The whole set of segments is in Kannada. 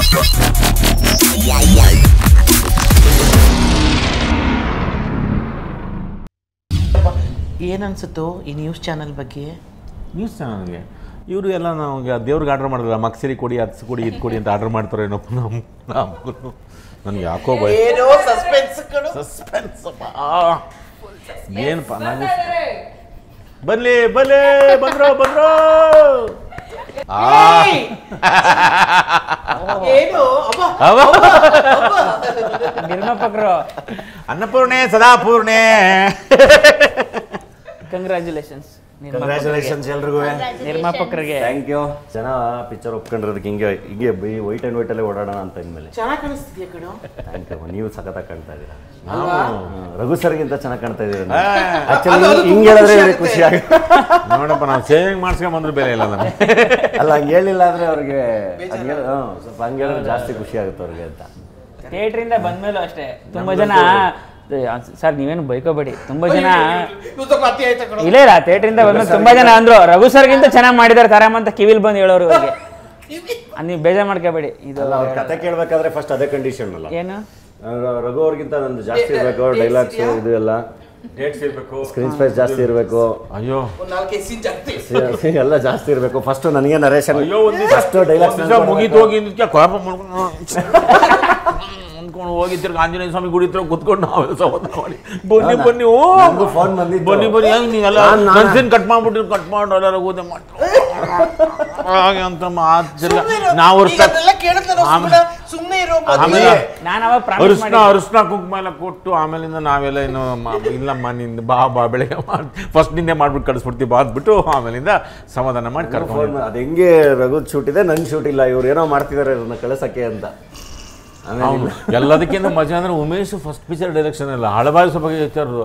ಏನನ್ಸುತ್ತೋ ಈ ನ್ಯೂಸ್ ಚಾನಲ್ ಬಗ್ಗೆ ನ್ಯೂಸ್ ಚಾನಲ್ಗೆ ಇವರು ಎಲ್ಲ ನಮಗೆ ದೇವ್ರಿಗೆ ಆರ್ಡರ್ ಮಾಡಿದ್ರಲ್ಲ ಮಕ್ಸಿರಿ ಕೊಡಿ ಹತ್ಸ್ ಕೊಡಿ ಇದು ಕೊಡಿ ಅಂತ ಆರ್ಡರ್ ಮಾಡ್ತಾರೆ ಏನೋ ನಮ್ಮ ನಮಗೂ ನನಗೆ ಯಾಕೋ ಭಯ ಏನೋ ಸಸ್ಪೆನ್ಸ್ ಕಡು ಸಸ್ಪೆನ್ಸ್ ಏನಪ್ಪ ನಾನು ಬನ್ನಿ ಬನ್ನಿ ಬಂದ್ರು ಬಂದ್ರು ಆ ಏನು ಅಬ್ಬ ಅವ ನಿರ್ಮಾಪಕರು ಅನ್ನಪೂರ್ಣೆ ಸದಾಪೂರ್ಣೆ ಕಂಗ್ರ್ಯಾಚುಲೇಷನ್ಸ್ ಕಂಗ್ರ್ಯಾಚುಲೇಷನ್ಸ್ ಎಲ್ರಿಗೂ ನಿರ್ಮಾಪಕರಿಗೆ ಥ್ಯಾಂಕ್ ಯು ಜನ ಪಿಕ್ಚರ್ ಒಪ್ಕೊಂಡಿರೋದಕ್ಕೆ ಹಿಂಗೆ ಹಿಂಗೆ ಬೈ ವೈಟ್ ಆ್ಯಂಡ್ ವೈಟಲ್ಲೇ ಓಡಾಡೋಣ ಅಂತ ಇನ್ಮೇಲೆ ಚೆನ್ನಾಗಿ ಕಾಣಿಸ್ತಿದ್ಯಾ ಕಣೋ ಥ್ಯಾಂಕ್ ಯು ನೀವು ಸಖತ್ತಾಗಿ ಕಾಣ್ತಾ ಇದ್ದೀರಾ ನಾವು ಹ್ಮ್, ರಘು ಸರ್ಗಿಂತ ಚೆನ್ನಾಗಿ ಕಾಣ್ತಾ ಇದ್ದೀರಾ ಆ, ಅದು- ಆಕ್ಚುಲಿ ಅದು ಹಿಂಗೆ ತುಂಬಾ ಹೇಳಿದ್ರೆ ಖುಷಿ ಖುಷಿ ಆಗುತ್ತೆ ನೋಡಪ್ಪ ನಾವು ಸೇವಿಂಗ್ ಮಾಡ್ಸ್ಕೊಂಬಂದ್ರೆ ಬೆಲೆ ಇಲ್ಲ ನಮಗೆ ಅಲ್ಲ ಹಂಗೆ ಹೇಳಿಲ್ಲ ಅಂದ್ರೆ ಅವ್ರಿಗೆ ಹಂಗೆ ಹ್ಮ್, ಸ್ವಲ್ಪ ಹಂಗೆ ಹೇಳಿದ್ರೆ ಜಾಸ್ತಿ ಖುಷಿ ಆಗುತ್ತೆ ಅವ್ರಿಗೆ ಅಂತ ಥಿಯೇಟ್ರಿಂದ ಬಂದ್ಮೇಲೂ ಅಷ್ಟೇ ತುಂಬಾ ಜನ ಸರ್ ನೀವೇನು ಬೈಕೋಬೇಡಿ ತುಂಬಾ ಜನ ಇವ್ರು ಸ್ವಲ್ಪ ಅತಿ ಆಯ್ತಾ ಕಣೋ ಇಲ್ಲ ಇಲ್ಲ ಥಿಯೇಟ್ರಿಂದ ಬಂದ್ಮೇಲೆ ತುಂಬಾ ಜನ ಅಂದ್ರು ರಘು ಸರ್ಗಿಂತ ಚೆನ್ನಾಗಿ ಮಾಡಿದಾರೆ ತಾರಮ್ಮ ಅಂತ ಕಿವಿಲ್ ಬಂದು ಹೇಳೋರು ಇವ್ರಿಗೆ ಅದ್ ನೀವು ಬೇಜಾರ್ ಮಾಡ್ಕೋಬೇಡಿ ಇದು ಅಲ್ಲ ಅವ್ರ ಕತೆ ಕೇಳಬೇಕಾದ್ರೆ ಫಸ್ಟ್ ಅದೇ ಕಂಡೀಷನ್ ಅಲ್ಲ ಏನು ರ- ರಘು ಅವ್ರಿಗಿಂತ ನಂದು ಜಾಸ್ತಿ ಇರಬೇಕು ಡೈಲಾಗ್ಸ್ ಇದು ಎಲ್ಲ ಡೇಟ್ಸ್ ಇರಬೇಕು ಸ್ಕ್ರೀನ್ ಸ್ಪೇಸ್ ಜಾಸ್ತಿ ಇರಬೇಕು ಅಯ್ಯೋ ಒಂದ್ ನಾಲ್ಕೈದು ಸೀನ್ ಜಾಸ್ತಿ ಎಲ್ಲ ಜಾಸ್ತಿ ಇರಬೇಕು ಫಸ್ಟ್ ನನಗೆ ನರೇಶನ್ ಅಯ್ಯೋ ಒಂದು ಫಸ್ಟ್ ಡೈಲಾಗ್ಸ್ ಮುಗೀತು ಹೋಗಿ ಇದಕ್ಕೆ ಕೋಪ ಮಾಡ್ಕೊಂಡು ಅಂದ್ಕೊಂಡು ಹೋಗಿ ತಿರ್ಗಿ ಆಂಜನೇಯ ಸ್ವಾಮಿ ಗುಡಿ ಹತ್ರ ಕುತ್ಕೊಂಡು ನಾವೆಲ್ಲ ಸಂವಾದ ಮಾಡಿ ಬನ್ನಿ ಹೌದಾ? ಬನ್ನಿ ಓ ನಂಗೂ phone ಬಂದಿತ್ತು. ಬನ್ನಿ ಬನ್ನಿ ಹೆಂಗ್ ನೀವೆಲ್ಲ ನಾನ್- ನಾನ್- ನನ್ಸಿನ್ ಕಟ್ ಮಾಡ್ಬಿಟ್ಟು ಕಟ್ ಮಾಡಿ ಎಲ್ಲರೂ ಊದೆ ಮಾಡಿ ಹಾಗೆ ಅಂತ ಮಾತ್ ತಿರ್ಗಾ ನಾವು ಅದೆಲ್ಲ ಕೇಳಿದ್ರೆ ಆಮೇಲೆ- ಸುಮ್ಮನೆ ಇರೋ ಆಮೇಲೆ ನಾನು ಅವಾಗ ಪ್ರಾಮಿಸ್ ಅರಿಶಿನ ಮಾಡಿ ಅರಿಶಿನ ಕುಂಕುಮ ಎಲ್ಲ ಕೊಟ್ಟು ಆಮೇಲಿಂದ ನಾವೆಲ್ಲ ಇನ್ನು ಮ- ಇಲ್ಲಮ್ಮ ನಿಂದ ಬಾ ಬಾ ಬೆಳಗ್ಗೆ ಮಾಡಿ ಫಸ್ಟ್ ನಿಂದೆ ಮಾಡ್ಬಿಟ್ಟು ಕಳಿಸ್ಬಿಡ್ತೀವಿ ಬಾ ಅಂದ್ಬಿಟ್ಟು ಆಮೇಲಿಂದ ಸಮಾಧಾನ ಮಾಡಿ ಕರ್ಕೊಂಡು ಫೋನ್ ಅದು ಹೆಂಗೆ ರಘುದ್ ಶೂಟ್ ಇದೆ ನನ್ನ ಶೂಟ್ ಇಲ್ಲ ಇವ್ರು ಏನೋ ಮಾಡ್ತಿದ್ದಾರೆ ಇವ್ರನ್ನ ಕಳಿಸಕ್ಕೆ ಅಂತ ಆಮೇಲೆ ಅವ್ನು ಎಲ್ಲದಕ್ಕಿಂತ ಮಜಾ ಅಂದ್ರೆ ಉಮೇಶ್ ಫಸ್ಟ್ ಪಿಕ್ಚರ್ ಡೈರೆಕ್ಷನ್ ಇಲ್ಲ ಹಳಬಾಯಿಸೋ ಬಗ್ಗೆ ವಿಚಾರದು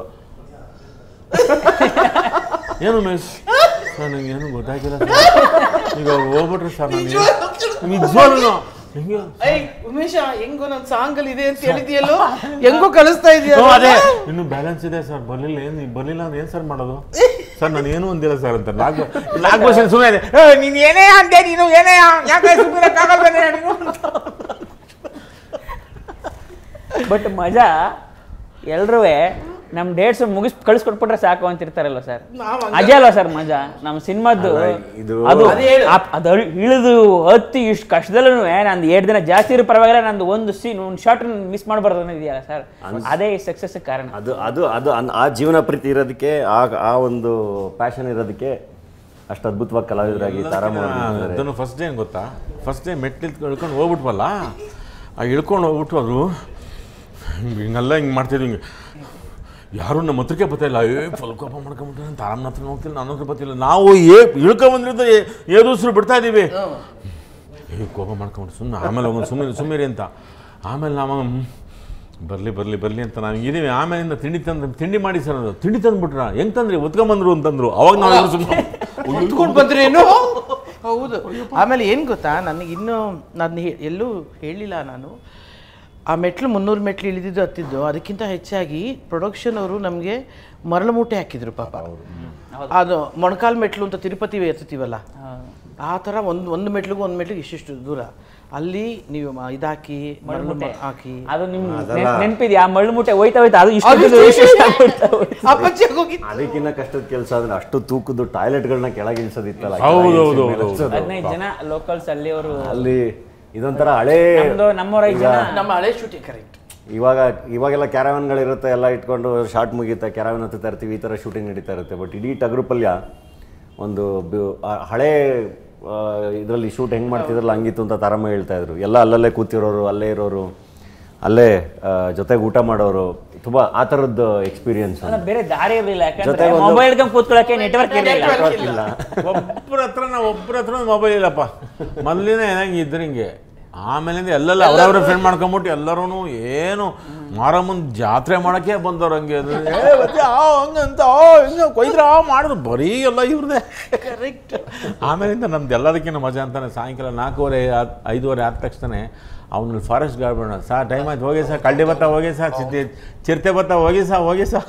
ಏನು ಉಮೇಶ್ ಸರ್ ನಂಗೆ ಏನು ಗೊತ್ತಾಗಿಲ್ಲ ಸರ್ ಈಗ ಅವ್ರು ಹೋಗ್ಬಿಟ್ರೆ ಸರ್ ನಾನು ನಿಜವಾಗ್ಲೂ ಹೆಂಗೆ ಐ ಉಮೇಶ ಹೆಂಗೋ ನನ್ ಸಾಂಗ್ ಅಲ್ಲಿ ಇದೆ ಅಂತ ಹೇಳಿದ್ಯಲ್ಲೋ ಹೆಂಗೋ ಕಳಿಸ್ತಾ ಇದೀಯ ಓ, ಅದೇ ಇನ್ನು ಬ್ಯಾಲೆನ್ಸ್ ಇದೆ ಸರ್ ಬರ್ಲಿಲ್ಲ ಏನು ಬರ್ಲಿಲ್ಲ ಅಂದ್ರೆ ಏನು ಸರ್ ಮಾಡೋದು ಸರ್ ನಾನು ಏನು ಒಂದಿಲ್ಲ ಸರ್ ಅಂತ ಲಾಗ್ ಲಾಗ್ ವರ್ಷನ್ ಸುಮ್ಮನೆ ಇದೆ ಏ, ನೀನ್ ಏನೇ ಅಂದೆ ನೀನು ಏನೇ ಯಾಕೆ ಸುಮ್ಮನೆ ನೀನು ಅಂತ. ಬಟ್ ಮಜಾ ಎಲ್ರೂ ನಮ್ಮ ಡೇಟ್ಸ್ ಮುಗಿಸ್ ಕಳಿಸ್ಕೊಟ್ಬಿಟ್ರೆ ಸಾಕು ಅಂತ ಇರ್ತಾರಲ್ಲ ಸರ್ ನಾವ್ ಅಜೇ ಅಲ್ವಾ ಸರ್ ಮಜಾ ನಮ್ಮ ಸಿನಿಮಾದ್ದು ಅಲ್ಲ, ಇದು- ಅದು ಅದೇ ಹೇಳು. ಆ- ಅದು ಅಳ್- ಇಳಿದು ಹತ್ತಿ ಇಷ್ಟು ಕಷ್ಟದಲ್ಲೂ ನಂದು ಎರಡು ದಿನ ಜಾಸ್ತಿ ಇರೋ ಪರವಾಗಿಲ್ಲ ನಂದು ಒಂದು ಸೀನ್ ಒಂದು ಶಾರ್ಟ್ ಮಿಸ್ ಮಾಡಬಾರ್ದು ಅನ್ನೋದಿದೆಯಲ್ಲ ಸರ್ ಅದೇ ಸಕ್ಸಸ್ ಕಾರಣ ಅದು ಅದು ಅದು ಅನ್- ಆ ಜೀವನ ಪ್ರೀತಿ ಇರೋದಕ್ಕೆ ಆ ಆ ಒಂದು ಪ್ಯಾಷನ್ ಇರೋದಕ್ಕೆ ಅಷ್ಟು ಅದ್ಭುತವಾಗಿ ಕಲಾವಿದರಾಗಿ ತಾರಾಮ ಅವ್ರು ಬಂದಿದ್ದಾರೆ. ಅದನ್ನು ಫಸ್ಟ್ ಡೇ ಏನು ಗೊತ್ತಾ ಫಸ್ಟ್ ಡೇ ಮೆಟ್ಲು ಇಳ್ಕೊಂಡು ಹೋಗ್ಬಿಟ್ವಲ್ಲ ಆ ಇಳ್ಕೊಂಡು ಹೋಗ್ಬಿಟ್ಟು ಅದು ಹಿಂಗೆಲ್ಲ ಹಿಂಗೆ ಮಾಡ್ತಿದ್ವಿ ಹಿಂಗೆ ಯಾರು ನಮ್ಮ ಹತ್ರಕ್ಕೆ ಬರ್ತಾಯಿಲ್ಲ ಏ ಫುಲ್ ಕೋಪ ಮಾಡ್ಕೊಂಬಿಟ್ರೆ ನಾನು ತಾರಮ್ಮನ ಹತ್ರ ಹೋಗ್ತಿಲ್ಲ ನನ್ನ ಹತ್ರ ಬರ್ತಿಲ್ಲ ನಾವು ಏ ಇಳ್ಕೊಂಬಂದ್ರಿಂದ ಏದುಸ್ರು ಬಿಡ್ತಾ ಇದ್ದೀವಿ ಏ ಕೋಪ ಮಾಡ್ಕೊಂಬಿಟ್ಟು ಸುಮ್ಮನೆ ಆಮೇಲೆ ಹೋಗೋದು ಸುಮ್ಮನೆ ಸುಮ್ಮನೆ ಅಂತ ಆಮೇಲೆ ನಾವು ಬರಲಿ ಬರಲಿ ಬರಲಿ ಅಂತ ನಾವು ಇದೀವಿ ಆಮೇಲಿಂದ ತಿಂಡಿ ತಂದು ತಿಂಡಿ ಮಾಡಿ ಸರ್ ಅದು ತಿಂಡಿ ತಂದ್ಬಿಟ್ರ ಹೆಂಗೆ ತಂದ್ರಿ ಒತ್ಕೊಂಬಂದ್ರು ಅಂತಂದ್ರು ಅವಾಗ ನಾವು ಸುಮ್ಮನೆ ಹೊತ್ಕೊಂಡ್ ಬಂದ್ರೇನು ಹೌದು ಆಮೇಲೆ ಏನು ಗೊತ್ತಾ ನನಗೆ ಇನ್ನೂ ನಾನು ಎಲ್ಲೂ ಹೇಳಿಲ್ಲ ನಾನು ಆ ಮೆಟ್ಲು ಮುನ್ನೂರು ಮೆಟ್ಲು ಇಳಿದಿದ್ದು ಹತ್ತಿದ್ದು ಅದಕ್ಕಿಂತ ಹೆಚ್ಚಾಗಿ ಪ್ರೊಡಕ್ಷನ್ ಅವರು ನಮಗೆ ಮರಳು ಮೂಟೆ ಹಾಕಿದ್ರು ಪಾಪ ಅದು ಮೊಣಕಾಲು ಮೆಟ್ಲು ಅಂತ ತಿರುಪತಿ ಎತ್ತುತ್ತೀವಲ್ಲ ಆ ಥರ ಒಂದು ಒಂದು ಮೆಟ್ಲಿಗೂ ಒಂದು ಮೆಟ್ಲಿಗೆ ಇಷ್ಟಿಷ್ಟು ದೂರ ಅಲ್ಲಿ ನೀವು ಮ- ಇದಾಕಿ ಮರಳು ಮ- ಹಾಕಿ ಅದು ನಿಮ್ ಅದೆಲ್ಲ- ನೆನಪಿದ್ಯಾ ಆ ಮಳ್ಳು ಮುಟ್ಟೆ ಹೋಯ್ತಾ ಹೋಯ್ತಾ ಅದು ಇಷ್ಟು ಅದು ಇಷ್ಟು ಇಷ್ಟು ಇಷ್ಟು ಆಗ್ಬಿಡ್ತಾ ಹೋಯ್ತು. ಅಪ್ಪಚ್ಚಿಗೆ ಹೋಗಿ ಅದಕ್ಕಿಂತ ಕಷ್ಟದ ಕೆಲಸ ಅಂದ್ರೆ ಅಷ್ಟು ತೂಕದ್ದು ಟಾಯ್ಲೆಟ್ಗಳನ್ನ ಕೆಳಗೆ ಇಳಿಸೋದಿತ್ತಲ್ಲ ಹೌದು, ಕೆಳಗೆ ಹೌದು, ಇಳ್ಸಿ ಮೇಲೆ ಹೌದು. ಹಚ್ಚೋದು. ಹದಿನೈದು ಜನ ಲೋಕಲ್ಸ್ ಅಲ್ಲಿ ಅವರು ಅಲ್ಲಿ ಇದೊಂಥರ ಹಳೇ ನಮ್ದು ನಮ್ಮವ್ರ ಐದು ಜನ ನಮ್ಮ ಹಳೆ ಶೂಟಿಂಗ್ ಕರೆಕ್ಟ್ ಇವಾಗ ಇವಾಗೆಲ್ಲ ಕ್ಯಾರವನ್ಗಳಿರುತ್ತೆ ಎಲ್ಲ ಇಟ್ಕೊಂಡು ಶಾರ್ಟ್ ಮುಗೀತಾ ಕ್ಯಾರವನ್ ಹತ್ತುತ್ತಾ ಇರ್ತೀವಿ ಈ ಥರ ಶೂಟಿಂಗ್ ನಡೀತಾ ಇರುತ್ತೆ ಬಟ್ ಇಡೀ ಟಗರು ಪಲ್ಯ ಒಂದು ಬಿ- ಆ ಹಳೆ ಇದರಲ್ಲಿ ಶೂಟ್ ಹೆಂಗೆ ಮಾಡ್ತಿದ್ರಲ್ಲ ಹಂಗಿತ್ತು ಅಂತ ತಾರಮ್ಮ ಹೇಳ್ತಾ ಇದ್ರು ಎಲ್ಲ ಅಲ್ಲಲ್ಲೇ ಕೂತಿರೋರು ಅಲ್ಲೇ ಇರೋರು ಅಲ್ಲೇ ಆ, ಜೊತೆಗೆ ಊಟ ಮಾಡೋರು ತುಂಬ ಆ ಥರದ್ದು ಎಕ್ಸ್ಪೀರಿಯನ್ಸ್ ಅಲ್ಲ, ಬೇರೆ ದಾರಿ ಇರಲಿಲ್ಲ ಯಾಕಂದ್ರೆ ಜೊತೆಗೆ ಒಂದು- ಮೊಬೈಲ್ ಹಿಡ್ಕೊಂಡು ಕೂತ್ಕೊಳ್ಳೋಕೆ ನೆಟ್ವರ್ಕ್ ಇರಲಿಲ್ಲ ಇಲ್ಲ ಒಬ್ಬರ ಹತ್ರ ನಾವು ಒಬ್ಬರ ಹತ್ರ ಮೊಬೈಲ್ ಇಲ್ಲಪ್ಪ ಮೊದಲಿನ ಏನಾಗಿ ಇದ್ರೆ ಹಿಂಗೆ ಆಮೇಲಿಂದ ಎಲ್ಲೆಲ್ಲ ಅವ್ರವ್ರ ಫ್ರೆಂಡ್ ಮಾಡ್ಕೊಂಬಿಟ್ಟು ಎಲ್ಲರೂ ಏನು ಮಾರಮ್ಮನ ಜಾತ್ರೆ ಮಾಡೋಕ್ಕೆ ಬಂದವ್ರು ಹಂಗೆ ಅದು, ಏ ಬಜ್ಜಿ, ಆ ಹಂಗಂತ ಆ ಹಿಂಗೆ ಕೊಯ್ದ್ರ ಆ ಮಾಡಿದ್ರು ಬರೀ ಎಲ್ಲ ಇವ್ರದೇ ಕರೆಕ್ಟ್ ಆಮೇಲಿಂದ ನಮ್ದು ಎಲ್ಲದಕ್ಕಿಂತ ಮಜಾ ಅಂತಾನೆ ಸಾಯಂಕಾಲ ನಾಲ್ಕೂವರೆ ಆದ್- ಐದೂವರೆ ಆದ ತಕ್ಷಣ ಅವನಲ್ಲಿ ಫಾರೆಸ್ಟ್ ಗಾರ್ಡ್ ಬೇಡ ಸರ್ ಟೈಮ್ ಆಯ್ತು ಹೋಗಿ ಸರ್ ಕಳ್ಳಿ ಬತ್ತ ಹೋಗಿ ಸರ್ ಚಿತೆ ಚಿರತೆ ಬತ್ತ ಹೋಗಿ ಸರ್ ಹೋಗಿ ಸರ್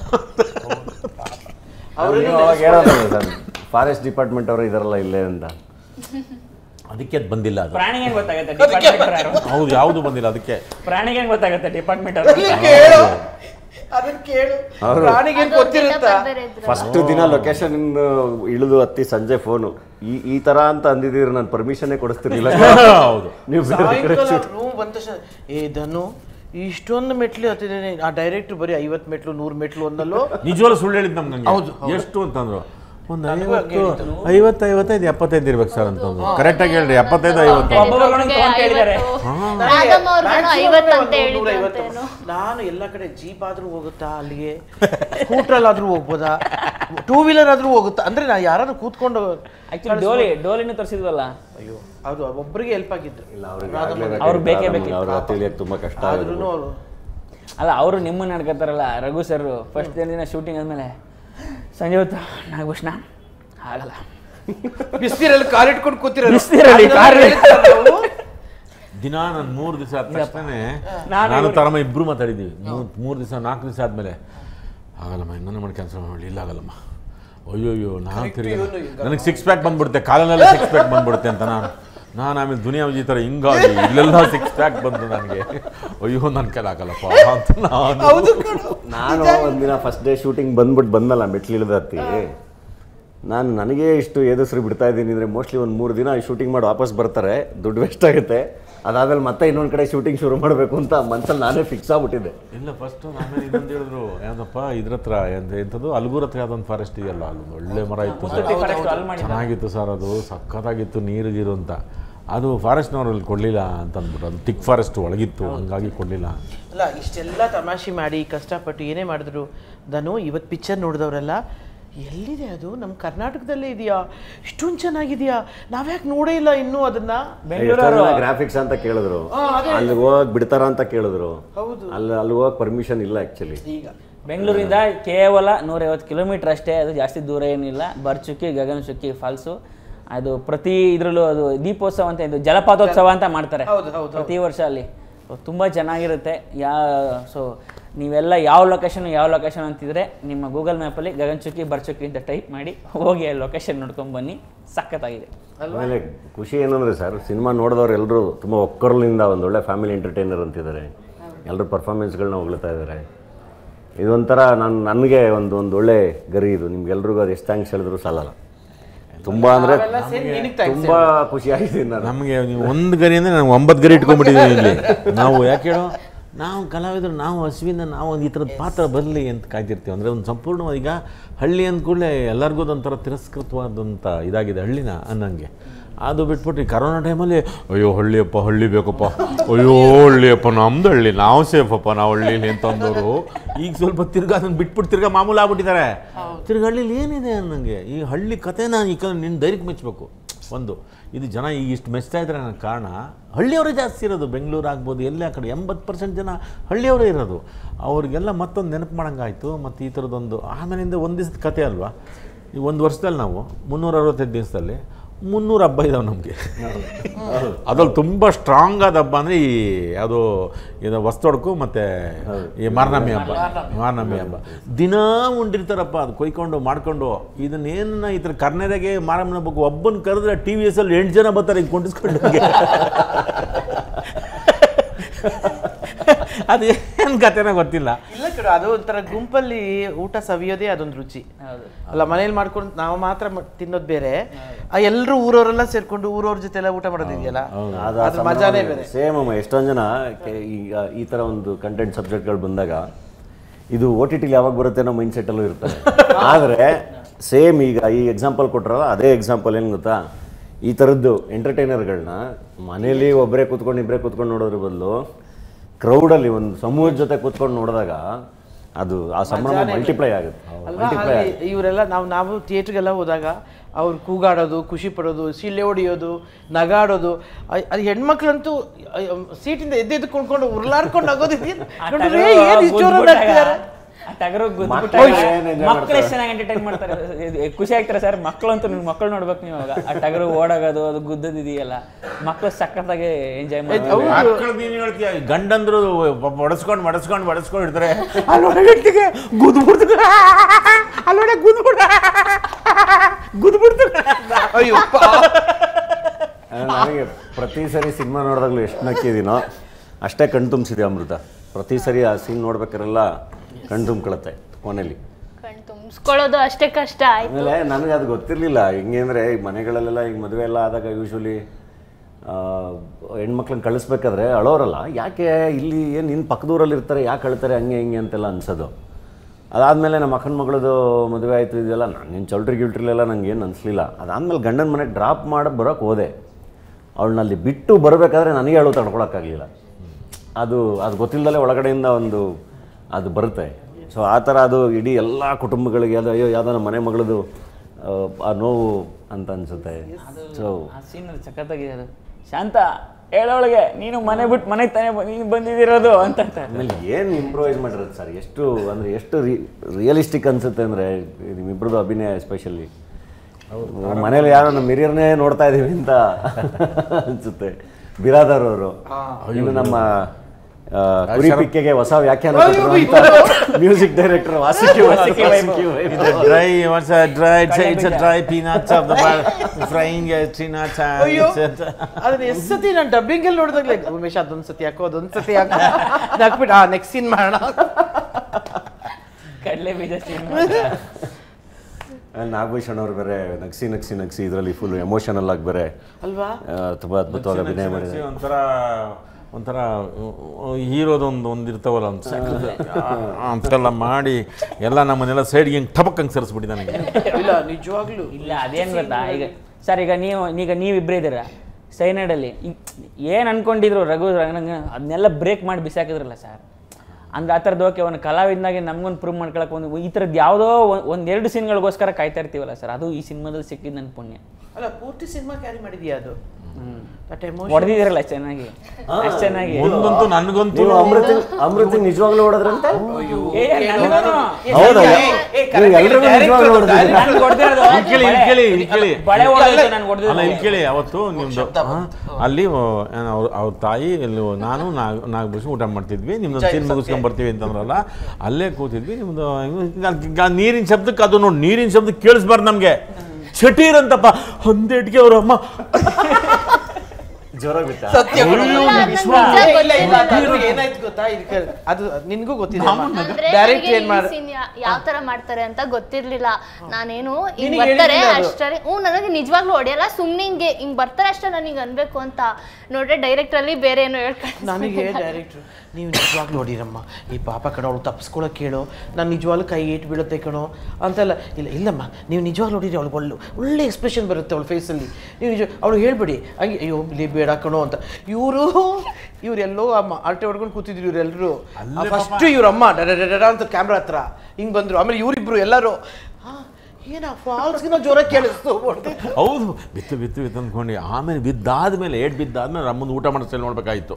ನೀವು ಅವಾಗ ಹೇಳೋದಲ್ಲ ಸರ್ ಫಾರೆಸ್ಟ್ ಡಿಪಾರ್ಟ್ಮೆಂಟ್ ಅವರು ಇದಾರಲ್ಲ ಇಲ್ಲೇ ಅಂತ ಅದಕ್ಕೆ ಅದು ಬಂದಿಲ್ಲ ಅದು ಪ್ರಾಣಿಗೆ ಏನ್ ಗೊತ್ತಾಗುತ್ತೆ ಡಿಪಾರ್ಟ್ಮೆಂಟ್ ಯಾರು ಹೌದು ಯಾವುದು ಬಂದಿಲ್ಲ ಅದಕ್ಕೆ ಪ್ರಾಣಿಗೆ ಏನ್ ಗೊತ್ತಾಗುತ್ತೆ ಡಿಪಾರ್ಟ್ಮೆಂಟ್ ಅದನ್ನ ಕೇಳು ಅದನ್ನ ಕೇಳು ಪ್ರಾಣಿಗೆ ಏನ್ ಗೊತ್ತಿರುತ್ತಾ ಫಸ್ಟ್ ದಿನ ಲೊಕೇಶನ್ ಇಳಿದು ಹತ್ತಿ ಸಂಜೆ ಫೋನು ಈ ಈ ತರ ಅಂತ ಅಂದಿದ್ದೀರಿ ನಾನು ಪರ್ಮಿಷನ್ನೇ ಕೊಡಿಸ್ತಿರ್ಲಿಲ್ಲ ಹೌದು ನೀವು ಬೇರೆ ಕಡೆ ಸಾಯಂಕಾಲ ರೂಮ್ ಬಂದ ತಕ್ಷಣ ಏ ಧನು ಇಷ್ಟೊಂದು ಮೆಟ್ಲು ಹತ್ತಿದ್ದೇನೆ ಆ ಡೈರೆಕ್ಟ್ ಬರೀ ಐವತ್ತು ಮೆಟ್ಲು ನೂರು ಮೆಟ್ಲು ಒಂದಲ್ಲೋ ನಿಜವಾಗ್ಲೂ ಸುಳ್ಳು ಹೇಳಿದ್ ನಮ್ಗೆ ನಂಗೆ. ಹೌದು, ಹೌದು. ಎಷ್ಟು ಅಂತಂದ್ರು ಒಂದು ಐವತ್ತು ಐವತ್ತು ಐವತ್ತೈದು ಎಪ್ಪತ್ತೈದು ಇರ್ಬೇಕು ಸರ್ ಅಂತಂದ್ರು ಕರೆಕ್ಟಾಗಿ ಹೇಳ್ರಿ ಎಪ್ಪತ್ತೈದು ಐವತ್ತು ಒಬ್ಬೊಬ್ರು ಒಂದೊಂದು count ಹೇಳಿದ್ದಾರೆ. ರಾಧಮ್ಮ ಅವ್ರಿಗೇನೋ Maximum ಐವತ್ತು ಒಂದು ಅಂತ ನೂರ ಐವತ್ತು. ಹೇಳಿದ್ರಂತೇನೋ ನಾನು ಎಲ್ಲ ಕಡೆ ಜೀಪ್ ಆದ್ರೂ ಹೋಗುತ್ತಾ ಅಲ್ಲಿಗೆ ಸ್ಕೂಟ್ರಲ್ಲಿ ಆದ್ರೂ ಹೋಗ್ಬೋದಾ ಟೂ ವೀಲರ್ ಆದ್ರೂ ಹೋಗುತ್ತಾ ಅಂದ್ರೆ ನಾ ಯಾರಾದ್ರೂ ಕೂತ್ಕೊಂಡು ಆಕ್ಚುಲಿ ಡೋಲಿ ಡೋಲಿನೂ ತರಿಸಿದ್ವಲ್ಲ ಅಯ್ಯೋ ಅದು ಒಬ್ಬರಿಗೆ ಹೆಲ್ಪ್ ಆಗಿದ್ದು ಇಲ್ಲ ಅವ್ರಿಗೆ ಆಗ್ಲೇಬೇಕು. ಅವ್ರು ಬೇಕೇ ಬೇಕಿತ್ತು. ಅವ್ರ ತಿಳಿಯಕ್ಕೆ ತುಂಬಾ ಕಷ್ಟ ಆದ್ರೂ ಆಗುತ್ತೆ ಅವರು ಅಲ್ಲ ಅವರು ನಿಮ್ಮನ್ನ ನಡ್ಕೊತಾರಲ್ಲ ರಘು ಸರ್ ಫಸ್ಟ್ ದಿನ ಶೂಟಿಂಗ್ ಆದ್ಮೇಲೆ ಸಂಜೆ ಹೊತ್ತು ನಾಗಭೂಷಣ ಆಗಲ್ಲ ಬಿಸ್ನೀರಲ್ಲಿ ಕಾಲಿಟ್ಕೊಂಡು ಕೂತಿರೋದು ಬಿಸ್ನೀರಲ್ಲಿ ಕಾರ್ ದಿನ ನಾನು ಮೂರು ದಿವಸ ಆದ ತಕ್ಷಣನೇ ನಾನು ನಾನು ತರಮ್ಮ ಇಬ್ರು ಮಾತಾಡಿದ್ದೀವಿ ಮೂರು ದಿವಸ ನಾಲ್ಕು ದಿವಸ ಆದಮೇಲೆ ಆಗಲ್ಲಮ್ಮ ಇನ್ನೊಂದು ಮಾಡಿ ಕ್ಯಾನ್ಸಲ್ ಮಾಡಿ ಇಲ್ಲ ಆಗಲ್ಲಮ್ಮ ಅಯ್ಯೋ ಅಯ್ಯೋ ನಾನು ತಿರುಗಿ ನನಗೆ ಸಿಕ್ಸ್ ಪ್ಯಾಕ್ ಬಂದ್ಬಿಡುತ್ತೆ ಕಾಲಲ್ಲೆಲ್ಲ ಸಿಕ್ಸ್ ಪ್ಯಾಕ್ ಬಂದ್ಬಿಡುತ್ತೆ ಅಂತ ನಾನು ನಾನು ಆಮೇಲೆ ದುನಿಯಾ ವಿಜಿ ಥರ ಹಿಂಗಾಗಿ ಇಲ್ಲೆಲ್ಲ ಸಿಕ್ಸ್ ಪ್ಯಾಕ್ ಬಂತು ನನಗೆ ಅಯ್ಯೋ ನನ್ನ ಕೈಲಿ ಆಗಲ್ಲಪ್ಪ ಅಂತ ನಾನು ಹೌದು ಕಣೋ. ನಾನು ಒಂದಿನ ಫಸ್ಟ್ ಡೇ ಶೂಟಿಂಗ್ ಬಂದ್ಬಿಟ್ಟು ಬಂದಲ್ಲ ಮೆಟ್ಲಿಳಿದ ಹತ್ತಿ ನಾನು ನನಗೆ ಇಷ್ಟು ಎದುಸ್ರಿ ಬಿಡ್ತಾ ಇದ್ದೀನಿ ಅಂದರೆ ಮೋಸ್ಟ್ಲಿ ಒಂದು ಮೂರು ದಿನ ಶೂಟಿಂಗ್ ಮಾಡಿ ವಾಪಸ್ ಬರ್ತಾರೆ ದುಡ್ಡು ವೇಸ್ಟ್ ಆಗುತ್ತೆ ಅದಾದ್ಮೇಲೆ ಮತ್ತೆ ಇನ್ನೊಂದು ಕಡೆ ಶೂಟಿಂಗ್ ಶುರು ಮಾಡಬೇಕು ಅಂತ ಮನ್ಸಲ್ಲಿ ನಾನೇ ಫಿಕ್ಸ್ ಆಗ್ಬಿಟ್ಟಿದ್ದೆ ಇಲ್ಲ ಫಸ್ಟ್ ಆಮೇಲೆ ಇನ್ನೊಂದು ಹೇಳಿದ್ರು ಯಾವ್ದಪ್ಪ ಇದ್ರ ಹತ್ರ ಎಂತ ಎಂಥದ್ದು ಅಲ್ಗೂರ್ ಹತ್ರ ಯಾವ್ದೊಂದು ಫಾರೆಸ್ಟ್ ಇದೆಯಲ್ಲ ಅಲ್ಲೊಂದು ಒಳ್ಳೆ ಮರ ಇತ್ತು ಸರ್ ಫಾರೆಸ್ಟ್ ಅಲ್ಲಿ ಮಾಡಿ ಚೆನ್ನಾಗಿತ್ತು ಸರ್ ಅದು ಸಖತ್ತಾಗಿತ್ತು ನೀರು ಗೀರು ಅಂತ ಅದು ಫಾರೆಸ್ಟ್ನವ್ರಲ್ಲಿ ಕೊಡಲಿಲ್ಲ ಅಂತ ಅಂದ್ಬಿಟ್ಟು ಅದು ಟಿಕ್ ಫಾರೆಸ್ಟ್ ಒಳಗಿತ್ತು ಹಂಗಾಗಿ ಕೊಡಲಿಲ್ಲ ಅಲ್ಲ ಇಷ್ಟೆಲ್ಲ ತಮಾಷೆ ಮಾಡಿ ಕಷ್ಟಪಟ್ಟು ಏನೇ ಮಾಡಿದ್ರು ಧನು ಇವತ್ತು ಪಿಕ್ಚರ್ ನೋಡಿದವರೆಲ್ಲ ಎಲ್ಲಿದೆ ಅದು ನಮ್ಮ ಕರ್ನಾಟಕದಲ್ಲೇ ಇದೆಯಾ ಇಷ್ಟೊಂದು ಚೆನ್ನಾಗಿದೆಯಾ ನಾವ್ಯಾಕೆ ನೋಡೇ ಇಲ್ಲ ಇನ್ನೂ ಅದನ್ನ ಗ್ರಾಫಿಕ್ಸ್ ಅಂತ ಕೇಳಿದ್ರು ಅಲ್ಲಿ ಹೋಗಿ ಬಿಡ್ತಾರ ಅಂತ ಕೇಳಿದ್ರು ಅಲ್ಲಿ ಅಲ್ಲಿ ಹೋಗಿ ಪರ್ಮಿಷನ್ ಇಲ್ಲ ಆ್ಯಕ್ಚುಲಿ ಈಗ ಬೆಂಗಳೂರಿಂದ ಕೇವಲ ನೂರೈವತ್ತು ಕಿಲೋಮೀಟರ್ ಅಷ್ಟೇ ಅದು ಜಾಸ್ತಿ ದೂರ ಏನಿಲ್ಲ ಬರ್ಚುಕ್ಕಿ ಗಗನಚುಕ್ಕಿ ಫಾಲ್ಸು ಅದು ಪ್ರತಿ ಇದರಲ್ಲೂ ಅದು ದೀಪೋತ್ಸವ ಅಂತ ಇದು ಜಲಪಾತೋತ್ಸವ ಅಂತ ಮಾಡ್ತಾರೆ ಹೌದು, ಹೌದು, ಪ್ರತಿ ವರ್ಷ ಅಲ್ಲಿ ತುಂಬ ಚೆನ್ನಾಗಿರುತ್ತೆ ಯಾ ಸೊ ನೀವೆಲ್ಲ ಯಾವ ಲೊಕೇಶನ್ ಯಾವ ಲೊಕೇಶನ್ ಅಂತಿದ್ರೆ ನಿಮ್ಮ ಗೂಗಲ್ ಮ್ಯಾಪಲ್ಲಿ ಗಗನಚುಕ್ಕಿ ಬರ್ಚುಕ್ಕಿ ಅಂತ ಟೈಪ್ ಮಾಡಿ ಹೋಗಿ ಆ ಲೊಕೇಶನ್ ನೋಡ್ಕೊಂಡು ಬನ್ನಿ ಸಖತ್ತಾಗಿದೆ ಆಮೇಲೆ ಖುಷಿ ಏನಂದ್ರೆ ಸರ್ ಸಿನಿಮಾ ನೋಡಿದವ್ರು ಎಲ್ಲರೂ ತುಂಬ ಒಕ್ಕರ್ಲಿಂದ ಒಂದು ಒಳ್ಳೆ ಫ್ಯಾಮಿಲಿ ಎಂಟರ್ಟೈನರ್ ಅಂತಿದ್ದಾರೆ ಎಲ್ಲರೂ ಪರ್ಫಾರ್ಮೆನ್ಸ್ಗಳನ್ನ ಹೊಗಳ್ತಾ ಇದ್ದಾರೆ ಇದೊಂಥರ ನಾನು ನನಗೆ ಒಂದು ಒಂದು ಒಳ್ಳೆ ಗರಿ ಇದು ನಿಮ್ಗೆಲ್ರಿಗೂ ಅದು ಎಷ್ಟು ಥ್ಯಾಂಕ್ಸ್ ಹೇಳಿದ್ರು ಸಾಲಲ್ಲ ತುಂಬ ಅಂದರೆ ನಾವೆಲ್ಲ ಸೇರಿ ನಿನಗೆ thanks ತುಂಬ ಖುಷಿ ಆಗಿದ್ದೀನಿ ನಾನು ನಮಗೆ ನೀವು ಒಂದು ಗರಿ ಅಂದರೆ ನಾನು ಒಂಬತ್ತು ಗರಿ ಇಟ್ಕೊಂಡ್ಬಿಟ್ಟಿದ್ದೀವಿ ಇಲ್ಲಿ ನಾವು ಯಾಕೆ ಹೇಳೋ ನಾವು ಕಲಾವಿದರು ನಾವು ಹಸುವಿಂದ ನಾವು ಒಂದು ಈ ಥರದ ಪಾತ್ರ ಬರಲಿ ಅಂತ ಕಾಯ್ತಿರ್ತೀವಿ ಅಂದರೆ ಒಂದು ಸಂಪೂರ್ಣವಾಗಿ ಈಗ ಹಳ್ಳಿ ಅಂದ ಕೂಡಲೇ ಎಲ್ಲರಿಗೂ ಅದೊಂಥರ ತಿರಸ್ಕೃತವಾದಂಥ ಇದಾಗಿದೆ ಹಳ್ಳಿನ ಅನ್ನಂಗೆ ಅದು ಬಿಟ್ಬಿಟ್ಟು ಈ ಕರೋನಾ ಟೈಮಲ್ಲಿ ಅಯ್ಯೋ ಹಳ್ಳಿಯಪ್ಪ ಹಳ್ಳಿ ಬೇಕಪ್ಪ ಅಯ್ಯೋ ಹಳ್ಳಿಯಪ್ಪ ನಮ್ದು ಹಳ್ಳಿ ನಾವು ಸೇಫಪ್ಪ ನಾವು ಹಳ್ಳಿಲಿ ಅಂತ ಅಂದವರು ಈಗ ಸ್ವಲ್ಪ ತಿರ್ಗಾ ಅದನ್ನು ಬಿಟ್ಬಿಟ್ಟು ತಿರ್ಗಾ ಮಾಮೂಲು ಆಗ್ಬಿಟ್ಟಿದ್ದಾರೆ ತಿರ್ಗಾ ಹಳ್ಳಿಲಿ ಏನಿದೆ ಅನ್ನಂಗೆ ಈ ಹಳ್ಳಿ ಕಥೆನ ಈ ಕ ನಿನ್ನ ಧೈರ್ಯಕ್ಕೆ ಮೆಚ್ಚಬೇಕು ಒಂದು ಇದು ಜನ ಈಗ ಇಷ್ಟು ಮೆಚ್ತಾ ಇದ್ದಾರೆ ಅನ್ನೋ ಕಾರಣ ಹಳ್ಳಿಯವರೇ ಜಾಸ್ತಿ ಇರೋದು ಬೆಂಗಳೂರು ಆಗ್ಬೋದು ಎಲ್ಲೇ ಆ ಕಡೆ ಎಂಬತ್ತು ಪರ್ಸೆಂಟ್ ಜನ ಹಳ್ಳಿಯವರೇ ಇರೋದು ಅವ್ರಿಗೆಲ್ಲ ಮತ್ತೊಂದು ನೆನಪು ಮಾಡೋಂಗಾಯ್ತು ಮತ್ತು ಈ ಥರದೊಂದು ಆಮೇಲಿಂದ ಒಂದು ದಿವಸದ ಕತೆ ಅಲ್ವಾ ಈ ಒಂದು ವರ್ಷದಲ್ಲಿ ನಾವು ಮುನ್ನೂರ ಅರವತ್ತೈದು ದಿವಸದಲ್ಲಿ ಮುನ್ನೂರು ಹಬ್ಬ ಇದಾವೆ ನಮಗೆ ಅದ್ರಲ್ಲಿ ತುಂಬ ಸ್ಟ್ರಾಂಗ್ ಆದ ಹಬ್ಬ ಅಂದರೆ ಈ ಯಾವುದು ಇದು ಹೊಸ್ತೊಡ್ಕು ಮತ್ತು ಈ ಮಾರ್ನಮಿ ಹಬ್ಬ ಮಾರ್ನಮಿ ಹಬ್ಬ ದಿನಾ ಉಂಡಿರ್ತಾರಪ್ಪ ಅದು ಕೊಯ್ಕೊಂಡು ಮಾಡ್ಕೊಂಡು ಇದನ್ನೇನ ಈ ಥರ ಕರ್ನಾಟಕ ಮಾರಮ್ಮನ ಹಬ್ಬಕ್ಕೆ ಒಬ್ಬನ ಕರೆದ್ರೆ ಟಿ ವಿ ಎಸ್ ಅಲ್ಲಿ ಎಂಟು ಜನ ಬರ್ತಾರೆ ಈಗ ಕೊಂಡಿಸ್ಕೊಂಡು ಅದು ಏನು ಕತೆನೋ ಗೊತ್ತಿಲ್ಲ ಇಲ್ಲ ಕಡೆ ಅದು ಒಂಥರ ಗುಂಪಲ್ಲಿ ಊಟ ಸವಿಯೋದೇ ಅದೊಂದು ರುಚಿ ಅಲ್ಲ ಮನೇಲಿ ಮಾಡ್ಕೊಂಡು ನಾವು ಮಾತ್ರ ಮ- ತಿನ್ನೋದು ಬೇರೆ ಆ ಎಲ್ಲರೂ ಊರವರೆಲ್ಲ ಸೇರ್ಕೊಂಡು ಊರವ್ರ ಜೊತೆ ಎಲ್ಲ ಊಟ ಮಾಡೋದಿದೆಯಲ್ಲ ಅದ್ರ ಮಜಾನೇ ಬೇರೆ ಸೇಮ್ ಅಮ್ಮ ಎಷ್ಟೊಂದು ಜನ ಕೆ- ಈಗ ಈ ಥರ ಒಂದು ಕಂಟೆಂಟ್ ಸಬ್ಜೆಕ್ಟ್ಗಳು ಬಂದಾಗ ಇದು ಓ ಟಿ ಟಿಲಿ ಯಾವಾಗ ಬರುತ್ತೆ ಅನ್ನೋ ಮೈಂಡ್ ಸೆಟ್ಟಲ್ಲೂ ಇರ್ತಾರೆ ಆದರೆ ಸೇಮ್ ಈಗ ಈ ಎಕ್ಸಾಂಪಲ್ ಕೊಟ್ರಲ್ಲ ಅದೇ ಎಕ್ಸಾಂಪಲ್ ಏನು ಗೊತ್ತಾ ಈ ಥರದ್ದು ಎಂಟರ್ಟೈನರ್ಗಳನ್ನ ಮನೇಲಿ ಒಬ್ಬರೇ ಕೂತ್ಕೊಂಡು ಇಬ್ಬರೇ ಕೂತ್ಕೊಂಡು ನೋಡೋದ್ರ ಬದಲು ಕ್ರೌಡಲ್ಲಿ ಒಂದು ಸಮೂಹದ ಜೊತೆ ಕೂತ್ಕೊಂಡು ನೋಡಿದಾಗ ಅದು ಆ ಸಂಭ್ರಮ ಮಲ್ಟಿಪ್ಲೈ ಆಗುತ್ತೆ ಅಲ್ವಾ ಅಲ್ಲಿ ಇವರೆಲ್ಲ ನಾವು ನಾವು ಥಿಯೇಟ್ರಿಗೆಲ್ಲ ಹೋದಾಗ ಅವ್ರು ಕೂಗಾಡೋದು ಖುಷಿ ಪಡೋದು ಶಿಳ್ಳೆ ಹೊಡಿಯೋದು ನಗಾಡೋದು ಅ- ಅದು ಹೆಣ್ಮಕ್ಳಂತೂ ಸೀಟಿಂದ ಎದ್ದೆದ್ದು ಕುಣ್ಕೊಂಡು ಉರ್ಲಾಡ್ಕೊಂಡು ನಗೋದಿದೆಯಲ್ಲ ಆ ನೋಡಿದ್ರೆ ಟಗರು ಏನು ಜೋರಾಗಿ ಗುದ್ಬಿಟ್ಟಾಗ- ನಗ್ತಿದ್ದಾರೆ. ಆ ಟಗರು ಮಕ್ಳು ಗುದ್ಬಿಟ್ಟಾಗ ಏನ್ enjoy ಮಕ್ಳು ಎಷ್ಟು ಚೆನ್ನಾಗಿ ಎಂಟರ್ಟೈನ್ ಮಾಡ್ತಾರೆ ಇದು- ಇದು ಖುಷಿ ಆಗ್ತಾರೆ ಸರ್ ಮಕ್ಕಳು ಅಂತೂ ನೀವು ಮಕ್ಕಳು ನೋಡ್ಬೇಕು ನೀವು ಅವಾಗ ಆ ಟಗರು ಓಡಾಗೋದು ಅದು ಗುದ್ದದಿದೆಯಲ್ಲ ಮಕ್ಕಳು ಸಖತ್ತಾಗಿ ಎಂಜಾಯ್ ಮಾಡ್ತಾರೆ ಮಕ್ಕಳು ನೀನು ಹೇಳ್ತೀಯ ಗಂಡಂದ್ರು ಒಡಸ್ಕೊಂಡು ಒಡಸ್ಕೊಂಡು ಒಡಸ್ಕೊಂಡು ಇರ್ತಾರೆ ಅಲ್ಲೊಡೆ ವ್ಯಕ್ತಿಗೆ ಗುದ್ಬಿಡ್ತು ಅಲ್ಲೊಡೆ ಗುದ್ಬಿಡ ಗುದ್ಬಿಡ್ತು ಅಯ್ಯೋ ನನಗೆ ಪ್ರತಿ ಸರಿ ಸಿನಿಮಾ ನೋಡಿದಾಗಲೂ ಎಷ್ಟು ನಕ್ಕಿದ್ದೀನೋ ಅಷ್ಟೇ ಕಣ್ ತುಂಬಿಸಿದೆ ಅಮೃತ ಪ್ರತಿ ಸರಿ ಆ ಸೀನ್ ನೋಡ್ಬೇಕಾರೆಲ್ಲ ಕಣ್ ತುಂಬ್ಕೊಳತ್ತೆ ಕೊನೆಯಲ್ಲಿ ಕಣ್ ತುಂಬಿಸ್ಕೊಳ್ಳೋದು ಅಷ್ಟೇ ಕಷ್ಟ ಆಯ್ತು ಆಮೇಲೆ ನನಗೆ ಅದು ಗೊತ್ತಿರಲಿಲ್ಲ ಹಿಂಗೆ ಅಂದರೆ ಈಗ ಮನೆಗಳಲ್ಲೆಲ್ಲ ಈಗ ಮದುವೆ ಎಲ್ಲ ಆದಾಗ ಯೂಶ್ವಲಿ ಹೆಣ್ಮಕ್ಳನ್ನ ಕಳಿಸ್ಬೇಕಾದ್ರೆ ಅಳೋರಲ್ಲ ಯಾಕೆ ಇಲ್ಲಿ ಏನು ನಿನ್ನ ಪಕ್ಕದೂರಲ್ಲಿ ಇರ್ತಾರೆ ಯಾಕೆ ಅಳ್ತಾರೆ ಹಂಗೆ ಹಿಂಗೆ ಅಂತೆಲ್ಲ ಅನ್ಸೋದು ಅದಾದಮೇಲೆ ನಮ್ಮ ಅಕ್ಕನ ಮಗಳದು ಮದುವೆ ಆಯಿತು ಇದೆಲ್ಲ ನಾನು ನಿನ್ನ ಚೌಲ್ಟ್ರಿ ಗಿಲ್ಟ್ರಿಲೆಲ್ಲ ನಂಗೆ ಏನು ಅನಿಸ್ಲಿಲ್ಲ ಅದಾದಮೇಲೆ ಗಂಡನ ಮನೆಗೆ ಡ್ರಾಪ್ ಮಾಡಿ ಬರೋಕ್ಕೆ ಹೋದೆ ಅವಳನ್ನಲ್ಲಿ ಬಿಟ್ಟು ಬರಬೇಕಾದ್ರೆ ನನಗೆ ಅಳು ತಡ್ಕೊಳಕ್ಕಾಗಲಿಲ್ಲ ಅದು ಅದು ಗೊತ್ತಿಲ್ಲದಲ್ಲೇ ಒಳಗಡೆಯಿಂದ ಒಂದು ಅದು ಬರುತ್ತೆ ಸೊ ಆ ಥರ ಅದು ಇಡೀ ಎಲ್ಲ ಕುಟುಂಬಗಳಿಗೆ ಅದು ಅಯ್ಯೋ ಯಾವುದೋ ನಮ್ಮ ಮನೆ ಮಗಳದು ಆ, ಆ ನೋವು ಅಂತ ಅನಿಸುತ್ತೆ ಸೊ ಆ ಸೀನ್ ಸಖತ್ತಾಗಿದೆ ಅದು ಶಾಂತ ಹೇಳೋಳಗೆ ನೀನು ಮನೆ ಬಿಟ್ಟು ಮನೆಗೆ ತಾನೇ ಬ- ನೀನು ಬಂದಿದಿರೋದು ಅಂತ ಅಂತಾರೆ. ಆಮೇಲೆ ಏನು ಇಂಪ್ರೂವೈಸ್ ಮಾಡಿರೋದು ಸರ್ ಎಷ್ಟು ಅಂದರೆ ಎಷ್ಟು ರಿಯಲಿಸ್ಟಿಕ್ ಅನಿಸುತ್ತೆ ಅಂದರೆ ನಿಮ್ಮಿಬ್ರದ್ದು ಅಭಿನಯ ಎಸ್ಪೆಷಲಿ ಮನೇಲಿ ಯಾರೋ ನಮ್ಮ ಹಿರಿಯರನ್ನೇ ನೋಡ್ತಾ ಇದ್ದೀವಿ ಅಂತ ಅನಿಸುತ್ತೆ ಬಿರಾದರ್ ಅವರು ಇನ್ನು ನಮ್ಮ ಆ, ಕುರಿ ಪಿಕ್ಕೆಗೆ ಹೊಸ ವ್ಯಾಖ್ಯಾನ music director Vasuki Vasuki It's a dry, what's a dry, it's a, it's a dry peanuts of the bar, frying uh, peanuts. uh, ಅಯ್ಯೋ it's a- ಅದನ್ನ ಎಷ್ಟು ಸತಿ ನಾನು ಡಬ್ಬಿಂಗ್ ಅಲ್ಲಿ ನೋಡಿದಾಗಲೇ ಉಮೇಶ್ ಅದೊಂದು ಸತಿ ಯಾಕೋ ಅದೊಂದು ಸತಿ ಯಾಕೋ ಹಾಕ್ಬಿಟ್ಟು ಆ ನೆಕ್ಸ್ಟ್ ಸೀನ್ ಮಾಡೋಣ ಕಡಲೆ ಬೀಜ ಸೀನ್ ನಾಗಭೂಷಣ್ ಅವರು ಬೇರೆ ನಗ್ಸಿ ನಗ್ಸಿ ನಗ್ಸಿ ಇದರಲ್ಲಿ ಫುಲ್ ಎಮೋಷನಲ್ ಆಗಿ ಬೇರೆ ಅಲ್ವಾ ಆ, ತುಂಬಾ ಅದ್ಭುತವಾಗಿ ಅಭಿನಯ ಮಾಡಿದ್ದಾರೆ ಒಂಥರ ಒಂಥರ ಹೀರೋದೊಂದು ಒಂದು ಇರ್ತಾವಲ್ಲ ಒಂದು ಅಂತೆಲ್ಲ ಮಾಡಿ ಎಲ್ಲ ನಮ್ಮನ್ನೆಲ್ಲ ಸೈಡ್ಗೆ ಹಿಂಗೆ ಟಪಕ್ ಹಂಗೆ ಸರಿಸ್ಬಿಟ್ಟು ನನಗೆ ಇಲ್ಲ ನಿಜವಾಗ್ಲೂ ಇಲ್ಲ ಅದೇನು ಗೊತ್ತಾ ಈಗ ಸರ್ ಈಗ ನೀವು ಈಗ ನೀವಿಬ್ಬರೇ ಇದ್ದೀರಾ ಸೈನೈಡಲ್ಲಿ ಏನು ಅನ್ಕೊಂಡಿದ್ರು ರಘು ರಂಗನಂಗ ಅದನ್ನೆಲ್ಲ ಬ್ರೇಕ್ ಮಾಡಿ ಬಿಸಾಕಿದ್ರಲ್ಲ ಸರ್ ಅಂದ್ರೆ ಆ ಥರದ್ದು ಓಕೆ ಒಂದು ಕಲಾವಿದನಾಗಿ ನಮ್ಗೊಂದು ಪ್ರೂವ್ ಮಾಡ್ಕೊಳಕ್ಕೆ ಒಂದು ಈ ಥರದ್ದು ಯಾವುದೋ ಒಂದು ಎರಡು ಸೀನ್ಗಳಿಗೋಸ್ಕರ ಕಾಯ್ತಾ ಇರ್ತೀವಲ್ಲ ಸರ್ ಅದು ಈ ಸಿನಿಮಾದಲ್ಲಿ ಸಿಕ್ಕಿದ್ದು ನನ್ನ ಪುಣ್ಯ ಅಲ್ಲ ಪೂರ್ತಿ ಸಿನಿಮಾ ಕ್ಯಾರಿ ಮಾಡಿದ್ಯಾ ಅದು ದಟ್ ಎಮೋಷನ್ ಹೊಡೆದಿದ್ದೀರಲ್ಲ ಚೆನ್ನಾಗಿ ಅಷ್ಟು ಚೆನ್ನಾಗಿ ಒಂದಂತೂ ನನಗಂತೂ ನೀವು ಅಮೃತ ಅಮೃತ ನಿಜವಾಗ್ಲೂ ಹೊಡೆದ್ರಂತೆ ಏ, ನನ್ಗೂನು. ಹೌದಾ ನೀವು ಎಲ್ರಿಗೂ ನಿಜವಾಗ್ಲೂ ಹೊಡೆದಿದ್ದೀರಾ ನನ್ಗೆ ಹೊಡ್ದಿರೋದು ಇಲ್ಲಿ ಕೇಳಿ ಇಲ್ಲಿ ಕೇಳಿ ಇಲ್ಲಿ ಕೇಳಿ ಬಳೆ ಹೊಡೆದೋಯ್ತು ನನ್ಗೆ ಅಲ್ಲ ಹೊಡೆದಿರೋದು ಇಲ್ಲಿ ಕೇಳಿ ಅವತ್ತು ನಿಮ್ದು ಹಾ, ಅಲ್ಲಿ ಅವ್ರ ಅವ್ರ ತಾಯಿ ಇಲ್ಲಿ ನಾನು ನಾಗ್ ನಾಗಭೂಷಣ ಊಟ ಮಾಡ್ತಿದ್ವಿ ನಿಮ್ದು ಸೀನ್ ಮುಗಿಸ್ಕೊಂಡ್ ಬರ್ತೀವಿ ಅಂತಂದ್ರಲ್ಲ ಅಲ್ಲೇ ಕೂತಿದ್ವಿ ನಿಮ್ದು ಗ- ನೀರಿನ ಶಬ್ದಕ್ಕೆ ಅದು ನೋಡಿ ನೀರಿನ ಶಬ್ದ ಕೇಳಿಸ್ಬಾರ್ದು ನಮಗೆ ಶಟೀರ್ ಅಂತಪ್ಪ ಒಂದೇಟ್ಗೆ ಅವ್ರ ಅಮ್ಮ ಜ್ವರ ಬಿತ್ತ ಸತ್ಯ ಇಲ್ಲ, ನಂಗ್ ನಿಜ ಗೊತ್ತಿಲ್ಲ. ಅದು ಏನಾಯ್ತು ಗೊತ್ತಾ ಇದಕ್ಕೆ ಅದು ನಿನ್ಗೂ ಗೊತ್ತಿದೆ ಅಂದ್ರೆ ಡೈರೆಕ್ಟ್ ನನಗೆ ಏನ್ ಈ ಮಾಡ scene ಯಾ- ಯಾವ ತರ ಮಾಡ್ತಾರೆ ಅಂತ ಗೊತ್ತಿರ್ಲಿಲ್ಲ ನಾನೇನು ಹಿಂಗ್ ನಿನಗೆ ಬರ್ತಾರೆ ಹೇಳಿಲ್ಲ ಅದು. ಅಷ್ಟೇ ಹ್ಞೂ ನನಗೆ ನಿಜವಾಗ್ಲೂ ಹೊಡೆಯಲ್ಲ ಸುಮ್ನೆ ಹಿಂಗೆ ಹಿಂಗ್ ಬರ್ತಾರೆ ಅಷ್ಟೇ ನನಗೆ ಅನ್ಬೇಕು ಅಂತ ನೋಡ್ರೆ ಡೈರೆಕ್ಟ್ ಅಲ್ಲಿ ಬೇರೆ ಏನೋ ಹೇಳ್ಕೊಂಡು ನನಗೆ ಡೈರೆಕ್ಟ್ರು ನೀವು ನಿಜವಾಗ್ಲೂ ನೋಡಿರಮ್ಮ ಈ ಪಾಪ ಕಣ ಅವಳು ತಪ್ಪಿಸ್ಕೊಳಕ್ಕೆ ಕೇಳು ನಾನು ನಿಜವಾಗ್ಲೂ ಕೈ ಏಟ್ ಬೀಳುತ್ತೆ ಕಣೋ ಅಂತೆಲ್ಲ ಇಲ್ಲ ಇಲ್ಲಮ್ಮ ನೀವು ನಿಜವಾಗ್ಲೂ ನೋಡಿರಿ ಅವಳಿಗೆ ಒಳ್ಳೆ ಒಳ್ಳೆ ಎಕ್ಸ್ಪ್ರೆಷನ್ ಬರುತ್ತೆ ಅವಳ ಫೇಸಲ್ಲಿ ನೀವು ನಿಜ ಅವಳು ಹೇಳ್ಬಿಡಿ ಹಂಗೆ ಅಯ್ಯೋ ಇಲ್ಲಿ ಬೇಡ ಕಣೋ ಅಂತ ಇವರು ಇವರೆಲ್ಲೋ ಅಮ್ಮ ಆಲ್ಟೆ ಹೊಡ್ಕೊಂಡು ಕೂತಿದ್ರು ಇವರೆಲ್ಲರೂ ಫಸ್ಟು ಇವ್ರಮ್ಮ ಡಡ ಅಂತ ಕ್ಯಾಮ್ರಾ ಹತ್ರ ಹಿಂಗೆ ಬಂದರು ಆಮೇಲೆ ಇವರಿಬ್ರು ಎಲ್ಲರೂ ಹಾ ಏನ ಫಾಲ್ಸ್ಗಿನ ಜ್ವರ ಕೇಳಿಸ್ತು ಹೊಡ್ದಿದ್ದು. ಹೌದು ಬಿತ್ತು ಬಿತ್ತು ಬಿತ್ತು ಅಂದ್ಕೊಂಡು ಆಮೇಲೆ ಬಿದ್ದಾದ್ಮೇಲೆ ಏಟ್ ಬಿದ್ದಾದ್ಮೇಲೆ ನಮ್ಮದು ಊಟ ಮಾಡೋ ಸ್ಟೈಲ್ ನೋಡ್ಬೇಕಾಯ್ತು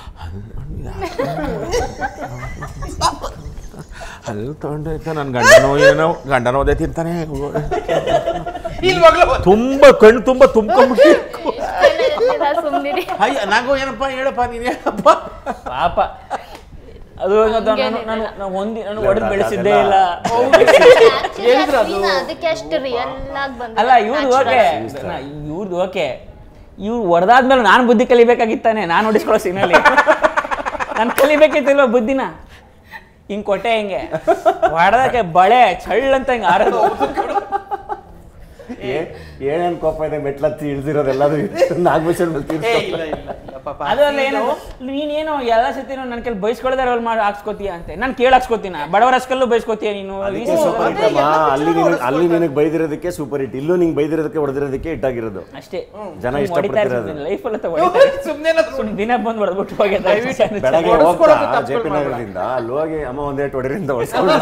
ಅಲ್ಲಿ ತೊಗೊಂಡೈತೆ ನನ್ನ ಗಂಡನೋ ಏನೋ ಗಂಡನೋ ಅದೇ ತಿಂತಾನೆ ಇಲ್ವಾಗ್ಲೂ ತುಂಬ ಕಣ್ಣು ತುಂಬ ತುಂಬ್ಕೊಂಡ್ಬಿಟ್ಟು ಸುಮ್ಮನಿರಿ ಅಯ್ಯ ನಾಗೋ ಏನಪ್ಪ ಹೇಳಪ್ಪ ನೀನು ಹೇಳಪ್ಪ ಪಾಪ ಅದು ಗೊತ್ತಾ, ನಾನು ನಾನು ನಾನು ಹೊಂದಿ ನಾನು ಹೊಡೆದು ಬೆಳೆಸಿದ್ದೇ ಇಲ್ಲ ಹೇಳಿದ್ರು ಅದು. ಅದಕ್ಕೆ ಅಷ್ಟು ರಿಯಲ್ ಆಗಿ ಬಂದ ಅಲ್ಲ ಇವ್ರದ್ದು ಓಕೆ ಇವ್ರದ್ದು ಓಕೆ ಇವ್ರು ಹೊಡೆದಾದ್ಮೇಲೆ ನಾನು ಬುದ್ಧಿ ಕಲಿಬೇಕಾಗಿತ್ತಾನೆ ನಾನು ಹೊಡಿಸ್ಕೊಳ್ಳೋ ಸೀನಲ್ಲಿ ನಾನು ಕಲಿಬೇಕಿತ್ತಿಲ್ವ ಬುದ್ಧಿನ ಹಿಂಗ್ ಕೊಟ್ಟೆ ಹಿಂಗೆ ಹೊಡೆದಕ್ಕೆ ಬಳೆ ಚಳ್ಳ ಅಂತ ಹಿಂಗೆ ಆರೋದು ಏನೇನು ಕೋಪ ಇದೆ ಮೆಟ್ಲತ್ತಿ ಇಳ್ದಿರೋದೆಲ್ಲದು ನಾಗಭೂಷಣ್ ಮೇಲೆ ಏ, ತೀರ್ಸ್ಕೊತಾರೆ. ಇಲ್ಲ ಇಲ್ಲ ಇಲ್ಲ ಪಾಪ ಅದು ಅಲ್ಲ ಏನೋ ನೀನೇನೋ ಎಲ್ಲ ಸತಿ ನನ್ನ ಕೈಲಿ ಬೈಸ್ಕೊಳ್ಳೋದೇ ರೋಲ್ ಮಾಡಿ ಹಾಕ್ಸ್ಕೊತೀಯ ಅಂತೆ ನಾನು ಕೇಳಿ ಹಾಕ್ಸ್ಕೊತೀನ ಬಡವರ ಹಸ್ಕಲ್ಲೂ ಬೈಸ್ಕೊತೀಯ ನೀನು ಅದಕ್ಕೆ ಸೂಪರ್ ಹಿಟ್ ಅಮ್ಮ ಅಲ್ಲಿ ನಿನಗೆ ಅಲ್ಲಿ ನಿನಗೆ ಬೈದಿರೋದಕ್ಕೆ ಸೂಪರ್ ಹಿಟ್ ಇಲ್ಲೂ ನಿಂಗೆ ಬೈದಿರೋದಕ್ಕೆ ಹೊಡೆದಿರೋದಕ್ಕೆ ಹಿಟ್ಟಾಗಿರೋದು ಅಷ್ಟೇ ಜನ ಇಷ್ಟಪಡ್ತಿರೋದು. ಲೈಫಲ್ಲಿ ಹೊಡಿತಾರೆ ಸುಮ್ನೆ ಸುಮ್ಮನೆ ದಿನ ಬಂದು ಹೊಡೆದ್ಬಿಟ್ಟು ಹೋಗ್ಯದ ಬೆಳಗ್ಗೆ ಹೊಡ್ಸ್ಕೊಳೋದು ಹೋಗ್ತಾ ತಪ್ಪು ಜೆ ಪಿ ಮಾಡ್ಬೇಡ. ನಗರದಿಂದ ಅಲ್ಲಿ ಹೋಗಿ ಅಮ್ಮ ಒಂದೇಟ್ ಹೊಡೆರಿಂದ ಹೊಡ್ಸ್ಕೊಂಡು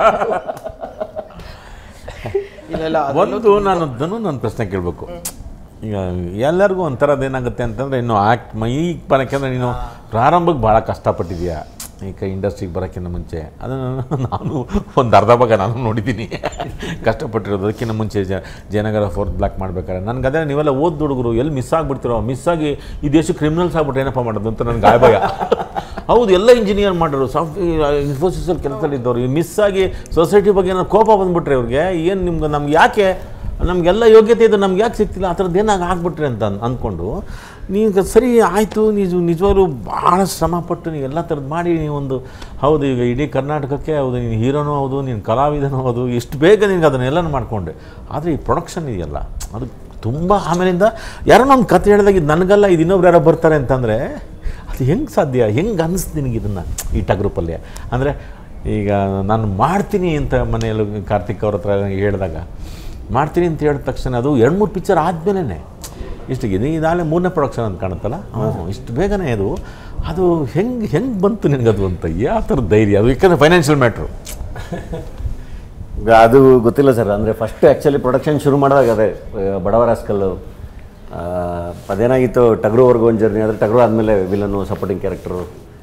ಇಲ್ಲ ಇಲ್ಲ ಒಂದು ನಾನು ಧನು ನನ್ನ ಪ್ರಶ್ನೆ ಕೇಳಬೇಕು ಈಗ ಎಲ್ಲರಿಗೂ ಒಂಥರದ್ದು ಏನಾಗುತ್ತೆ ಅಂತಂದರೆ ಇನ್ನು ಆ್ಯಕ್ಟ್ ಮೈಗೆ ಬರೋಕ್ಕೆ ಅಂದರೆ ನೀನು ಪ್ರಾರಂಭಕ್ಕೆ ಭಾಳ ಕಷ್ಟಪಟ್ಟಿದ್ಯಾ ಈಗ ಇಂಡಸ್ಟ್ರಿಗೆ ಬರೋಕ್ಕಿಂತ ಮುಂಚೆ ಅದನ್ನು ನಾನು ಒಂದು ಅರ್ಧ ಭಾಗ ನಾನು ನೋಡಿದ್ದೀನಿ ಕಷ್ಟಪಟ್ಟಿರೋದು ಅದಕ್ಕಿಂತ ಮುಂಚೆ ಜ ಜಯನಗರ ಫೋರ್ತ್ ಬ್ಲಾಕ್ ಮಾಡ್ಬೇಕಾದ್ರೆ ನನಗೆ ಅದೇ ನೀವೆಲ್ಲ ಓದ್ ಹುಡುಗರು ಎಲ್ಲಿ ಮಿಸ್ ಆಗಿಬಿಡ್ತಿರೋ ಮಿಸ್ ಆಗಿ ಈ ದೇಶ ಕ್ರಿಮಿನಲ್ಸ್ ಆಗ್ಬಿಟ್ರೆ ಏನಪ್ಪ ಮಾಡೋದು ಅಂತ ನನಗೆ ಗಾಯ ಭಯ ಹೌದು ಎಲ್ಲ ಇಂಜಿನಿಯರ್ ಮಾಡೋರು ಸಾಫ್ಟ್ವೇರ್ ಇನ್ಫೋಸಿಸಲ್ಲಿ ಕೆಲಸದಲ್ಲಿ ಇದ್ದವ್ರು ಮಿಸ್ ಆಗಿ ಸೊಸೈಟಿ ಬಗ್ಗೆ ಏನೋ ಕೋಪ ಬಂದ್ಬಿಟ್ರೆ ಅವ್ರಿಗೆ ಏನು ನಿಮ್ಗೆ ನಮ್ಗೆ ಯಾಕೆ ನಮಗೆಲ್ಲ ಯೋಗ್ಯತೆ ಇದೆ ನಮ್ಗೆ ಯಾಕೆ ಸಿಗ್ತಿಲ್ಲ ಆ ಥರದ್ದು ಏನಾಗ ಆಗ್ಬಿಟ್ರೆ ಅಂತ ಅನ್- ಅಂದ್ಕೊಂಡು ನೀವು ಸರಿ ಆಯಿತು ನಿಜ ನಿಜವಾಗ್ಲೂ ಭಾಳ ಶ್ರಮಪಟ್ಟು ನೀವು ಎಲ್ಲ ಥರದ್ದು ಮಾಡಿ ನೀವೊಂದು ಹೌದು ಈಗ ಇಡೀ ಕರ್ನಾಟಕಕ್ಕೆ ಹೌದು ನೀನು ಹೀರೋನೂ ಹೌದು ನೀನು ಕಲಾವಿದನೂ ಹೌದು ಇಷ್ಟು ಬೇಗ ನಿನಗೆ ಅದನ್ನೆಲ್ಲನೂ ಮಾಡಿಕೊಂಡೆ ಆದರೆ ಈ ಪ್ರೊಡಕ್ಷನ್ ಇದೆಯಲ್ಲ ಅದು ತುಂಬ ಆಮೇಲಿಂದ ಯಾರೋ ಒಂದು ಕತೆ ಹೇಳಿದಾಗ ಇದು ನನಗಲ್ಲ ಇದು ಇನ್ನೊಬ್ರು ಯಾರೋ ಬರ್ತಾರೆ ಅಂತಂದರೆ ಅದು ಹೆಂಗೆ ಸಾಧ್ಯ ಹೆಂಗೆ ಅನ್ನಿಸ್ತು ನಿನಗೆ ಇದನ್ನು ಈ ಟಗ್ರುಪಲ್ಯ ಅಂದರೆ ಈಗ ನಾನು ಮಾಡ್ತೀನಿ ಅಂತ ಮನೆಯಲ್ಲಿ ಕಾರ್ತಿಕ್ ಅವ್ರ ಹತ್ರ ಹೇಳಿದಾಗ ಮಾಡ್ತೀನಿ ಅಂತ ಹೇಳಿದ ತಕ್ಷಣ ಅದು ಎರಡು ಮೂರು ಪಿಕ್ಚರ್ ಆದಮೇಲೆ ಇಷ್ಟಿಗೆ ಇದು ಇದಾಗಲೇ ಮೂರನೇ ಪ್ರೊಡಕ್ಷನ್ ಅಂತ ಕಾಣುತ್ತಲ್ಲ ಹ್ಞೂ ಇಷ್ಟು ಬೇಗನೆ ಅದು ಅದು ಹೆಂಗೆ ಹೆಂಗೆ ಬಂತು ನಿನಗದು ಅಂತ ಯಾವ ಥರದ ಧೈರ್ಯ ಅದು ಯಾಕಂದರೆ ಫೈನಾನ್ಷಿಯಲ್ ಮ್ಯಾಟ್ರು ಈಗ ಅದು ಗೊತ್ತಿಲ್ಲ ಸರ್ ಅಂದರೆ ಫಸ್ಟ್ ಆ್ಯಕ್ಚುಲಿ ಪ್ರೊಡಕ್ಷನ್ ಶುರು ಮಾಡಿದಾಗ ಅದೇ ಆ, ಬಡವರ ಹಾಸ್ಕಲ್ಲು ಅದೇನಾಗಿತ್ತು ಟಗ್ರುವರೆಗೂ ಒಂದು ಜರ್ನಿ ಆದರೆ ಟಗ್ರು ಆದಮೇಲೆ ವಿಲನ್ನು ಸಪೋರ್ಟಿಂಗ್ ಕ್ಯಾರೆಕ್ಟರು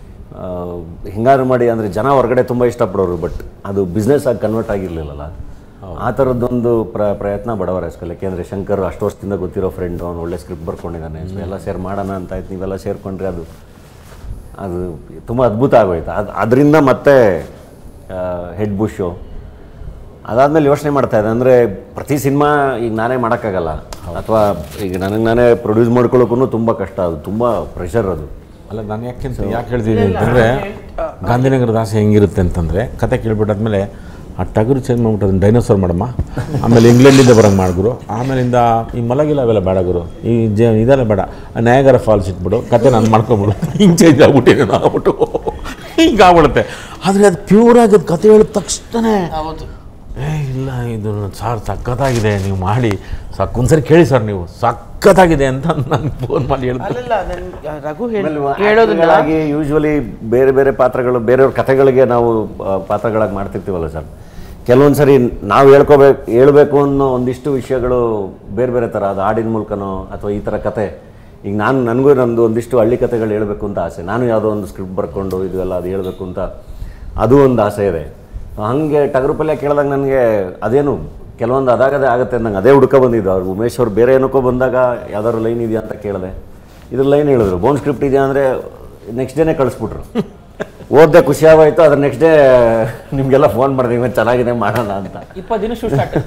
ಹಿಂಗಾರು ಮಾಡಿ ಅಂದರೆ ಜನ ಹೊರಗಡೆ ತುಂಬ ಇಷ್ಟಪಡೋರು ಬಟ್ ಅದು ಬಿಸ್ನೆಸ್ ಆಗಿ ಕನ್ವರ್ಟ್ ಆಗಿರಲಿಲ್ಲಲ್ಲ ಆ ಥರದ್ದೊಂದು ಪ್ರ ಪ್ರಯತ್ನ ಬಡವರ ಹಾಸ್ಕಲ್ ಯಾಕೆಂದರೆ ಶಂಕರ್ ಅಷ್ಟು ವರ್ಷದಿಂದ ಗೊತ್ತಿರೋ ಫ್ರೆಂಡು ಅವ್ನು ಒಳ್ಳೆ ಸ್ಕ್ರಿಪ್ಟ್ ಬರ್ಕೊಂಡಿದ್ದಾನೆ ಸೊ ಎಲ್ಲ ಸೇರ್ ಮಾಡೋಣ ಅಂತ ಆಯ್ತು ನೀವೆಲ್ಲ ಸೇರಿಕೊಂಡ್ರೆ ಅದು ಅದು ತುಂಬ ಅದ್ಭುತ ಆಗೋಯ್ತು ಅದು ಅದರಿಂದ ಮತ್ತೆ ಹೆಡ್ ಬುಷು ಅದಾದಮೇಲೆ ಯೋಚನೆ ಮಾಡ್ತಾ ಇದ್ದೆ ಅಂದರೆ ಪ್ರತಿ ಸಿನಿಮಾ ಈಗ ನಾನೇ ಮಾಡೋಕ್ಕಾಗಲ್ಲ ಅಥವಾ ಈಗ ನನಗೆ ನಾನೇ ಪ್ರೊಡ್ಯೂಸ್ ಮಾಡ್ಕೊಳ್ಳೋಕ್ಕೂ ತುಂಬ ಕಷ್ಟ ಅದು ತುಂಬ ಪ್ರೆಷರ್ ಅದು ಅಲ್ಲ ನಾನು ಯಾಕೆ ಅಂತ ಯಾಕೆ ಹೇಳ್ತೀನಿ ಅಂತಂದರೆ ಗಾಂಧಿನಗರದ ಆಸೆ ಹೆಂಗಿರುತ್ತೆ ಅಂತಂದರೆ ಕತೆ ಕೇಳ್ಬಿಟ್ಟಾದ್ಮೇಲೆ ಆ ಟಗರು ಚೇಂಜ್ ಮಾಡ್ಬಿಟ್ಟು ಅದನ್ನ ಡೈನೋಸರ್ ಮಾಡಮ್ಮ ಆಮೇಲೆ ಇಂಗ್ಲೆಂಡಿಂದ ಬರಂಗೆ ಮಾಡಿದ್ರು ಆಮೇಲಿಂದ ಈ ಮಲಗಿಲ್ಲ ಅವೆಲ್ಲ ಬೇಡ ಗುರು ಈ ಜ ಇದೆಲ್ಲ ಬೇಡ ಆ ನಯಾಗರ ಫಾಲ್ಸ್ ಇಟ್ಬಿಡು ಕತೆ ನಾನು ಮಾಡ್ಕೊಂಬಿಡು ಹಿಂಗೆ ಚೇಂಜ್ ಆಗ್ಬಿಟ್ಟಿದೆ ಆಗ್ಬಿಟ್ಟು ಹಿಂಗೆ ಆಗ್ಬಿಡುತ್ತೆ ಆದರೆ ಅದು ಪ್ಯೂರಾಗಿ ಅದು ಕತೆ ಹೇಳಿದ ತಕ್ಷಣ ಹೌದು ಏ ಇಲ್ಲ ಇದು ಸಾರ್ ಸಖತ್ತಾಗಿದೆ ನೀವು ಮಾಡಿ ಸಾಕು ಒಂದ್ಸರಿ ಕೇಳಿ ಸರ್ ನೀವು ಸಖತ್ತಾಗಿದೆ ಅಂತ ನಾನು ಫೋನ್ ಮಾಡಿ ಹೇಳಿದೆ ಅಲ್ಲಲ್ಲ ನನ್ ರಘು ಹೇಳಿ ಹೇಳೋದನ್ನ ಹೇಳೋದಾಗಿ ಯೂಶ್ವಲಿ ಬೇರೆ ಬೇರೆ ಪಾತ್ರಗಳು ಬೇರೆಯವ್ರ ಕಥೆಗಳಿಗೆ ನಾವು ಆ, ಪಾತ್ರಗಳಾಗಿ ಮಾಡ್ತಿರ್ತೀವಲ್ಲ ಸರ್ ಕೆಲವೊಂದು ಸರಿ ನಾವು ಹೇಳ್ಕೋಬೇಕು ಹೇಳ್ಬೇಕು ಅನ್ನೋ ಒಂದಿಷ್ಟು ವಿಷಯಗಳು ಬೇರೆ ಬೇರೆ ಥರ ಅದು ಹಾಡಿನ ಮೂಲಕನೋ ಅಥವಾ ಈ ಥರ ಕತೆ ಈಗ ನಾನು ನನಗೂ ನಂದು ಒಂದಿಷ್ಟು ಹಳ್ಳಿ ಕಥೆಗಳು ಹೇಳಬೇಕು ಅಂತ ಆಸೆ ನಾನು ಯಾವುದೋ ಒಂದು ಸ್ಕ್ರಿಪ್ಟ್ ಬರ್ಕೊಂಡು ಇದೆಲ್ಲ ಅದು ಹೇಳಬೇಕು ಅಂತ ಅದು ಒಂದು ಆಸೆ ಇದೆ ಹಾಗೆ ಟಗರು ಪಲ್ಯ ಕೇಳಿದಾಗ ನನಗೆ ಅದೇನು ಕೆಲವೊಂದು ಅದಾಗದೇ ಆಗುತ್ತೆ ನಂಗೆ ಅದೇ ಹುಡ್ಕ ಬಂದಿದ್ದು ಅವ್ರು ಉಮೇಶ್ ಅವ್ರು ಬೇರೆ ಏನಕ್ಕೋ ಬಂದಾಗ ಯಾವ್ದಾದ್ರು ಲೈನ್ ಇದೆಯಾ ಅಂತ ಕೇಳಿದೆ ಇದ್ರ ಲೈನ್ ಹೇಳಿದ್ರು ಬೋನ್ ಸ್ಕ್ರಿಪ್ಟ್ ಇದೆಯಾ ಅಂದರೆ ನೆಕ್ಸ್ಟ್ ಡೇನೇ ಕಳಿಸ್ಬಿಟ್ರು ಓದ್ದೆ ಖುಷಿ ಆಗೋಯ್ತು ಅದ್ರ ನೆಕ್ಸ್ಟ್ ಡೇ ನಿಮಗೆಲ್ಲ ಫೋನ್ ಮಾಡಿದೆ ಇವತ್ತು ಚೆನ್ನಾಗಿದೆ ಮಾಡೋಣ ಅಂತ ಇಪ್ಪತ್ತು ದಿನ ಶೂಟ್ ಸ್ಟಾರ್ಟ್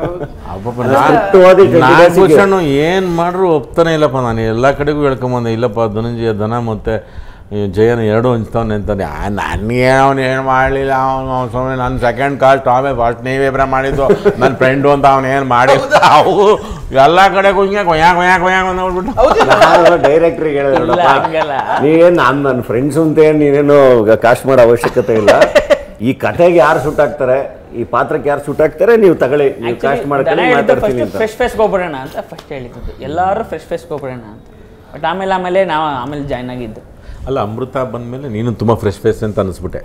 ಅಷ್ಟು ಓದಿ twenty ನಾಲ್ಕು days ಗೆ- ವರ್ಷನು ಏನು ಮಾಡ್ರು ಒಪ್ತಾನೆ ಇಲ್ಲಪ್ಪ ನಾನು ಎಲ್ಲ ಕಡೆಗೂ ಹೇಳ್ಕೊಂಬಂದೆ ಇಲ್ಲಪ್ಪ ಧನಂಜಯ ದನ ಮತ್ತು ಈ ಜಯನ ಎರಡೂ ಹಂಚ್ತಾವನೆ ಅಂತಂದೆ ಆ, ನನಗೆ ಅವನು ಏನು ಮಾಡಲಿಲ್ಲ ಅವನು ಸುಮ್ಮನೆ ನನ್ನ ಸೆಕೆಂಡ್ ಕಾಸ್ಟ್ ಆಮೇಲೆ ಫಸ್ಟ್ ನೀವಿಬ್ರ ಮಾಡಿದ್ದು ನನ್ನ ಫ್ರೆಂಡು ಅಂತ ಅವನು ಏನು ಮಾಡಿ ಅವು ಎಲ್ಲ ಕಡೆಗೂ ಹಿಂಗೆ ಕೊಯ್ಯಾ ಕೊಯ್ಯಾ ಕೊಯ್ಯಾ ಅಂದ್ಬಿಟ್ಟು ನಾನು ಡೈರೆಕ್ಟ್ರಿಗೆ ಹೇಳಿದೆ ಇಲ್ಲ, ನೋಡಪ್ಪ ಹಂಗಲ್ಲ. ನೀವೇನು ನಾನು ನನ್ನ ಫ್ರೆಂಡ್ಸ್ ಅಂತ ಏನು ನೀನೇನು ಕಾಸ್ಟ್ ಮಾಡೋ ಅವಶ್ಯಕತೆ ಇಲ್ಲ ಈ ಕಥೆಗೆ ಯಾರು ಸೂಟ್ ಆಗ್ತಾರೆ ಈ ಪಾತ್ರಕ್ಕೆ ಯಾರು ಸೂಟ್ ಆಗ್ತಾರೆ ನೀವು ತಗೊಳ್ಳಿ ನೀವು ಕಾಸ್ಟ್ ಮಾಡ್ಕೊಳ್ಳಿ ಮಾತಾಡ್ತೀನಿ ಅಂತ ಫ್ರೆಶ್ ಫೇಸ್ಗೆ ಹೋಗ್ಬಿಡೋಣ ಅಂತ ಫಸ್ಟ್ ಹೇಳಿದ್ದು ಎಲ್ಲರೂ ಫ್ರೆಶ್ ಫೇಸ್ಗೆ ಹೋಗ್ಬಿಡೋಣ ಅಂತ ಬಟ್ ಆಮೇಲೆ ಆಮೇಲೆ ನಾವು ಆಮೇಲೆ ಜಾಯ್ನ್ ಆಗಿದ್ದು ಅಲ್ಲ ಅಮೃತ ಬಂದಮೇಲೆ ನೀನು ತುಂಬ ಫ್ರೆಶ್ ಫೇಸ್ ಅಂತ ಅನಿಸ್ಬಿಟ್ಟೆ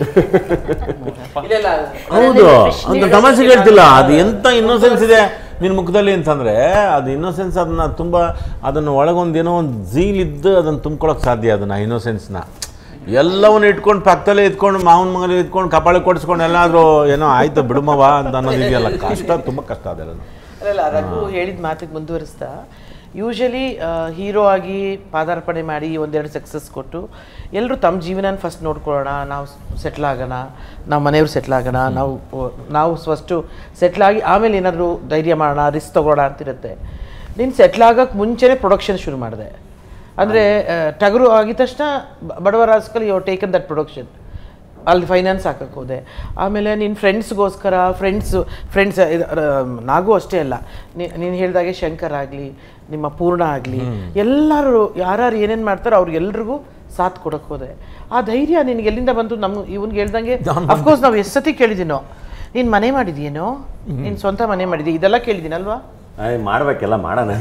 ಇಲ್ಲ ಇಲ್ಲ ಹೌದು ಅಂತ ತಮಾಷೆಗೆ ಹೇಳ್ತಿಲ್ಲ ಅದು ಎಂತ ಇನ್ನೋಸೆನ್ಸ್ ಇದೆ ನಿನ್ನ ಮುಖದಲ್ಲಿ ಅಂತಂದರೆ ಅದು ಇನ್ನೋಸೆನ್ಸ್ ಅದನ್ನ ತುಂಬ ಅದನ್ನು ಒಳಗೊಂದು ಏನೋ ಒಂದು ಝೀಲ್ ಇದ್ದು ಅದನ್ನು ತುಂಬ್ಕೊಳಕ್ಕೆ ಸಾಧ್ಯ ಅದನ್ನು ಇನ್ನೋಸೆನ್ಸ್ನ ಎಲ್ಲವನ್ನು ಇಟ್ಕೊಂಡು ಪಕ್ಕದಲ್ಲೇ ಇಟ್ಕೊಂಡು ಮಾವನ ಮಗಲ್ಲಿ ಇಟ್ಕೊಂಡು ಕಪಾಳಿ ಕೊಡಿಸ್ಕೊಂಡು ಎಲ್ಲಾದರೂ ಏನೋ ಆಯ್ತು ಬಿಡುಮವ ಅಂತ ಅನ್ನೋದು ಇದೆಯಲ್ಲ ಕಷ್ಟ ತುಂಬ ಕಷ್ಟ ಅದೆಲ್ಲ ಅಲ್ಲಲ್ಲ ರಘು ಹೇಳಿದ ಮಾತಿಗೆ ಮುಂದುವರಿಸ್ತಾ ಯೂಶಲಿ ಹೀರೋ ಆಗಿ ಪಾದಾರ್ಪಣೆ ಮಾಡಿ ಒಂದೆರಡು ಸಕ್ಸಸ್ ಕೊಟ್ಟು ಎಲ್ಲರೂ ತಮ್ಮ ಜೀವನ ಫಸ್ಟ್ ನೋಡ್ಕೊಳ್ಳೋಣ ನಾವು ಸೆಟ್ಲ್ ಆಗೋಣ ನಾವು ಮನೆಯವ್ರು ಸೆಟ್ಲ್ ಆಗೋಣ ನಾವು ಓ- ನಾವು ಫಸ್ಟು ಸೆಟ್ಲ್ ಆಗಿ ಆಮೇಲೆ ಏನಾದರೂ ಧೈರ್ಯ ಮಾಡೋಣ ರಿಸ್ಕ್ ತಗೊಳ್ಳೋಣ ಅಂತಿರುತ್ತೆ ನೀನು ಸೆಟ್ಲ್ ಆಗೋಕ್ಕೆ ಮುಂಚೆನೇ ಪ್ರೊಡಕ್ಷನ್ ಶುರು ಮಾಡಿದೆ ಅಂದರೆ ಟಗರು ಆಗಿದ ತಕ್ಷಣ ಬ- ಬಡವರ rascal you taken that production ಅಲ್ಲಿ ಫೈನಾನ್ಸ್ ಹಾಕಕ್ಕೆ ಹೋದೆ ಆಮೇಲೆ ನಿನ್ನ ಫ್ರೆಂಡ್ಸ್ಗೋಸ್ಕರ ಫ್ರೆಂಡ್ಸು ಫ್ರೆಂಡ್ಸ್ ನಾಗೂ ಅಷ್ಟೇ ಅಲ್ಲ ನೀನು ಹೇಳಿದಾಗೆ ಶಂಕರ್ ಆಗಲಿ ನಿಮ್ಮ ಪೂರ್ಣ ಆಗಲಿ ಎಲ್ಲರೂ ಯಾರ್ಯಾರು ಏನೇನು ಮಾಡ್ತಾರೋ ಅವ್ರಿಗೆಲ್ರಿಗೂ ಸಾಥ್ ಕೊಡಕ್ಕೆ ಹೋದೆ ಆ ಧೈರ್ಯ ನಿನಗೆ ಎಲ್ಲಿಂದ ಬಂತು ನಮ್ಮ ಇವನ್ಗೆ ಹೇಳ್ದಂಗೆ ಅಫ್ಕೋರ್ಸ್ ನಾವು ಎಷ್ಟು ಸತಿ ಕೇಳಿದ್ದೀನೋ ನೀನು ಮನೆ ಮಾಡಿದೀಯೇನೋ ನೀನು ಸ್ವಂತ ಮನೆ ಮಾಡಿದ್ದೀಯ ಇದೆಲ್ಲ ಕೇಳಿದ್ದೀನಲ್ವಾ ಆಯ್ ಮಾಡ್ಬೇಕೆಲ್ಲ ಮಾಡೋಣ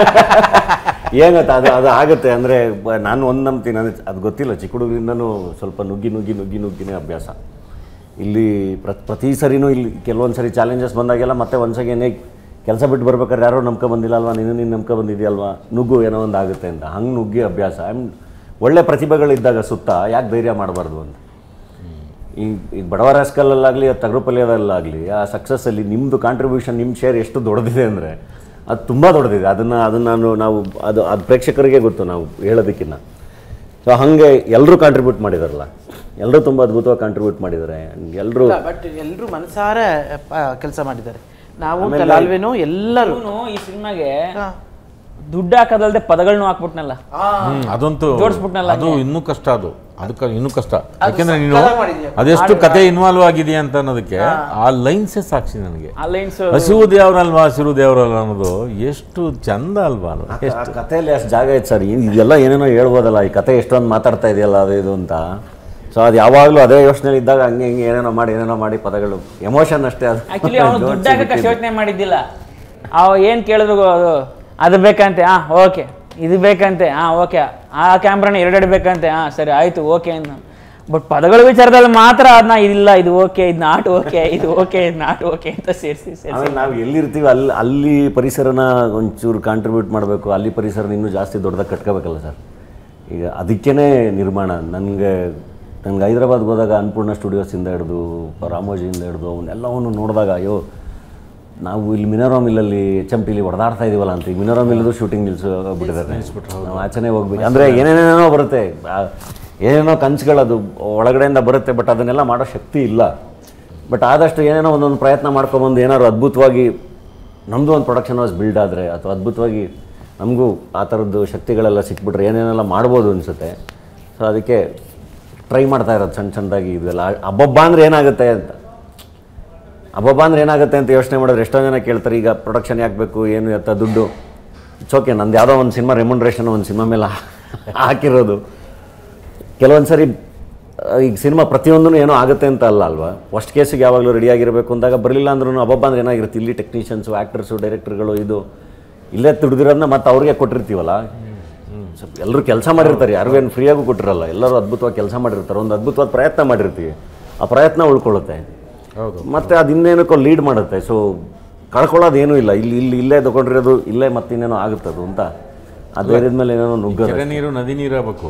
ಏನಾಯ್ತು ಅದು ಅದು ಆಗುತ್ತೆ ಅಂದರೆ ನಾನು ಒಂದು ನಂಬ್ತೀನಿ ಅಂದರೆ ಅದು ಗೊತ್ತಿಲ್ಲ ಚಿಕ್ಕ ಹುಡುಗರಿಂದನೂ ಸ್ವಲ್ಪ ನುಗ್ಗಿ ನುಗ್ಗಿ ನುಗ್ಗಿ ನುಗ್ಗಿನೇ ಅಭ್ಯಾಸ ಇಲ್ಲಿ ಪ್ರ- ಪ್ರತಿ ಸರಿನೂ ಇಲ್ಲಿ ಕೆಲವೊಂದು ಸರಿ ಚಾಲೆಂಜಸ್ ಬಂದಾಗೆಲ್ಲ ಮತ್ತೆ ಒಂದ್ಸಗೇನೆ ಕೆಲಸ ಬಿಟ್ಟು ಬರ್ಬೇಕಾದ್ರೆ ಯಾರೋ ನಂಬ್ಕೊ ಬಂದಿಲ್ಲ ಅಲ್ವಾ ನೀನು ನೀನು ನಂಬ್ಕೊ ಬಂದಿದ್ಯಲ್ವಾ ನುಗ್ಗು ಏನೋ ಒಂದು ಆಗುತ್ತೆ ಅಂತ ಹಂಗೆ ನುಗ್ಗಿ ಅಭ್ಯಾಸ ಐ ಒಳ್ಳೆ ಪ್ರತಿಭೆಗಳಿದ್ದಾಗ ಸುತ್ತ ಯಾಕೆ ಧೈರ್ಯ ಮಾಡಬಾರ್ದು ಅಂತ ಈ ಈಗ ಬಡವರ ಹಾಸ್ಕಲಲ್ಲಾಗಲಿ ತಗರುಪಲ್ಯದಲ್ಲಾಗಲಿ ಆ ಸಕ್ಸಸ್ಸಲ್ಲಿ ನಿಮ್ಮದು ಕಾಂಟ್ರಿಬ್ಯೂಷನ್ ನಿಮ್ಮ ಶೇರ್ ಎಷ್ಟು ದೊಡ್ಡದಿದೆ ಅಂದರೆ ಅದು ತುಂಬ ದೊಡ್ಡದಿದೆ ಅದನ್ನು ಅದನ್ನು ನಾನು ನಾವು ಅದು ಅದು ಪ್ರೇಕ್ಷಕರಿಗೆ ಗೊತ್ತು ನಾವು ಹೇಳೋದಕ್ಕಿಂತ ಸೊ ಹಾಗೆ ಎಲ್ಲರೂ ಕಾಂಟ್ರಿಬ್ಯೂಟ್ ಮಾಡಿದಾರಲ್ಲ ಎಲ್ಲರೂ ತುಂಬ ಅದ್ಭುತವಾಗಿ ಕಾಂಟ್ರಿಬ್ಯೂಟ್ ಮಾಡಿದ್ದಾರೆ ಎಲ್ಲರೂ ಬಟ್ ಎಲ್ಲರೂ ಮನಸಾರ ಕೆಲಸ ಮಾಡಿದ್ದಾರೆ ನಾವು ಕಲಾಲ್ವೇನೋ ಎಲ್ಲರೂ ಇವನು ಈ ಸಿನಿಮಾಗೆ ಹಾ. ದುಡ್ಡು ಹಾಕೋದಲ್ದೆ ಪದಗಳನ್ನೂ ಹಾಕ್ಬಿಟ್ನಲ್ಲ ಹ್ಮ್, ಅದಂತೂ ಜೋಡಿಸ್ಬಿಟ್ನಲ್ಲ ಅದು ಇನ್ನೂ ಕಷ್ಟ ಅದು ಅದಕ್ಕೆ ಇನ್ನೂ ಕಷ್ಟ ಯಾಕೆಂದ್ರೆ ನೀನು ಸಕ್ಕತ್ತಾಗ್ ಮಾಡಿದ್ಯಾ. ಅದೆಷ್ಟು ಕತೆ ಇನ್ವಾಲ್ವ್ ಆಗಿದೆಯಾ ಅಂತ ಅನ್ನೋದಕ್ಕೆ ಆ ಲೈನ್ಸೇ ಸಾಕ್ಷಿ ನನಗೆ ಆ ಲೈನ್ಸ್ ಹಸಿರು ದೇವರಲ್ವಾ ಹಸಿರು ದೇವರಲ್ವಾ ಅನ್ನೋದು ಎಷ್ಟು ಚಂದ ಅಲ್ವಾ ಅದು ಆ ಎಷ್ಟು ಕಥೆಯಲ್ಲಿ ಅಷ್ಟು ಜಾಗ ಐತೆ ಸರ್ ಇದೆಲ್ಲ ಏನೇನೋ ಹೇಳ್ಬೋದಲ್ಲ ಈ ಕತೆ ಎಷ್ಟೊಂದು ಮಾತಾಡ್ತಾ ಇದೆಯಲ್ಲ ಅದು ಇದು ಅಂತ ಸೊ ಅದು ಯಾವಾಗಲೂ ಅದೇ ಯೋಚನೆ ಇದ್ದಾಗ ಹಂಗೆ ಹಿಂಗೆ ಏನೇನೋ ಮಾಡಿ ಏನೇನೋ ಮಾಡಿ ಪದಗಳು ಎಮೋಷನ್ ಅಷ್ಟೇ ಅದು ಆಕ್ಚುಲಿ ಅವನು ದುಡ್ಡು ಹಾಕಕ್ಕೆ ಯೋಚನೆ ಮಾಡಿದ್ದಿಲ್ಲ ಅವ ಏನು ಕೇಳಿದ್ರು ಅದು ಅದು ಬೇಕಂತೆ ಹಾಂ ಓಕೆ ಇದು ಬೇಕಂತೆ ಹಾಂ ಓಕೆ ಆ ಕ್ಯಾಮ್ರಾನ ಎರಡೆರಡು ಬೇಕಂತೆ ಹಾಂ ಸರಿ ಆಯಿತು ಓಕೆ ಅಂತ ಬಟ್ ಪದಗಳ ವಿಚಾರದಲ್ಲಿ ಮಾತ್ರ ಅದನ್ನ ಇದಿಲ್ಲ ಇದು ಓಕೆ ಇದು ನಾಟ್ ಓಕೆ ಇದು ಓಕೆ ಇದು ನಾಟ್ ಓಕೆ ಅಂತ ಸೇರಿಸಿ ಸೇರಿಸಿ ಆಮೇಲೆ ನಾವು ಎಲ್ಲಿರ್ತೀವಿ ಅಲ್ಲಿ ಅಲ್ಲಿ ಪರಿಸರನ ಒಂಚೂರು ಕಾಂಟ್ರಿಬ್ಯೂಟ್ ಮಾಡಬೇಕು ಅಲ್ಲಿ ಪರಿಸರನ ಇನ್ನೂ ಜಾಸ್ತಿ ದೊಡ್ಡದಾಗಿ ಕಟ್ಕೋಬೇಕಲ್ಲ ಸರ್ ಈಗ ಅದಕ್ಕೇ ನಿರ್ಮಾಣ ನನಗೆ ನನಗೆ ಹೈದ್ರಾಬಾದ್ಗೆ ಹೋದಾಗ ಅನ್ನಪೂರ್ಣ ಸ್ಟುಡಿಯೋಸಿಂದ ಹಿಡಿದು ರಾಮೋಜಿಯಿಂದ ಹಿಡಿದು ಅವನ್ನೆಲ್ಲವನ್ನು ನೋಡಿದಾಗ ಅಯ್ಯೋ ನಾವು ಇಲ್ಲಿ ಮಿನೋರಾ ಮಿಲ್ಲಲ್ಲಿ ಎಚ್ ಎಮ್ ಟಿಲಿ ಹೊಡೆದಾಡ್ತಾ ಇದೀವಲ್ಲ ಅಂತ ಈಗ ಮಿನೋರಾ ಮಿಲ್ಲದು ಶೂಟಿಂಗ್ ನಿಲ್ಸ್ಬಿಟ್ಟಿದ್ದಾರೆ ನಾವು ಆಚೆನೇ ಹೋಗ್ಬೇಕು ಅಂದರೆ ಏನೇನೇನೋ ಬರುತ್ತೆ ಆ, ಏನೇನೋ ಕನಸುಗಳದು ಒಳಗಡೆಯಿಂದ ಬರುತ್ತೆ ಬಟ್ ಅದನ್ನೆಲ್ಲ ಮಾಡೋ ಶಕ್ತಿ ಇಲ್ಲ ಬಟ್ ಆದಷ್ಟು ಏನೇನೋ ಒಂದೊಂದು ಪ್ರಯತ್ನ ಮಾಡ್ಕೊಬಂದು ಏನಾದ್ರು ಅದ್ಭುತವಾಗಿ ನಮ್ಮದು ಒಂದು ಪ್ರೊಡಕ್ಷನ್ ಹೌಸ್ ಬಿಲ್ಡ್ ಆದರೆ ಅಥವಾ ಅದ್ಭುತವಾಗಿ ನಮಗೂ ಆ ಥರದ್ದು ಶಕ್ತಿಗಳೆಲ್ಲ ಸಿಕ್ಬಿಟ್ರೆ ಏನೇನೆಲ್ಲ ಮಾಡ್ಬೋದು ಅನಿಸುತ್ತೆ ಸೊ ಅದಕ್ಕೆ ಟ್ರೈ ಮಾಡ್ತಾ ಇರೋದು ಸಣ್ಣ ಸಣ್ಣದಾಗಿ ಇದೆಲ್ಲ ಹಬ್ಬಬ್ಬ ಅಂದರೆ ಏನಾಗುತ್ತೆ ಅಂತ ಹಬ್ಬಬ್ಬ ಅಂದ್ರೆ ಏನಾಗುತ್ತೆ ಅಂತ ಯೋಚನೆ ಮಾಡಿದ್ರೆ ಎಷ್ಟೋ ಜನ ಕೇಳ್ತಾರೆ ಈಗ ಪ್ರೊಡಕ್ಷನ್ ಯಾಕೆ ಬೇಕು ಏನು ಎತ್ತ ದುಡ್ಡು ಇಟ್ಸ್ ಓಕೆ ನಂದು ಯಾವುದೋ ಒಂದು ಸಿನಿಮಾ ರೆಮ್ಯುನ್ರೇಷನ್ ಒಂದು ಸಿನಿಮಾ ಮೇಲೆ ಹಾಕಿರೋದು ಕೆಲವೊಂದು ಸರಿ ಆ, ಈಗ ಸಿನಿಮಾ ಪ್ರತಿಯೊಂದೂ ಏನೋ ಆಗುತ್ತೆ ಅಂತ ಅಲ್ಲ ಅಲ್ವಾ ಫಸ್ಟ್ ಕೇಸಿಗೆ ಯಾವಾಗಲೂ ರೆಡಿಯಾಗಿರಬೇಕು ಅಂದಾಗ ಬರಲಿಲ್ಲ ಅಂದ್ರೂ ಹಬ್ಬಬ್ಬ ಅಂದ್ರೆ ಏನಾಗಿರುತ್ತೆ ಇಲ್ಲಿ ಟೆಕ್ನಿಷಿಯನ್ಸು ಆ್ಯಕ್ಟರ್ಸು ಡೈರೆಕ್ಟರ್ಗಳು ಇದು ಇಲ್ಲೇ ದುಡ್ದಿರೋದನ್ನ ಮತ್ತೆ ಅವ್ರಿಗೆ ಕೊಟ್ಟಿರ್ತೀವಲ್ಲ ಸ್ವಲ್ಪ ಎಲ್ಲರೂ ಕೆಲಸ ಮಾಡಿರ್ತಾರೆ ಯಾರಿಗೇನು ಫ್ರೀಯಾಗೂ ಕೊಟ್ಟಿರಲ್ಲ ಎಲ್ಲರೂ ಅದ್ಭುತವಾಗಿ ಕೆಲಸ ಮಾಡಿರ್ತಾರೆ ಒಂದು ಅದ್ಭುತವಾದ ಪ್ರಯತ್ನ ಮಾಡಿರ್ತೀವಿ ಆ ಪ್ರಯತ್ನ ಉಳ್ಕೊಳ್ಳುತ್ತೆ ಹೌದು ಮತ್ತೆ ಅದು ಇನ್ನೇನಕ್ಕೋ ಲೀಡ್ ಮಾಡುತ್ತೆ ಸೊ ಕಳ್ಕೊಳ್ಳೋದು ಏನೂ ಇಲ್ಲ ಇಲ್ಲಿ ಇಲ್ಲಿ ಇಲ್ಲೇ ತಗೊಂಡಿರೋದು ಇಲ್ಲೇ ಮತ್ತೆ ಇನ್ನೇನೋ ಆಗುತ್ತದು ಅಂತ ಆ ಧೈರ್ಯದ ಮೇಲೆ ಏನೇನೋ ನುಗ್ಗೋದು ಕೆರೆ ನೀರು ನದಿ ನೀರು ಆಗ್ಬೇಕು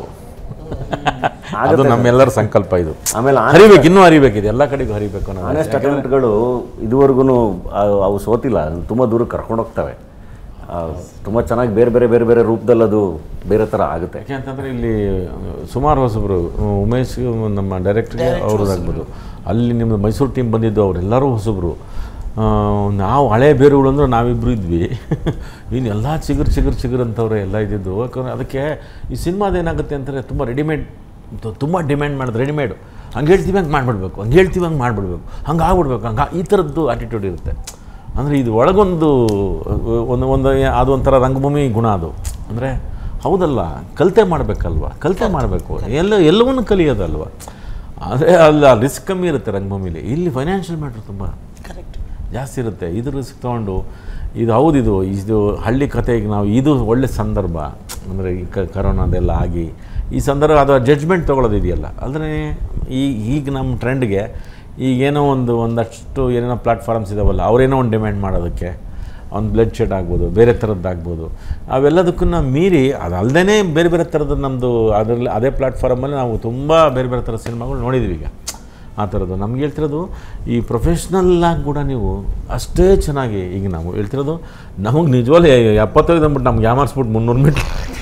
ಅದು ಆಗುತ್ತೆ ನಮ್ಮೆಲ್ಲರ ಸಂಕಲ್ಪ ಇದು ಆಮೇಲೆ ಹರಿಬೇಕು ಇನ್ನೂ ಹರಿಬೇಕಿದೆ ಎಲ್ಲ ಕಡೆಗೂ ಹರಿಬೇಕು ನಾವು ಆನೆಸ್ಟ್ ಅಟೆಂಪ್ಟ್ಗಳು ಇದುವರೆಗೂ ಅವು ಸೋತಿಲ್ಲ ತುಂಬ ದೂರ ಕರ್ಕೊಂಡು ಹೋಗ್ತವೆ ತುಂಬ ಚೆನ್ನಾಗಿ ಬೇರೆ ಬೇರೆ ಬೇರೆ ಬೇರೆ ರೂಪದಲ್ಲಿ ಅದು ಬೇರೆ ಥರ ಆಗುತ್ತೆ ಯಾಕೆ ಅಂತಂದರೆ ಇಲ್ಲಿ ಸುಮಾರು ಹೊಸಬರು ಉಮೇಶ್ ನಮ್ಮ ಡೈರೆಕ್ಟ್ರಿಗೆ ಅವ್ರದ್ದಾಗ್ಬೋದು ಅಲ್ಲಿ ನಿಮ್ಮದು ಮೈಸೂರು ಟೀಮ್ ಬಂದಿದ್ದು ಅವರೆಲ್ಲರೂ ಹೊಸಬರು ಆ, ನಾವು ಹಳೆ ಬೇರುಗಳು ಅಂದ್ರೆ ನಾವಿಬ್ಬರು ಇದ್ವಿ ಇನ್ನು ಎಲ್ಲ ಚಿಗುರು ಚಿಗುರು ಚಿಗುರು ಅಂತವ್ರೆ ಎಲ್ಲ ಇದ್ದಿದ್ದು ಯಾಕಂದ್ರೆ ಅದಕ್ಕೆ ಈ ಸಿನಿಮಾದ ಏನಾಗುತ್ತೆ ಅಂತಂದರೆ ತುಂಬ ರೆಡಿಮೇಡ್ ತುಂಬ ಡಿಮ್ಯಾಂಡ್ ಮಾಡೋದು ರೆಡಿಮೇಡು ಹಂಗೆ ಹೇಳ್ತೀವಿ ಹಂಗೆ ಮಾಡಿಬಿಡ್ಬೇಕು ಹಂಗೆ ಹೇಳ್ತೀವಿ ಹಂಗೆ ಮಾಡಿಬಿಡ್ಬೇಕು ಹಂಗೆ ಆಗ್ಬಿಡ್ಬೇಕು ಹಂಗೆ ಈ ಥರದ್ದು ಆಟಿಟ್ಯೂಡ್ ಇರುತ್ತೆ ಅಂದರೆ ಇದು ಒಳಗೊಂದು ಒಂದು ಒಂದು ಅದು ಒಂಥರ ರಂಗಭೂಮಿ ಗುಣ ಅದು ಅಂದರೆ ಹೌದಲ್ಲ ಕಲಿತೆ ಮಾಡಬೇಕಲ್ವ ಕಲಿತೆ ಮಾಡಬೇಕು ಎಲ್ಲ ಎಲ್ಲವನ್ನು ಕಲಿಯೋದಲ್ವ ಆದರೆ ಅಲ್ಲ ರಿಸ್ಕ್ ಕಮ್ಮಿ ಇರುತ್ತೆ ರಂಗಭೂಮಿಲಿ ಇಲ್ಲಿ ಫೈನಾನ್ಷಿಯಲ್ ಮ್ಯಾಟ್ರ್ ತುಂಬ ಜಾಸ್ತಿ ಇರುತ್ತೆ ಇದು ರಿಸ್ಕ್ ತೊಗೊಂಡು ಇದು ಹೌದಿದು ಇದು ಹಳ್ಳಿ ಕತೆಗೆ ನಾವು ಇದು ಒಳ್ಳೆ ಸಂದರ್ಭ ಅಂದರೆ ಈ ಕ ಕರೋನಾದೆಲ್ಲ ಆಗಿ ಈ ಸಂದರ್ಭ ಅದು ಜಡ್ಜ್ಮೆಂಟ್ ತೊಗೊಳೋದು ಇದೆಯಲ್ಲ ಅಂದರೆ ಈ ಈಗ ನಮ್ಮ ಟ್ರೆಂಡ್ಗೆ ಈಗೇನೋ ಒಂದು ಒಂದಷ್ಟು ಏನೇನೋ ಪ್ಲಾಟ್ಫಾರ್ಮ್ಸ್ ಇದಾವಲ್ಲ ಅವರೇನೋ ಒಂದು ಡಿಮ್ಯಾಂಡ್ ಮಾಡೋದಕ್ಕೆ ಒಂದು ಬ್ಲಡ್ ಶೆಡ್ ಆಗ್ಬೋದು ಬೇರೆ ಥರದ್ದಾಗ್ಬೋದು ಅವೆಲ್ಲದಕ್ಕೂ ಮೀರಿ ಅದಲ್ಲದೇ ಬೇರೆ ಬೇರೆ ಥರದ ನಮ್ಮದು ಅದರಲ್ಲಿ ಅದೇ ಪ್ಲಾಟ್ಫಾರ್ಮಲ್ಲಿ ನಾವು ತುಂಬ ಬೇರೆ ಬೇರೆ ಥರದ ಸಿನಿಮಾಗಳು ನೋಡಿದ್ದೀವಿ ಈಗ ಆ ಥರದ್ದು ನಮ್ಗೆ ಹೇಳ್ತಿರೋದು ಈ ಪ್ರೊಫೆಷ್ನಲ್ಲಾಗಿ ಕೂಡ ನೀವು ಅಷ್ಟೇ ಚೆನ್ನಾಗಿ ಈಗ ನಾವು ಹೇಳ್ತಿರೋದು ನಮಗೆ ನಿಜವಾಗ್ಲೂ ಎಪ್ಪತ್ತೈದು ಅಂದ್ಬಿಟ್ಟು ನಮ್ಗೆ ಯಾಮಾರಿಸ್ಬಿಟ್ಟು ಮುನ್ನೂರು ಮೀಟ್ರ್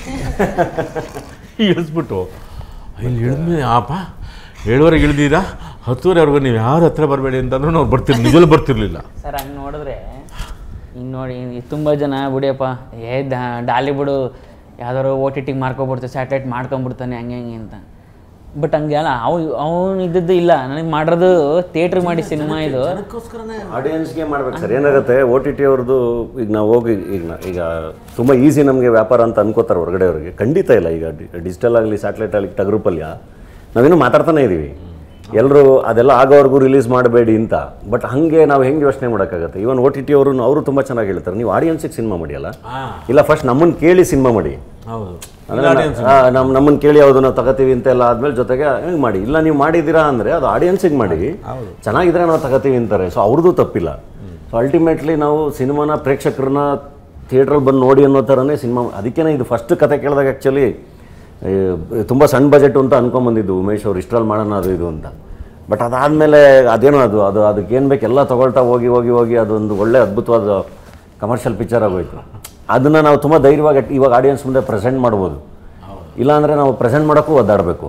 ಇಳಿಸ್ಬಿಟ್ಟು ಇಲ್ಲಿ ಇಳಿದ್ಮೇಲೆ ಆಪ ಏಳುವರೆಗೆ ಇಳಿದಿದ್ದ ಹತ್ತುವರೆವರೆಗೂ ನೀವು ಯಾರು ಹತ್ರ ಬರಬೇಡಿ ಅಂತಂದ್ರೂ ನಾವು ಬರ್ತಿರ್ ನಿಜವಲ್ಲೂ ಬರ್ತಿರ್ಲಿಲ್ಲ ಸರ್ ಹಂಗೆ ನೋಡಿದ್ರೆ ಹಿಂಗೆ ನೋಡಿ ತುಂಬ ಜನ ಬಿಡಿಯಪ್ಪ ಏ ಡಾಲಿ ಬಿಡು ಯಾವ್ದಾದ್ರು ಓ ಟಿ ಟಿಗೆ ಮಾರ್ಕೊಬಿಡ್ತಾರೆ ಸ್ಯಾಟಲೈಟ್ ಮಾಡ್ಕೊಂಬಿಡ್ತಾನೆ ಹಂಗೆ ಹಂಗೆ ಅಂತ ಬಟ್ ಹಂಗೆ ಅಲ್ಲ ಅವ್ ಅವ್ನು ಇದ್ದದ್ದು ಇಲ್ಲ ನನಗೆ ಮಾಡಿರೋದು ಥಿಯೇಟ್ರ್ ಮಾಡಿ ಸಿನಿಮಾ ಇದು ಆಡಿಯನ್ಸ್ಗೆ ಮಾಡ್ಬೇಕು ಸರ್ ಏನಾಗುತ್ತೆ ಓ ಟಿ ಟಿ ಅವ್ರದ್ದು ಈಗ ನಾವು ಹೋಗಿ ಈಗ ನಾ- ಈಗ ತುಂಬ ಈಸಿ ನಮಗೆ ವ್ಯಾಪಾರ ಅಂತ ಅನ್ಕೋತಾರೆ ಹೊರಗಡೆ ಅವ್ರಿಗೆ ಖಂಡಿತ ಇಲ್ಲ ಈಗ ಡಿಜಿಟಲ್ ಆಗಲಿ ಸ್ಯಾಟಲೈಟ್ ಆಗಲಿ ಟಗರುಪಲ್ಯ ನಾವೇನು ಮಾತಾಡ್ತಾನೆ ಇದ್ದೀವಿ ಎಲ್ಲರೂ ಅದೆಲ್ಲ ಆಗೋವರೆಗೂ ರಿಲೀಸ್ ಮಾಡಬೇಡಿ ಅಂತ ಬಟ್ ಹಾಗೆ ನಾವು ಹೆಂಗೆ ಯೋಚನೆ ಮಾಡೋಕ್ಕಾಗತ್ತೆ ಇವನ್ ಓ ಟಿ ಟಿ ಅವರು ಅವರು ತುಂಬ ಚೆನ್ನಾಗಿ ಹೇಳ್ತಾರೆ ನೀವು ಆಡಿಯನ್ಸಿಗೆ ಸಿನಿಮಾ ಮಾಡಿಯಲ್ಲ ಇಲ್ಲ ಫಸ್ಟ್ ನಮ್ಮನ್ನು ಕೇಳಿ ಸಿನಿಮಾ ಮಾಡಿ ಹೌದು ಅಂದ್ರೆ ನಮ್ಮ ನಮ್ಮನ್ನು ಕೇಳಿ ಯಾವುದು ನಾವು ತಗೋತೀವಿ ಅಂತ ಎಲ್ಲ ಆದ್ಮೇಲೆ ಜೊತೆಗೆ ಹೆಂಗೆ ಮಾಡಿ ಇಲ್ಲ ನೀವು ಮಾಡಿದ್ದೀರಾ ಅಂದರೆ ಅದು ಆಡಿಯನ್ಸಿಗೆ ಮಾಡಿ ಚೆನ್ನಾಗಿದ್ರೆ ನಾವು ತಗೋತೀವಿ ಅಂತಾರೆ ಸೊ ಅವ್ರದ್ದು ತಪ್ಪಿಲ್ಲ ಸೊ ಅಲ್ಟಿಮೇಟ್ಲಿ ನಾವು ಸಿನಿಮಾನ ಪ್ರೇಕ್ಷಕರನ್ನ ಥಿಯೇಟ್ರಲ್ಲಿ ಬಂದು ನೋಡಿ ಅನ್ನೋ ಥರನೇ ಸಿನಿಮಾ ಅದಕ್ಕೇನೆ ಇದು ಫಸ್ಟ್ ಕತೆ ಕೇಳಿದಾಗ ಆ್ಯಕ್ಚುಲಿ ತುಂಬ ಸಣ್ಣ ಬಜೆಟ್ ಅಂತ ಅನ್ಕೊಂಬಂದಿದ್ದು ಉಮೇಶ್ ಅವ್ರು ಇಷ್ಟರಲ್ಲಿ ಮಾಡೋಣ ಅದು ಇದು ಅಂತ ಬಟ್ ಅದಾದಮೇಲೆ ಅದೇನೋ ಅದು ಅದು ಅದಕ್ಕೆ ಏನು ಬೇಕು ಎಲ್ಲ ತೊಗೊಳ್ತಾ ಹೋಗಿ ಹೋಗಿ ಹೋಗಿ ಅದೊಂದು ಒಳ್ಳೆ ಅದ್ಭುತವಾದ ಕಮರ್ಷಿಯಲ್ ಪಿಕ್ಚರ್ ಆಗೋಯ್ತು ಅದನ್ನು ನಾವು ತುಂಬ ಧೈರ್ಯವಾಗಿ ಇವಾಗ ಆಡಿಯನ್ಸ್ ಮುಂದೆ ಪ್ರೆಸೆಂಟ್ ಮಾಡ್ಬೋದು ಇಲ್ಲಾಂದರೆ ನಾವು ಪ್ರೆಸೆಂಟ್ ಮಾಡೋಕ್ಕೂ ಒದ್ದಾಡಬೇಕು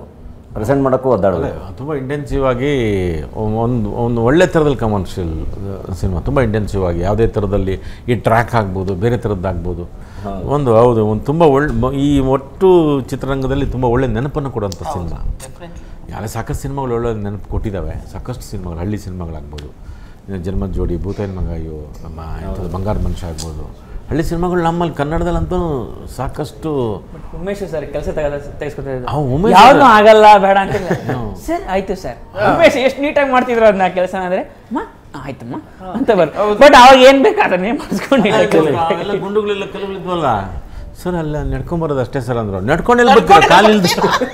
ಪ್ರೆಸೆಂಟ್ ಮಾಡೋಕ್ಕೂ ಒದ್ದಾಡೋದು ತುಂಬ ಇಂಟೆನ್ಸಿವ್ ಆಗಿ ಒಂದು ಒಂದು ಒಳ್ಳೆ ಥರದಲ್ಲಿ ಕಮರ್ಷಿಯಲ್ ಸಿನಿಮಾ ತುಂಬ ಇಂಟೆನ್ಸಿವ್ ಆಗಿ ಯಾವುದೇ ಥರದಲ್ಲಿ ಈ ಟ್ರ್ಯಾಕ್ ಆಗ್ಬೋದು ಬೇರೆ ಥರದ್ದಾಗ್ಬೋದು ಒಂದು ಹೌದು ಒಂದು ತುಂಬ ಒಳ್ಳೆ ಮ- ಈ ಒಟ್ಟು ಚಿತ್ರರಂಗದಲ್ಲಿ ತುಂಬ ಒಳ್ಳೆ ನೆನಪನ್ನು ಕೊಡುವಂಥ ಸಿನಿಮಾ ಯಾರೇ ಸಾಕಷ್ಟು ಸಿನಿಮಾಗಳು ಒಳ್ಳೆ ನೆನಪು ಕೊಟ್ಟಿದ್ದಾವೆ ಸಾಕಷ್ಟು ಸಿನಿಮಾಗಳು ಹಳ್ಳಿ ಸಿನಿಮಾಗಳಾಗ್ಬೋದು ಇನ್ನು ಜನ್ಮದ ಜೋಡಿ ಭೂತಾಯಿನ ಮಗ ಅಯ್ಯೋ ನಮ್ಮ ಎಂಥದ್ದು ಬಂಗಾರ ಮನುಷ್ಯ ಆಗ್ಬೋದು ಹಳ್ಳಿ ಸಿನಿಮಾಗಳು ನಮ್ಮಲ್ಲಿ ಕನ್ನಡದಲ್ಲಂತೂ ಸಾಕಷ್ಟು ಉಮೇಶ್ ಸರ್ ಕೆಲಸ ತೆಗೆಸ್ಕೊತಾ ಆ, ಉಮೇಶ್ ಯಾವ್ದು ಆಗಲ್ಲ ಬೇಡ ಅಂತ ಸರ್ ಆಯ್ತು ಸರ್ ಉಮೇಶ್ ಎಷ್ಟು ನೀಟಾಗಿ ಮಾಡ್ತಿದ್ರು ಅದನ್ನ ಕೆಲಸ ಅಂದ್ರೆ ಅಮ್ಮ ಆಯ್ತಮ್ಮ ಅಂತ ಬರ್ ಬಟ್ ಅವಾಗ ಏನ್ ಬೇಕು ಅದನ್ನೇ ಮಾಡಿಸ್ಕೊಂಡು ಅವೆಲ್ಲ ಗುಂಡುಗಳೆಲ್ಲ ಕಲ್ಲುಗಳಿದ್ವಲ್ಲ ಸರ್ ಅಲ್ಲ ನಡ್ಕೊಂಬರೋದು ಅಷ್ಟೇ ಸರ್ ಅಂದ್ರು ನಡ್ಕೊಂಡೆಲ್ಲ ಬರ್ತೀರ ಕಾಲಿಲ್ದ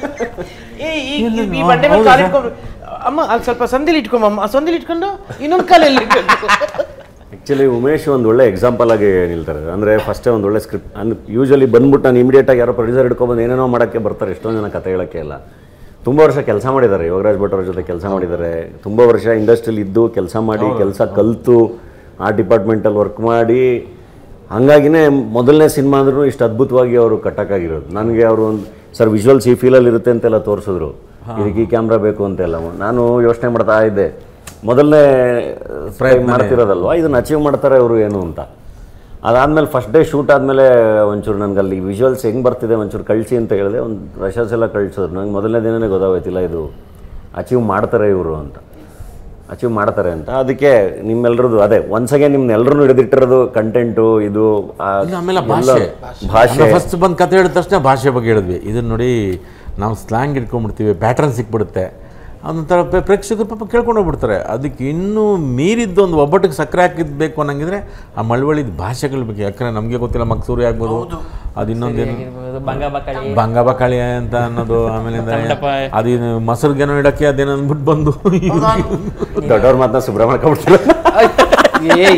ಈ ಈ- ಈ- ಈ ಬಂಡೆ ಮೇಲೆ ಕಾಲು ಇಟ್ಕೊಂಡು ಅಮ್ಮ ಅಲ್ಲಿ ಸ್ವಲ್ಪ ಸಂದಿಲಿ ಇಟ್ಕೊಂಬ ಅಮ್ಮ ಸಂದಿಲಿ ಇಟ್ಕೊಂಡು ಇನ್ನೊಂದು ಕಾಲಲ್ಲಿ ಇಟ್ಕೊಂಡು ಆ್ಯಕ್ಚುಲಿ ಉಮೇಶ್ ಒಂದು ಒಳ್ಳೆ ಎಕ್ಸಾಂಪಲ್ ಆಗಿ ನಿಲ್ತಾರೆ ಅಂದರೆ ಫಸ್ಟೇ ಒಂದು ಒಳ್ಳೆ ಸ್ಕ್ರಿಪ್ಟ್ ಅಂದ್ರೆ ಯೂಶಲಿ ಬಂದ್ಬಿಟ್ಟು ನಾನು ಇಮಿಡಿಯೇಟಾಗಿ ಯಾರೋ ಪ್ರೊಡ್ಯೂಸರ್ ಹಿಡ್ಕೊಬಂದು ಏನೇನೋ ಮಾಡೋಕ್ಕೆ ಬರ್ತಾರೆ ಎಷ್ಟೊಂದು ಜನ ಕತೆ ಹೇಳೋಕ್ಕೆ ಇಲ್ಲ ತುಂಬ ವರ್ಷ ಕೆಲಸ ಮಾಡಿದ್ದಾರೆ ಯೋಗರಾಜ್ ಭಟ್ ಅವ್ರ ಜೊತೆ ಕೆಲಸ ಮಾಡಿದ್ದಾರೆ ತುಂಬ ವರ್ಷ ಇಂಡಸ್ಟ್ರಿಲಿ ಇದ್ದು ಕೆಲಸ ಮಾಡಿ ಕೆಲಸ ಕಲಿತು ಆ ಡಿಪಾರ್ಟ್ಮೆಂಟಲ್ಲಿ ವರ್ಕ್ ಮಾಡಿ ಹಂಗಾಗಿನೇ ಮೊದಲನೇ ಸಿನಿಮಾ ಅಂದ್ರೂ ಇಷ್ಟು ಅದ್ಭುತವಾಗಿ ಅವರು ಕಟ್ಟಕ್ಕಾಗಿರೋದು ನನಗೆ ಅವರು ಒಂದು ಸರ್ ವಿಜುವಲ್ಸ್ ಈ ಫೀಲಲ್ಲಿ ಇರುತ್ತೆ ಅಂತೆಲ್ಲ ತೋರಿಸಿದ್ರು ಇದಕ್ಕೆ ಈ ಕ್ಯಾಮ್ರಾ ಬೇಕು ಅಂತೆಲ್ಲ ನಾನು ಯೋಚನೆ ಮಾಡ್ತಾ ಇದ್ದೆ ಮೊದಲನೇ ಪ್ರಯತ್ನ ಮಾಡ್ತಿರೋದಲ್ವಾ ಇದನ್ನ ಅಚೀವ್ ಮಾಡ್ತಾರೆ ಅವರು ಏನು ಅಂತ ಅದಾದಮೇಲೆ ಫಸ್ಟ್ ಡೇ ಶೂಟ್ ಆದಮೇಲೆ ಒಂಚೂರು ನನಗೆ ಅಲ್ಲಿ ವಿಜುವಲ್ಸ್ ಹೆಂಗೆ ಬರ್ತಿದೆ ಒಂಚೂರು ಕಳಿಸಿ ಅಂತ ಹೇಳಿದೆ ಒಂದು ರಶಸ್ ಎಲ್ಲ ಕಳಿಸಿದ್ರು ನಂಗೆ ಮೊದಲನೇ ದಿನನೇ ಗೊತ್ತಾಗೋಯ್ತಿಲ್ಲ ಇದು ಅಚೀವ್ ಮಾಡ್ತಾರೆ ಇವರು ಅಂತ ಅಚೀವ್ ಮಾಡ್ತಾರೆ ಅಂತ ಅದಕ್ಕೆ ನಿಮ್ಮೆಲ್ಲರದು ಅದೇ ಒನ್ಸ್ ಅಗೇನ್ ನಿಮ್ನೆಲ್ಲರೂ ಹಿಡಿದಿಟ್ಟಿರೋದು ಕಂಟೆಂಟು ಇದು ಆ ಆಮೇಲೆ ಎಲ್ಲ ಭಾಷೆ ಭಾಷೆ ಫಸ್ಟ್ ಬಂದು ಕತೆ ಹೇಳಿದ ತಕ್ಷಣ ಭಾಷೆ ಬಗ್ಗೆ ಹೇಳಿದ್ವಿ ಇದನ್ನ ನೋಡಿ ನಾವು ಸ್ಲ್ಯಾಂಗ್ ಇಟ್ಕೊಂಡ್ಬಿಡ್ತೀವಿ ಪ್ಯಾಟರ್ನ್ ಸಿಕ್ಬಿಡುತ್ತೆ ಅದೊಂಥರ ಪ್ರ- ಪ್ರೇಕ್ಷಕರು ಪಾಪ ಕೇಳ್ಕೊಂಡು ಹೋಗ್ಬಿಡ್ತಾರೆ ಅದಕ್ಕೆ ಇನ್ನೂ ಮೀರಿದ್ದು ಒಂದು ಒಬ್ಬಟ್ಟಿಗೆ ಸಕ್ಕರೆ ಹಾಕಿದ್ದು ಬೇಕು ಅನ್ನಂಗಿದ್ರೆ ಆ ಮಳವಳಿದ ಭಾಷೆಗಳ ಬಗ್ಗೆ ಯಾಕಂದ್ರೆ ನಮಗೆ ಗೊತ್ತಿಲ್ಲ ಮಕ್ಸೂರಿ ಆಗ್ಬೋದು ಅದು ಇನ್ನೊಂದೇನು ಬಂಗ ಬಕ್ಕಳಿ ಬಂಗ ಬಕಾಳಿ ಅಂತ ಅನ್ನೋದು ಆಮೇಲೆ ಟಮಟಪ. ಅದು ಇದು ಮೊಸರಿಗೇನೋ ಇಡಕ್ಕೆ ಅದೇನೋ ಅಂದ್ಬಿಟ್ಟು ಬಂದು ದೊಡ್ಡವ್ರ ಮಾತನ್ನ ಸುಬ್ರಹ್ಮಣ್ಯ ಕಬಿಡ್ತಿಲ್ಲ ಏಯ್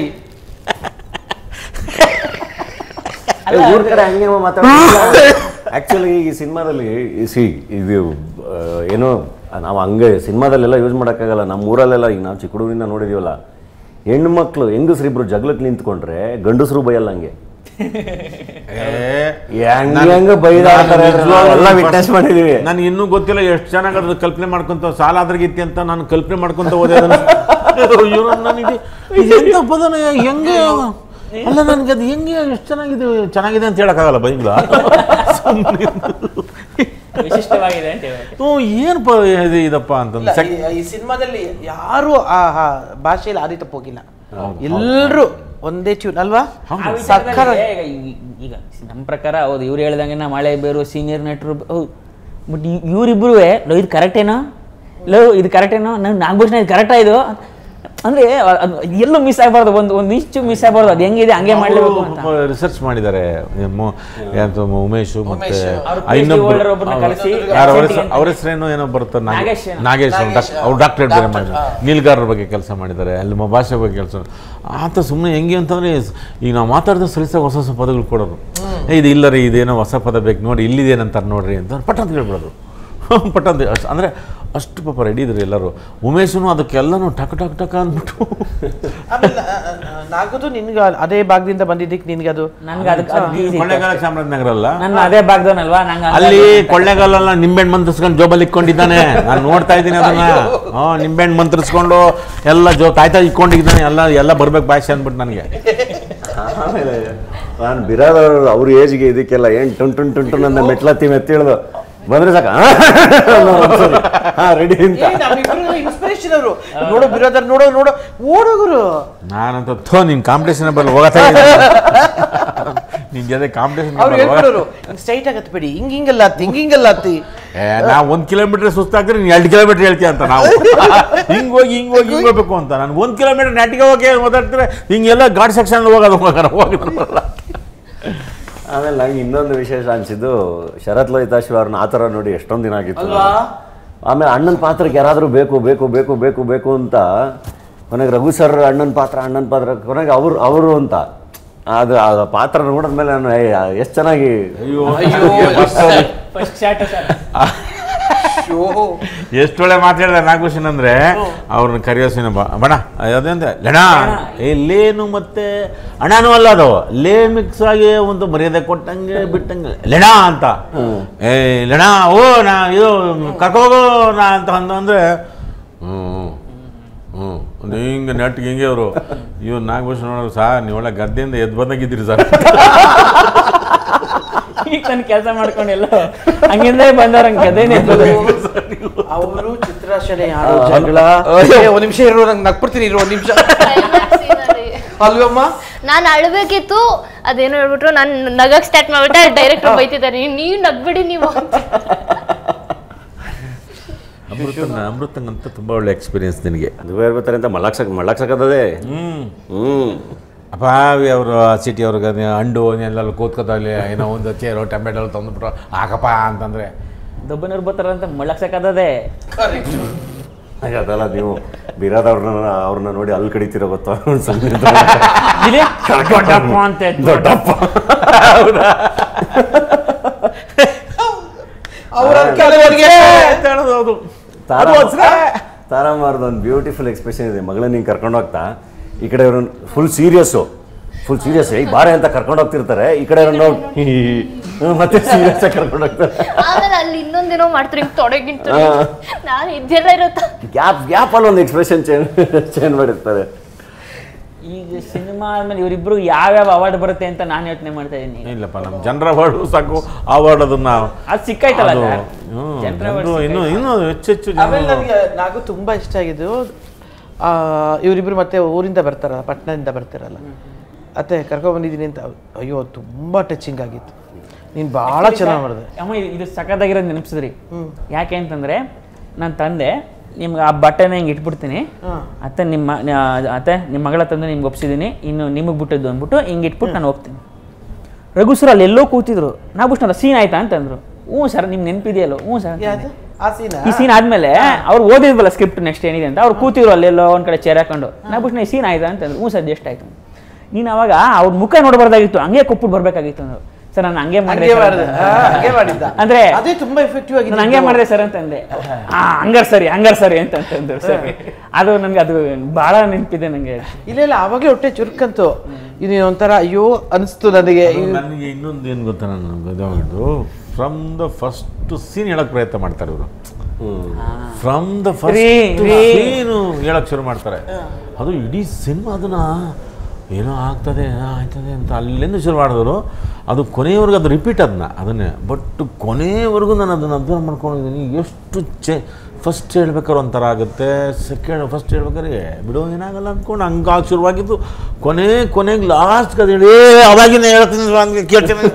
ಊರ್ ಕಡೆ ಹಂಗೆ ಆಕ್ಚುಲಿ ಈ ಸಿನಿಮಾದಲ್ಲಿ ಸಿ ಇದು ಆ, ಏನೋ ನಾವು ಹಂಗೆ ಸಿನಿಮಾದಲ್ಲೆಲ್ಲ ಯೂಸ್ ಮಾಡೋಕ್ಕಾಗಲ್ಲ ನಮ್ಮ ಊರಲ್ಲೆಲ್ಲ ಈಗ ನಾವು ಚಿಕ್ಕ ಹುಡುಗರಿಂದ ನೋಡಿದೀವಲ್ಲ ಹೆಣ್ಣು ಮಕ್ಕಳು ಹೆಂಗಸ್ರಿಬ್ರು ಜಗಳಕ್ಕೆ ನಿಂತ್ಕೊಂಡ್ರೆ ಗಂಡಸರು ಬೈಯಲ್ಲ ಹಂಗೆ ಹೆಂಗ್ ಹೆಂಗ ಬೈದಾಡ್ತಾರೆ ಎಲ್ಲ ವಿಟ್ನೆಸ್ ಮಾಡಿದೀವಿ ನನಗೆ ಇನ್ನೂ ಗೊತ್ತಿಲ್ಲ ಎಷ್ಟು ಚೆನ್ನಾಗಿ ಅದ್ರ ಕಲ್ಪನೆ ಮಾಡ್ಕೊಂತ ಸಾಲ ಅದ್ರಾಗಿತ್ತು ಅಂತ ನಾನು ಕಲ್ಪನೆ ಮಾಡ್ಕೊಂತ ಹೋದೆ ಅದನ್ನ ಇವ್ರು ನನಗೆ ಇದು ಎಂತ ಪದನ ಹೆಂಗೆ ಅಲ್ಲ ನನಗೆ ಅದು ಹೆಂಗೆ ಎಷ್ಟು ಚೆನ್ನಾಗಿದೆ ಚೆನ್ನಾಗಿದೆ ಅಂತ ಹೇಳಕ್ಕಾಗಲ್ಲ ಬೈಗ್ಲ ವಿಶಿಷ್ಟವಾಗಿದೆ ಅಂತ ಹೇಳಕ್ಕೆ ಹ್ಞೂ ಏನು ಪ ಇದು ಇದಪ್ಪ ಅಂತಂದು ಸೆಕ್ ಈ- ಈ ಸಿನಿಮಾದಲ್ಲಿ ಯಾರು ಆ ಆ ಭಾಷೆಯಲ್ಲಿ ಆದಿ ತಪ್ಪೋಗಿಲ್ಲ ಎಲ್ಲರೂ ಒಂದೇ ಟ್ಯೂನ್ ಅಲ್ವಾ ಆ ಸಕ್ಕರ ವಿಚಾರದಲ್ಲಿ ಈಗ ಈ- ಈಗ ನಮ್ಮ ಪ್ರಕಾರ ಹೌದು ಇವ್ರು ಹೇಳ್ದಂಗೆ ನಾ ಮಳೆ ಬೇರು ಸೀನಿಯರ್ ನಟರು ಹೌದು ಬಟ್ ಇವರಿಬ್ರು ಲೋ ಇದು ಕರೆಕ್ಟೇನೋ ಲೋ ಇದು ಕರೆಕ್ಟೇನೋ ನಾನು ನಾಗಭೂಷಣ ಇದು ಕರೆಕ್ಟಾ ಇದು ಅಂದ್ರೆ ಅ- ಅದು ಎಲ್ಲೂ ಮಿಸ್ ಆಗಬಾರ್ದು ಒಂದು ಒಂದು ಇಂಚು ಮಿಸ್ ಆಗಬಾರ್ದು ಅದು ಹೆಂಗಿದೆ ಹಂಗೆ ಮಾಡಲೇಬೇಕು ಅಂತ ರಿಸರ್ಚ್ ಮಾಡಿದ್ದಾರೆ ಮೊ- ಯಾವ್ದು ಉಮೇಶು ಮತ್ತೆ ಅವ್ರು ಆ ಇನ್ನೊಬ್ರು holder ಒಬ್ರನ್ನ ಕರೆಸಿ ಯಾರು ಅವ್ರ accent ಹೆಸರು- ಗೆ ಅವ್ರ ಹೆಸರೇನು ಏನೋ ಬರ್ತಾರೆ ನಾಗೇಶ್ ನಾಗೇಶ್ ಏನೋ. ನಾಗೇಶ್ ಅವ್ರು ಡಾಕ್- ಅವ್ರು ಡಾಕ್ಟರೇಟ್ ಬೇರೆ ಮಾಡಿದ್ದಾರೆ ನೀಲ್ಗಾರರ ಬಗ್ಗೆ ಕೆಲಸ ಮಾಡಿದ್ದಾರೆ ಅಲ್ಲಿ ಮ- ಭಾಷೆ ಬಗ್ಗೆ ಕೆಲಸ ಆತ ಸುಮ್ಮನೆ ಹೆಂಗೆ ಅಂತಂದ್ರೆ ಸ್- ಈಗ ನಾವು ಮಾತಾಡಿದ ಸರಿಸಾಗ ಹೊಸ ಹೊಸ ಪದಗಳು ಕೊಡೋರು ಏ, ಇದು ಇಲ್ಲ ರೀ ಇದೇನೋ ಹೊಸ ಪದ ಬೇಕು ನೋಡಿ ಇಲ್ಲಿದೇನಂತಾರೆ ನೋಡ್ರಿ ಅಂತ ಪಟ್ ಅಂತ ಹೇಳ್ಬಿಡೋದು ಪಟ್ ಅಂತ ಅಷ್ಟ್- ಅಂದ್ರೆ ಅಷ್ಟು ಪಾಪ ರೆಡಿ ಇದ್ರು ಎಲ್ಲರೂ ಉಮೇಶನು ಅದಕ್ಕೆಲ್ಲನೂ ಟಕ್ ಟಕ್ ಟಕ್ ಅಂದ್ಬಿಟ್ಟು ಆಮೇಲೆ ನಾಗದು ನಿನ್ಗೆ ಅದೇ ಭಾಗದಿಂದ ಬಂದಿದ್ದಕ್ಕೆ ನಿನ್ಗೆ ಅದು ನನ್ಗೆ ಅದಕ್ಕೆ ಅದು easy ಇತ್ತು. ಕೊಳ್ಳೇಗಾಲ ಚಾಮರಾಜನಗರ ಅಲ್ಲ ನನ್ನ ಅದೇ ಭಾಗದವನಲ್ವಾ ನಂಗೆ ಅಲ್ಲಿ ಕೊಳ್ಳೇಗಾಲೆಲ್ಲ ನಿಂಬೆಹಣ್ಣು ಮಂತ್ರಿಸ್ಕೊಂಡು ಜೋಬಲ್ಲಿ ಇಟ್ಕೊಂಡಿದ್ದಾನೆ ನಾನು ನೋಡ್ತಾ ಇದ್ದೀನಿ ಅದನ್ನ ಹ್ಞೂ ನಿಂಬೆಹಣ್ಣು ಮಂತ್ರಿಸ್ಕೊಂಡು ಎಲ್ಲ ಜೋ ಕಾಯ್ತಾ ಇಟ್ಕೊಂಡಿದ್ದಾನೆ ಎಲ್ಲ ಎಲ್ಲ ಬರ್ಬೇಕು ಭಾಷೆ ಅಂದ್ಬಿಟ್ಟು ನನಗೆ ಆಮೇಲೆ ನಾನು ಬಿರಾದವರು ಅವ್ರ ಏಜ್ಗೆ ಇದಕ್ಕೆಲ್ಲ ಏನು ಟುನ್ ಟುನ್ ಟುನ್ ಟುನ್ ಅಂತ ಮೆಟ್ಲತ್ತಿ ಮೆತ್ತಿಳ್ದು ಬಂದ್ರೆ ಸಾಕ ಹಾ ರೆಡಿ ಅಂತ ಇನ್ಸ್ಪಿರೇಷನ್ ಅವರು ನೋಡೋ ಬಿರೋದರ್ ನೋಡೋ ನೋಡೋ ಓಡೋಗುರು ನಾನಂತ ಥೋ ನಿನ್ ಕಾಂಪಿಟೇಷನ್ ಬರಲ್ಲ ಹೋಗತ್ತಾ ನಿನ್ ಜೊತೆ ಕಾಂಪಿಟೇಷನ್ ಅವ್ರು ಹೇಳ್ಕೊಡೋರು ಸ್ಟ್ರೈಟ್ ಆಗತ್ತೆ ಬಿಡಿ ಹಿಂಗ್ ಹಿಂಗಲ್ಲ ಹತ್ತಿ ಹಿಂಗ್ ಹಿಂಗಲ್ಲ ಹತ್ತಿ ನಾ ಒಂದ್ ಕಿಲೋಮೀಟರ್ ಸುಸ್ತಾಗ್ರೆ ನೀನ್ ಎರಡು ಕಿಲೋಮೀಟರ್ ಹೇಳ್ತೀಯ ಅಂತ ನಾವು ಹಿಂಗ್ ಹೋಗಿ ಹಿಂಗ್ ಹೋಗಿ ಹಿಂಗ್ ಹೋಗ್ಬೇಕು ಅಂತ ನಾನು ಒಂದ್ ಕಿಲೋಮೀಟರ್ ನೆಟ್ಟಿಗೆ ಹೋಗಿ ಮಾತಾಡ್ತಾರೆ ಹಿಂಗೆಲ್ಲ ಗಾಡ್ ಸೆಕ್ಷನ್ ಹೋಗೋದು ಹೋಗೋಣ ಹೋಗಿ ಆಮೇಲೆ ನಂಗೆ ಇನ್ನೊಂದು ವಿಶೇಷ ಅನ್ಸಿದ್ದು ಶರತ್ ಲೋಹಿತಾಶ್ವ ಅವ್ರನ್ನ ಆ ಥರ ನೋಡಿ ಎಷ್ಟೊಂದು ದಿನ ಆಗಿತ್ತು ಆಮೇಲೆ ಅಣ್ಣನ ಪಾತ್ರಕ್ಕೆ ಯಾರಾದರೂ ಬೇಕು ಬೇಕು ಬೇಕು ಬೇಕು ಬೇಕು ಅಂತ ಕೊನೆಗೆ ರಘು ಸರ್ ಅಣ್ಣನ ಪಾತ್ರ ಅಣ್ಣನ ಪಾತ್ರ ಕೊನೆಗೆ ಅವರು ಅವರು ಅಂತ ಅದು ಆ ಪಾತ್ರ ನೋಡಿದ್ಮೇಲೆ ನಾನು ಎಷ್ಟು ಚೆನ್ನಾಗಿ ಫಸ್ಟ್ ಶಾಟ್ ಸರ್ ಎಷ್ಟು ಒಳ್ಳೆ ಮಾತಾಡಿದ ನಾಗಭೂಷಣ್ ಅಂದ್ರೆ ಅವ್ರನ್ನ ಕರೆಯೋ ಸಿನ ಬಣ ಅದಂತೆ ಲಣ ಏ ಲೇನು ಮತ್ತೆ ಅಣನೂ ಅಲ್ಲ ಅದು ಲೇ ಮಿಕ್ಸ್ ಆಗಿ ಒಂದು ಮರ್ಯಾದೆ ಕೊಟ್ಟಂಗೆ ಬಿಟ್ಟಂಗೆ ಲೆಣ ಅಂತ ಏ ಲೆಣ ಓ ನಾ ಇದು ಕರ್ಕೋಗೋ ನಾ ಅಂತ ಅಂದ ಅಂದ್ರೆ ಹ್ಞೂ ಹ್ಞೂ ಒಂದು ಹಿಂಗೆ ನೆಟ್ಗೆ ಹಿಂಗೆ ಅವರು ಇವ್ರು ನಾಗಭೂಷಣ್ ಅವರು ಸರ್ ನೀವೆಲ್ಲ ಗದ್ದೆಯಿಂದ ಎದ್ದು ಬಂದಾಗಿದ್ದೀರಿ ಸರ್ ಈಗ ನಾನು ಕೆಲಸ ಮಾಡ್ಕೊಂಡೆಲ್ಲ ಹಂಗಿಂದೇ ಬಂದವ್ರಂಗೆ ಗದೇನೆ ಅವರು ಚಿತ್ರಾಶನೆ ಆಡೋ ಜಗಳ ಏ, ಒಂದ್ ನಿಮಿಷ ಇರೋ ನಂಗೆ ನಗ್ಬಿಡ್ತೀನಿ ಇರೋ ಒಂದ್ ನಿಮಿಷ ಅಲ್ವಮ್ಮ ನಾನು ಅಳ್ಬೇಕಿತ್ತು ಅದೇನೋ ಹೇಳ್ಬಿಟ್ರು ನಾನು ನಗಕ್ ಸ್ಟಾರ್ಟ್ ಮಾಡ್ಬಿಟ್ಟೆ ಡೈರೆಕ್ಟರ್ ಬೈತಿದ್ದಾರೆ ನೀವು ನಗ್ಬಿಡಿ ನೀವು ಅಂತ ಅಮೃತಂಗ ಅಮೃತಂಗಂತ ತುಂಬ ಒಳ್ಳೆ ಎಕ್ಸ್ಪೀರಿಯನ್ಸ್ ನಿನಗೆ ಅದು ಬೇರೆ ಬರ್ತಾರೆ ಅಂತ ಮಳ್ಳಾಕ್ಸಕ್ ಮಳ್ಳಾಕ್ಸಕ್ಕದೇ ಹ್ಞೂ ಹ್ಞೂ ಅಪ್ಪ ಅವರು ಸಿಟಿ ಅವ್ರಿಗೆ ಅಂಡು ಎಲ್ಲೆಲ್ಲ ಕೂತ್ಕೋತಾಗಲಿ ಏನೋ ಒಂದು ಚೇರು ಟೊಮೆಟೊ ತಂದುಬಿಟ್ರು ಹಾಕಪ್ಪ ಅಂತಂದರೆ ದಬ್ಬನವ್ರು ಬರ್ತಾರ ಅಂತ ಮಳ್ಳಕ್ಸಕ್ಕದೇ ಹಾಗೆ ಅದಲ್ಲ ನೀವು ಬಿರಾದವ್ರನ್ನ ಅವ್ರನ್ನ ನೋಡಿ ಅಲ್ಲಿ ಕಡಿತೀರೋ ಗೊತ್ತಾ ಸುಮ್ನೆ ದೊಡ್ಡಪ್ಪ ಅಂತ ದೊಡ್ಡಪ್ಪ ಅವ್ರ ಕೆಲವರಿಗೆ ಹೌದು ತಾರಾ ತಾರಾಮಾರ್ದು ಒಂದು ಬ್ಯೂಟಿಫುಲ್ ಎಕ್ಸ್ಪ್ರೆಷನ್ ಇದೆ ಮಗಳನ್ನ ಹಿಂಗೆ ಕರ್ಕೊಂಡು ಹೋಗ್ತಾ ಈ ಕಡೆ ಇವ್ರನ್ನ ಫುಲ್ ಸೀರಿಯಸ್ಸು ಫುಲ್ ಸೀರಿಯಸ್ ಈ ಬಾರೆ ಅಂತ ಕರ್ಕೊಂಡು ಹೋಗ್ತಿರ್ತಾರೆ ಈ ಕಡೆ ಇವ್ರನ್ನ ನೋಡಿ ಹ್ಮ್, ಮತ್ತೆ ಸೀರಿಯಸ್ ಆಗಿ ಕರ್ಕೊಂಡು ಹೋಗ್ತಾರೆ ಆಮೇಲೆ ಅಲ್ಲಿ ಇನ್ನೊಂದೇನೋ ಮಾಡ್ತಾರೆ ಹಿಂಗ್ ತೊಡಗಿಂತ ನಾನು ಇದೆಲ್ಲ ಇರುತ್ತ ಗ್ಯಾಪ್ ಗ್ಯಾಪಲ್ಲಿ ಒಂದು ಎಕ್ಸ್ಪ್ರೆಷನ್ ಚೇಂಜ್ ಚೇಂಜ್ ಮಾಡಿರ್ತಾರೆ ಈಗ ಸಿನಿಮಾ ಆದ್ಮೇಲೆ ಇವರಿಬ್ರು ಯಾವ್ಯಾವ ಅವಾರ್ಡ್ ಬರುತ್ತೆ ಅಂತ ನಾನು ಯೋಚನೆ ಮಾಡ್ತಾ ಇದ್ದೀನಿ ಇಲ್ಲಪ್ಪ ನಮ್ಮ ಜನರ ವರ್ಡು ಸಾಕು ಆ ವರ್ಡ್ ಅದನ್ನ ಅದು ಸಿಕ್ಕಾಯ್ತಲ್ಲ ಅದು, ಸರ್? ಹ್ಮ್, ಜನರ ಜನರು ವರ್ಡ್ ಇನ್ನೂ ಇನ್ನೂ ಹೆಚ್ಚು ಹೆಚ್ಚು ಜನ ಆಮೇಲೆ ನನಗೆ ನಾಗೂ ತುಂಬಾ ಇಷ್ಟ ಆಗಿದ್ದು ಆ, ಇವರಿಬ್ರು ಮತ್ತೆ ಊರಿಂದ ಬರ್ತಾರಲ್ಲ ಪಟ್ಟಣದಿಂದ ಬರ್ತಾರಲ್ಲ ಅತ್ತೆ ಕರ್ಕೊಂಡ್ ಬಂದಿದ್ದೀನಿ ಅಂತ ಅಯ್ಯೋ ತುಂಬಾ ಟಚಿಂಗ್ ಆಗಿತ್ತು ನೀನ್ ಬಹಳ ಚೆನ್ನಾಗಿ ಮಾಡಿದೆ ಅಮ್ಮ ಇದು- ಇದು ಸಖತ್ತಾಗಿರೋದು ನೆನಪಿಸಿದ್ರಿ ಯಾಕೆ ಅಂತಂದ್ರೆ ನನ್ನ ತಂದೆ ನಿಮ್ಗೆ ಆ ಬಟ್ಟೆನ ಹಿಂಗೆ ಇಟ್ಬಿಡ್ತೀನಿ ಅತ್ತೆ ನಿಮ್ಮ ನ- ಅತ್ತೆ ನಿಮ್ಮ ಮಗಳ ತಂದೆ ನಿಮ್ಗೆ ಒಪ್ಸಿದ್ದೀನಿ ಇನ್ನು ನಿಮಗೆ ಬಿಟ್ಟಿದ್ದು ಅಂದ್ಬಿಟ್ಟು ಹಿಂಗೆ ಇಟ್ಬಿಟ್ಟು ನಾನು ಹೋಗ್ತೀನಿ ರಘು ಸರ್ ಅಲ್ಲಿ ಎಲ್ಲೋ ಕೂತಿದ್ರು ನಾವು ಬಿಟ್ಟು ಸೀನ್ ಆಯ್ತಾ ಅಂತಂದ್ರು ಹ್ಞೂ ಸರ್ ನಿಮ್ಗೆ ನೆನಪಿದೆಯಲ್ಲೋ ಹ್ಞೂ ಸರ್ ಯಾವ್ದು ಆ ಸೀನ ಈ ಸೀನ್ ಆದ್ಮೇಲೆ ಅವ್ರು ಓದಿದ್ವಲ್ಲ ಸ್ಕ್ರಿಪ್ಟ್ ನೆಕ್ಸ್ಟ್ ಏನಿದೆ ಅಂತ ಅವ್ರು ಕೂತಿದ್ರು ಅಲ್ಲೆಲ್ಲೋ ಒಂದ್ ಕಡೆ ಚೇರ್ ಹಾಕೊಂಡು ನಾ ಬಿಟ್ಟು ಈ ಸೀನ್ ಆಯ್ತಾ ಅಂತಂದ್ರು ಹ್ಞೂ ಸರ್ ಎಷ್ಟು ಆಯ್ತು ನೀನು ಅವಾಗ ಅವ್ರ ಮುಖ ನೋಡಬಾರ್ದಾಗಿತ್ತು ಹಂಗೆ ಕೊಟ್ಬಿಟ್ಟು ಬರ್ಬೇಕಾಗಿತ್ತು ಅಂದ್ರು ಸರ್ ನಾನು ಹಂಗೆ ಮಾಡಿದೆ ಹಂಗೆ sir ಮಾಡಿದೆ ಅಂತ. ಆ, ಹಂಗೆ ಮಾಡಿದ್ದ ಅಂದ್ರೆ ಅದೇ ತುಂಬಾ ಎಫೆಕ್ಟಿವ್ ಆಗಿದೆ ನಾನು ಹಂಗೆ ಮಾಡಿದೆ ಸರ್ ಅಂತಂದೆ ಆ ಹಂಗಾರ್ ಸರಿ ಹಂಗಾರ್ ಸರಿ ಅಂತ ಅಂತಂದ್ರು ಸರ್ ಅದು ನನಗೆ ಅದು ಬಹಳ ನೆನಪಿದೆ ನನಗೆ ಇಲ್ಲ ಇಲ್ಲ ಅವಾಗಲೇ ಹೊಟ್ಟೆ ಚುರುಕಂತು ಇದು ಒಂಥರ ಅಯ್ಯೋ ಅನಿಸ್ತು ನನಗೆ ಅದು ನನಗೆ ಇನ್ನೊಂದು ಏನು ಗೊತ್ತಾ ನಾನು ಇದಾಗಿದ್ದು ಫ್ರಮ್ ದ ಫಸ್ಟ್ ಸೀನ್ ಹೇಳಕ್ ಪ್ರಯತ್ನ ಮಾಡ್ತಾರೆ ಇವರು ಫ್ರಮ್ ದ ಫಸ್ಟ್ ರೀ, ರೀ. ಸೀನು ಹೇಳಕ್ ಶುರು ಮಾಡ್ತಾರೆ ಅದು ಇಡೀ ಸಿನಿಮಾ ಅದನ್ನ ಏನೋ ಆಗ್ತದೆ ಏನೋ ಆಯ್ತದೆ ಅಂತ ಅಲ್ಲಿಂದ ಶುರು ಮಾಡಿದ್ರು ಅದು ಕೊನೆಯವರೆಗೂ ಅದು ರಿಪೀಟ್ ಅದನ್ನ ಅದನ್ನೇ ಬಟ್ ಕೊನೆಯವರೆಗೂ ನಾನು ಅದನ್ನು ಅಬ್ಸರ್ವ್ ಮಾಡ್ಕೊಂಡಿದ್ದೀನಿ ಎಷ್ಟು ಚೆ ಫಸ್ಟ್ ಹೇಳ್ಬೇಕಾದ್ರೆ ಒಂಥರ ಆಗುತ್ತೆ ಸೆಕೆಂಡ್ ಫಸ್ಟ್ ಹೇಳ್ಬೇಕಾದ್ರೆ ಬಿಡೋ ಏನಾಗಲ್ಲ ಅಂದ್ಕೊಂಡು ಹಂಗಾಗಿ ಶುರುವಾಗಿದ್ದು ಕೊನೆ ಕೊನೆಗೆ ಲಾಸ್ಟ್ ಅದು ಹೇಳಿ "ಏ, ಅವಾಗಿನ ಹೇಳ್ತೀನಿ ಸ್ವಾಮಿ, ಕೇಳ್ತೀನಿ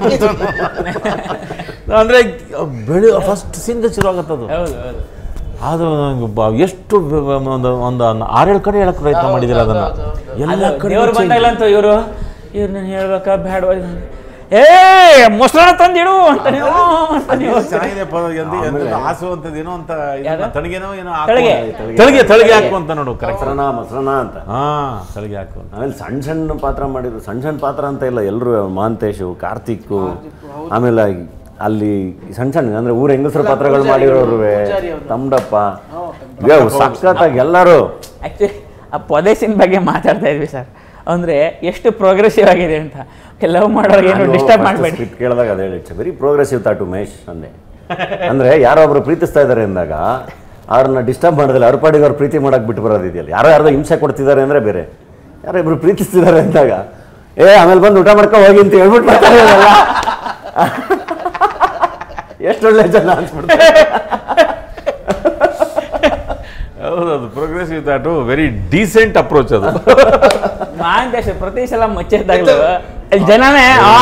ಅಂದರೆ ಬೆಳೆ ಫಸ್ಟ್ ಸೀನ್ಗೆ ಶುರು ಆಗುತ್ತೆ ಅದು ಹೌದು ಹೌದು ಆದ್ರೆ ನಂಗೆ ಬ- ಎಷ್ಟು ಬ- ಬ- ಒಂದು ಒಂದು ಆರೇಳು ಕಡೆ ಹೇಳಕ್ ಪ್ರಯತ್ನ ಮಾಡಿದಿಲ್ಲ ಅದನ್ನ ಎಲ್ಲ ಕಡೆ ದೇವ್ರು ಬಂದಾಗಲಂತೂ ಇವರು ಇವ್ರು ನಾನು ಹೇಳ್ಬೇಕಾ ಬ್ಯಾಡ ಏ ಮೊಸರನ್ನ ತಂದಿಡು ಅಂತ ನೀವು ಅಂತ ನೀವು ಚೆನ್ನಾಗಿದೆ ಪದ ಎಂತ ಎಂತ ಹಾಸುವಂಥದ್ದು ಏನೋ ಅಂತ ಇದನ್ನ ಯಾವ್ದು? ತಳಿಗೆನೋ ಏನೋ ತಳಿಗೆ. ಹಾಕು. ತಳಿಗೆ ತಳಿಗೆ ಹಾಕು ಅಂತ ನೋಡು ಕರೆಕ್ಟ್ ಮೊಸರನ ಮೊಸರನ ಅಂತ ಹಾ ತಳಿಗೆ ಹಾಕು ಅಂತ ಆಮೇಲೆ ಸಣ್ಣ ಸಣ್ಣ ಪಾತ್ರ ಮಾಡಿದ್ರು ಸಣ್ಣ ಸಣ್ಣ ಪಾತ್ರ ಅಂತ ಇಲ್ಲ ಎಲ್ಲರೂ ಮಹಾಂತೇಶು ಕಾರ್ತಿಕ್ಕು ಆಮೇಲೆ ಅಲ್ಲಿ ಸಣ್ಣ ಸಣ್ಣ ಅಂದ್ರೆ ಊರ ಹೆಂಗಸರ ಪಾತ್ರಗಳು ಮಾಡಿರೋರು ತಮ್ಮಡಪ್ಪ ಇವ್ಯಾವು ಸಖತ್ತಾಗಿ ಎಲ್ಲರೂ ಆ್ಯಕ್ಚುಲಿ ಆ ಪೊದೇಸಿನ ಬಗ್ಗೆ ಮಾತಾಡ್ತಾ ಇದ್ವಿ ಸರ್ ಅಂದರೆ ಎಷ್ಟು ಪ್ರೋಗ್ರೆಸಿವ್ ಆಗಿದೆ ಅಂತ ಲವ್ ಮಾಡೋರಿಗೆ ಏನು ಡಿಸ್ಟರ್ಬ್ ಮಾಡಬೇಡಿ ಸ್ಕ್ರಿಪ್ಟ್ ಕೇಳಿದಾಗ ಅದೇ ಹೇಳಿ it's very progressive thought Umesh ಅಂದೆ ಅಂದ್ರೆ ಯಾರೋ ಒಬ್ರು ಪ್ರೀತಿಸ್ತಾ ಇದ್ದಾರೆ ಅಂದಾಗ ಅವ್ರನ್ನ ಡಿಸ್ಟರ್ಬ್ ಮಾಡೋದಿಲ್ಲ ಅವ್ರ ಪಾಡಿಗೆ ಅವ್ರು ಪ್ರೀತಿ ಮಾಡಕ್ ಬಿಟ್ಟು ಬರೋದಿದೆಯಲ್ಲ ಯಾರೋ ಯಾರ್ದೋ ಹಿಂಸೆ ಕೊಡ್ತಿದ್ದಾರೆ ಅಂದ್ರೆ ಬೇರೆ ಯಾರೋ ಇಬ್ರು ಪ್ರೀತಿಸ್ತಿದ್ದಾರೆ ಅಂದಾಗ ಏ ಆಮೇಲೆ ಬಂದು ಊಟ ಮಾಡ್ಕೊ ಹೋಗಿ ಅಂತ ಹೇಳ್ಬಿಟ್ಟು ಬರ್ತಾರೆ ಇವ್ರೆಲ್ಲ. ಎಷ್ಟು ಒಳ್ಳೆ ಜನ ಅನ್ಸ್ಬಿಡ್ತಾರೆ ಹೌದು ಅದು progressive thought very decent approach ಅದು ಮಾಂತೇಶ ಪ್ರತಿ ಸಲ ಮಚ್ಚಿದ್ದಾಗಲೂ ಅಲ್ಲಿ ಜನನೇ ಆ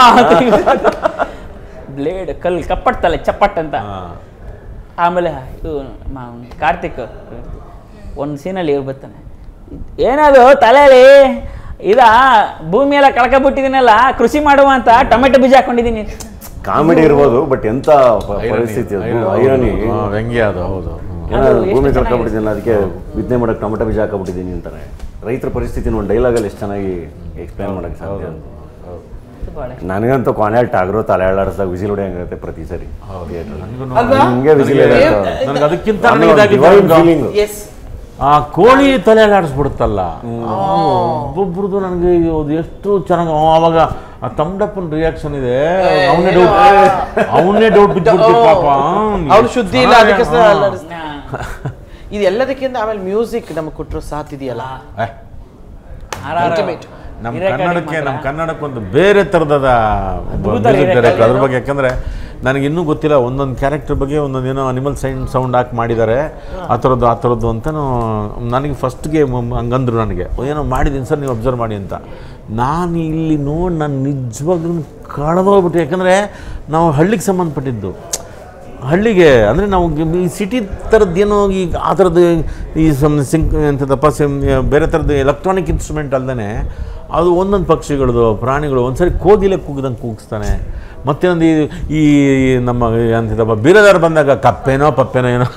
ಬ್ಲೇಡ್ ಕಲ್ ಕಪ್ಪಡ್ತಲ್ಲ ಚಪ್ಪಟ್ ಅಂತ ಹಾ. ಆಮೇಲೆ ಇದು ಮ- ಕಾರ್ತಿಕ್ ಒಂದು ಸೀನಲ್ಲಿ ಇವ್ರು ಬರ್ತಾನೆ ಏನದು ತಲೆಯಲ್ಲಿ ಇದ ಭೂಮಿ ಎಲ್ಲ ಕಳ್ಕೊಬಿಟ್ಟಿದ್ದೀನಲ್ಲ ಕೃಷಿ ಮಾಡುವ ಅಂತ ಟೊಮೆಟೊ ಬೀಜ ಹಾಕೊಂಡಿದ್ದೀನಿ ಕಾಮಿಡಿ ಇರ್ಬೋದು ಬಟ್ ಎಂತ ಪ- ಪರಿಸ್ಥಿತಿ ಅದು ಐರನಿ ಹಾ, ವ್ಯಂಗ್ಯ ಅದು ಹೌದು ಹ್ಮ್. ಏನಾದ್ರು ಭೂಮಿ ಕಳ್ಕೊಬಿಟ್ಟಿದ್ದೀನಿ ಅದಕ್ಕೆ ಬಿತ್ತನೆ ಮಾಡಕ್ಕೆ ಟೊಮೆಟೊ ಬೀಜ ಹಾಕೊಬಿಟ್ಟಿದ್ದೀನಿ ಅಂತಾರೆ ರೈತರ ಪರಿಸ್ಥಿತಿನ ಒಂದು ಡೈಲಾಗಲ್ಲಿ ಎಷ್ಟು ಚೆನ್ನಾಗಿ ಎಕ್ಸ್ಪ್ಲೈನ್ ಮಾಡಕ್ಕೆ ಸಾಧ್ಯ ಅಂತ ಅಂತೂ ಭಾಳ ಇಷ್ಟ ನನಗಂತೂ ಕೊನೆಯಲ್ಲಿ ಟಾಗ್ರೋ ತಲೆ ಆಡಾಡ್ಸ್ದಾಗ ವಿಸಿಲ್ ಹೊಡೆಯಂಗಿರುತ್ತೆ ಪ್ರತಿ ಸರಿ ಅಲ್ವಾ? ಹಿಂಗೆ ವಿಸಿಲ್ ನನಗೆ ಅದಕ್ಕಿಂತ ನನಗೆ ಇದಾಗಿದ್ದು ಒಂದು- ಫೀಲಿಂಗ್ ಎಸ್ ಆ ಕೋಳಿ ತಲೆ ಆಡಿಸ್ಬಿಡುತ್ತಲ್ಲ ಒಬ್ಬೊಬ್ರದ್ದು ನನಗೆ ಅದು ಎಷ್ಟು ಚೆನ್ನಾಗಿ ಅವಾಗ ಆ ತಮ್ಮಡಪ್ಪನ ರಿಯಾಕ್ಷನ್ ಇದೆ ಅವನೇ ಡೌಟ್ ಅವನೇ ಡೌಟ್ ಬಿದ್ದುಬಿಡ್ತೀವಿ ಪಾಪ ಅವ್ರು ಶುದ್ಧಿ ಇಲ್ಲ ಅದಕ್ಕೆ ಸಹ ಹಾ. ಅಲ್ಲಾಡಿಸ್ತಾರೆ. ಇದು ಎಲ್ಲದಕ್ಕಿಂತ ಆಮೇಲೆ ಮ್ಯೂಸಿಕ್ ನಮಗೆ ಕೊಟ್ಟರು ಸಾಥ್ ಇದೆಯಲ್ಲ ಏ, ಆರ್ ಆರ್ Ultimate. ನಮ್ಮ ಹಿರೇಕಾಯಿ ಕನ್ನಡಕ್ಕೆ ಮಾತ್ರ. ನಮ್ಮ ಕನ್ನಡಕ್ಕೆ ಒಂದು ಬೇರೆ ಥರದ ಅದ್ಭುತ ಮ್ಯೂಸಿಕ್ ಹಿರೇಕಾಯಿ ಡೈರೆಕ್ಟರ್ ಅದ್ರ ಅದು. ಬಗ್ಗೆ ಯಾಕಂದರೆ ನನಗೆ ಇನ್ನೂ ಗೊತ್ತಿಲ್ಲ ಒಂದೊಂದು ಕ್ಯಾರೆಕ್ಟರ್ ಬಗ್ಗೆ ಒಂದೊಂದು ಏನೋ ಅನಿಮಲ್ ಸೈನ್ ಸೌಂಡ್ ಹಾಕಿ ಮಾಡಿದ್ದಾರೆ ಆ ಥರದ್ದು ಆ ಥರದ್ದು ಅಂತಲೂ ನನಗೆ ಫಸ್ಟ್ಗೆ ಹಂಗಂದ್ರು ನನಗೆ ಏನೋ ಮಾಡಿದ್ದೀನಿ ಸರ್ ನೀವು ಅಬ್ಸರ್ವ್ ಮಾಡಿ ಅಂತ ನಾನು ಇಲ್ಲಿ ನೋಡಿ ನಾನು ನಿಜವಾಗ್ಲೂ ಕಳೆದೋಗ್ಬಿಟ್ಟು ಯಾಕಂದರೆ ನಾವು ಹಳ್ಳಿಗೆ ಸಂಬಂಧಪಟ್ಟಿದ್ದು ಹಳ್ಳಿಗೆ ಅಂದರೆ ನಾವು ಗಿ- ಈ ಸಿಟಿ ಥರದ್ದು ಏನೋ ಈಗ ಆ ಥರದ್ದು ಈ ಸಮ್ ಸಿಂಕ್ ಎಂಥದಪ್ಪ ಸಿಮ್ ಬೇರೆ ಥರದ್ದು ಎಲೆಕ್ಟ್ರಾನಿಕ್ ಇನ್ಸ್ಟ್ರೂಮೆಂಟ್ ಅಲ್ಲದೆ ಅದು ಒಂದೊಂದು ಪಕ್ಷಿಗಳದು ಪ್ರಾಣಿಗಳು ಒಂದ್ಸರಿ ಕೋಗಿಲೆ ಕೂಗ್ದಂಗೆ ಕೂಗಿಸ್ತಾನೆ ಮತ್ತೊಂದು ಈ ಈ ನಮ್ಮ ಎಂಥದಪ್ಪ ಬೀರದಾರ ಬಂದಾಗ ಕಪ್ಪೇನೋ ಪಪ್ಪೇನೋ ಏನೋ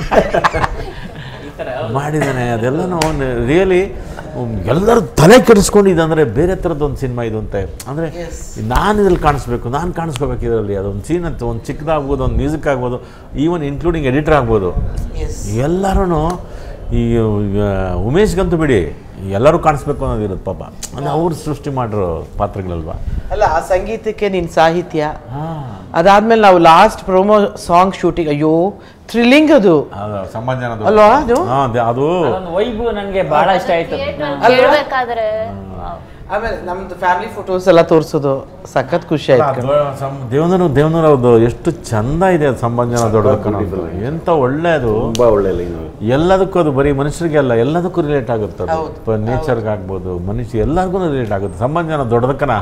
ಮಾಡಿದ್ದಾನೆ ಅದೆಲ್ಲನೂ ರಿಯಲಿ ಎಲ್ಲರೂ ತಲೆ ಕೆಡಿಸ್ಕೊಂಡಿದ್ದು ಅಂದರೆ ಬೇರೆ ಥರದ್ದು ಒಂದು ಸಿನಿಮಾ ಇದು ಅಂತೆ ಅಂದರೆ ನಾನು ಇದ್ರಲ್ಲಿ ಕಾಣಿಸ್ಬೇಕು ನಾನು ಕಾಣಿಸ್ಕೋಬೇಕು ಇದರಲ್ಲಿ ಅದೊಂದು ಸೀನ್ ಅಂತ ಒಂದು ಚಿಕ್ಕದಾಗ್ಬೋದು ಒಂದು ಮ್ಯೂಸಿಕ್ ಆಗ್ಬೋದು ಈವನ್ ಇನ್ಕ್ಲೂಡಿಂಗ್ ಎಡಿಟರ್ ಆಗ್ಬೋದು ಎಲ್ಲರೂ ಈ ಈಗ ಉಮೇಶ್ಗಂತೂ ಬಿಡಿ ಎಲ್ಲರೂ ಕಾಣಿಸ್ಬೇಕು ಅನ್ನೋದಿರುತ್ತೆ ಪಾಪ ಅಂದರೆ ಅವ್ರು ಸೃಷ್ಟಿ ಮಾಡಿರೋ ಪಾತ್ರಗಳಲ್ವಾ ಅಲ್ಲ ಆ ಸಂಗೀತಕ್ಕೆ ನಿನ್ ಸಾಹಿತ್ಯ ಅದಾದ್ಮೇಲೆ ನಾವು ಲಾಸ್ಟ್ ಪ್ರೊಮೋ ಸಾಂಗ್ ಶೂಟಿಂಗ್ ಅಯ್ಯೋ ಥ್ರಿಲ್ಲಿಂಗ್ ಅದು ಅದು ಸಂಬಂಧನ ಅಲ್ವಾ ಅದು? ಹಾಂ ಅದು ಅದೊಂದು ವೈಬು ನನಗೆ ಭಾಳ ಇಷ್ಟ ಆಯ್ತು ಕೇಳ್ಬೇಕಾದ್ರೆ ಆಮೇಲೆ ನಮ್ದು ಫ್ಯಾಮಿಲಿ ಫೋಟೋಸ್ ಎಲ್ಲ ತೋರಿಸೋದು ಸಖತ್ ಖುಷಿ ಆಯ್ತು ದೇವನೂರು ದೇವನೂರು ಅವ್ರದ್ದು ಎಷ್ಟು ಚಂದ ಇದೆ ಅದು ಸಂಬಂಧನ ದೊಡ್ಡದಕ್ಕೂ ಎಂತ ಒಳ್ಳೆಯದು ತುಂಬ ಒಳ್ಳೆ ಲೈನು ಎಲ್ಲದಕ್ಕೂ ಅದು ಬರೀ ಮನುಷ್ಯರಿಗೆ ಅಲ್ಲ ಎಲ್ಲದಕ್ಕೂ ರಿಲೇಟ್ ಆಗುತ್ತೆ ಅದು ನೇಚರ್ಗೆ ಆಗ್ಬೋದು ಮನುಷ್ಯ ಎಲ್ಲರಿಗೂ ರಿಲೇಟ್ ಆಗುತ್ತೆ ಸಂಬಂಧನ ದೊಡ್ಡದಕ್ಕನ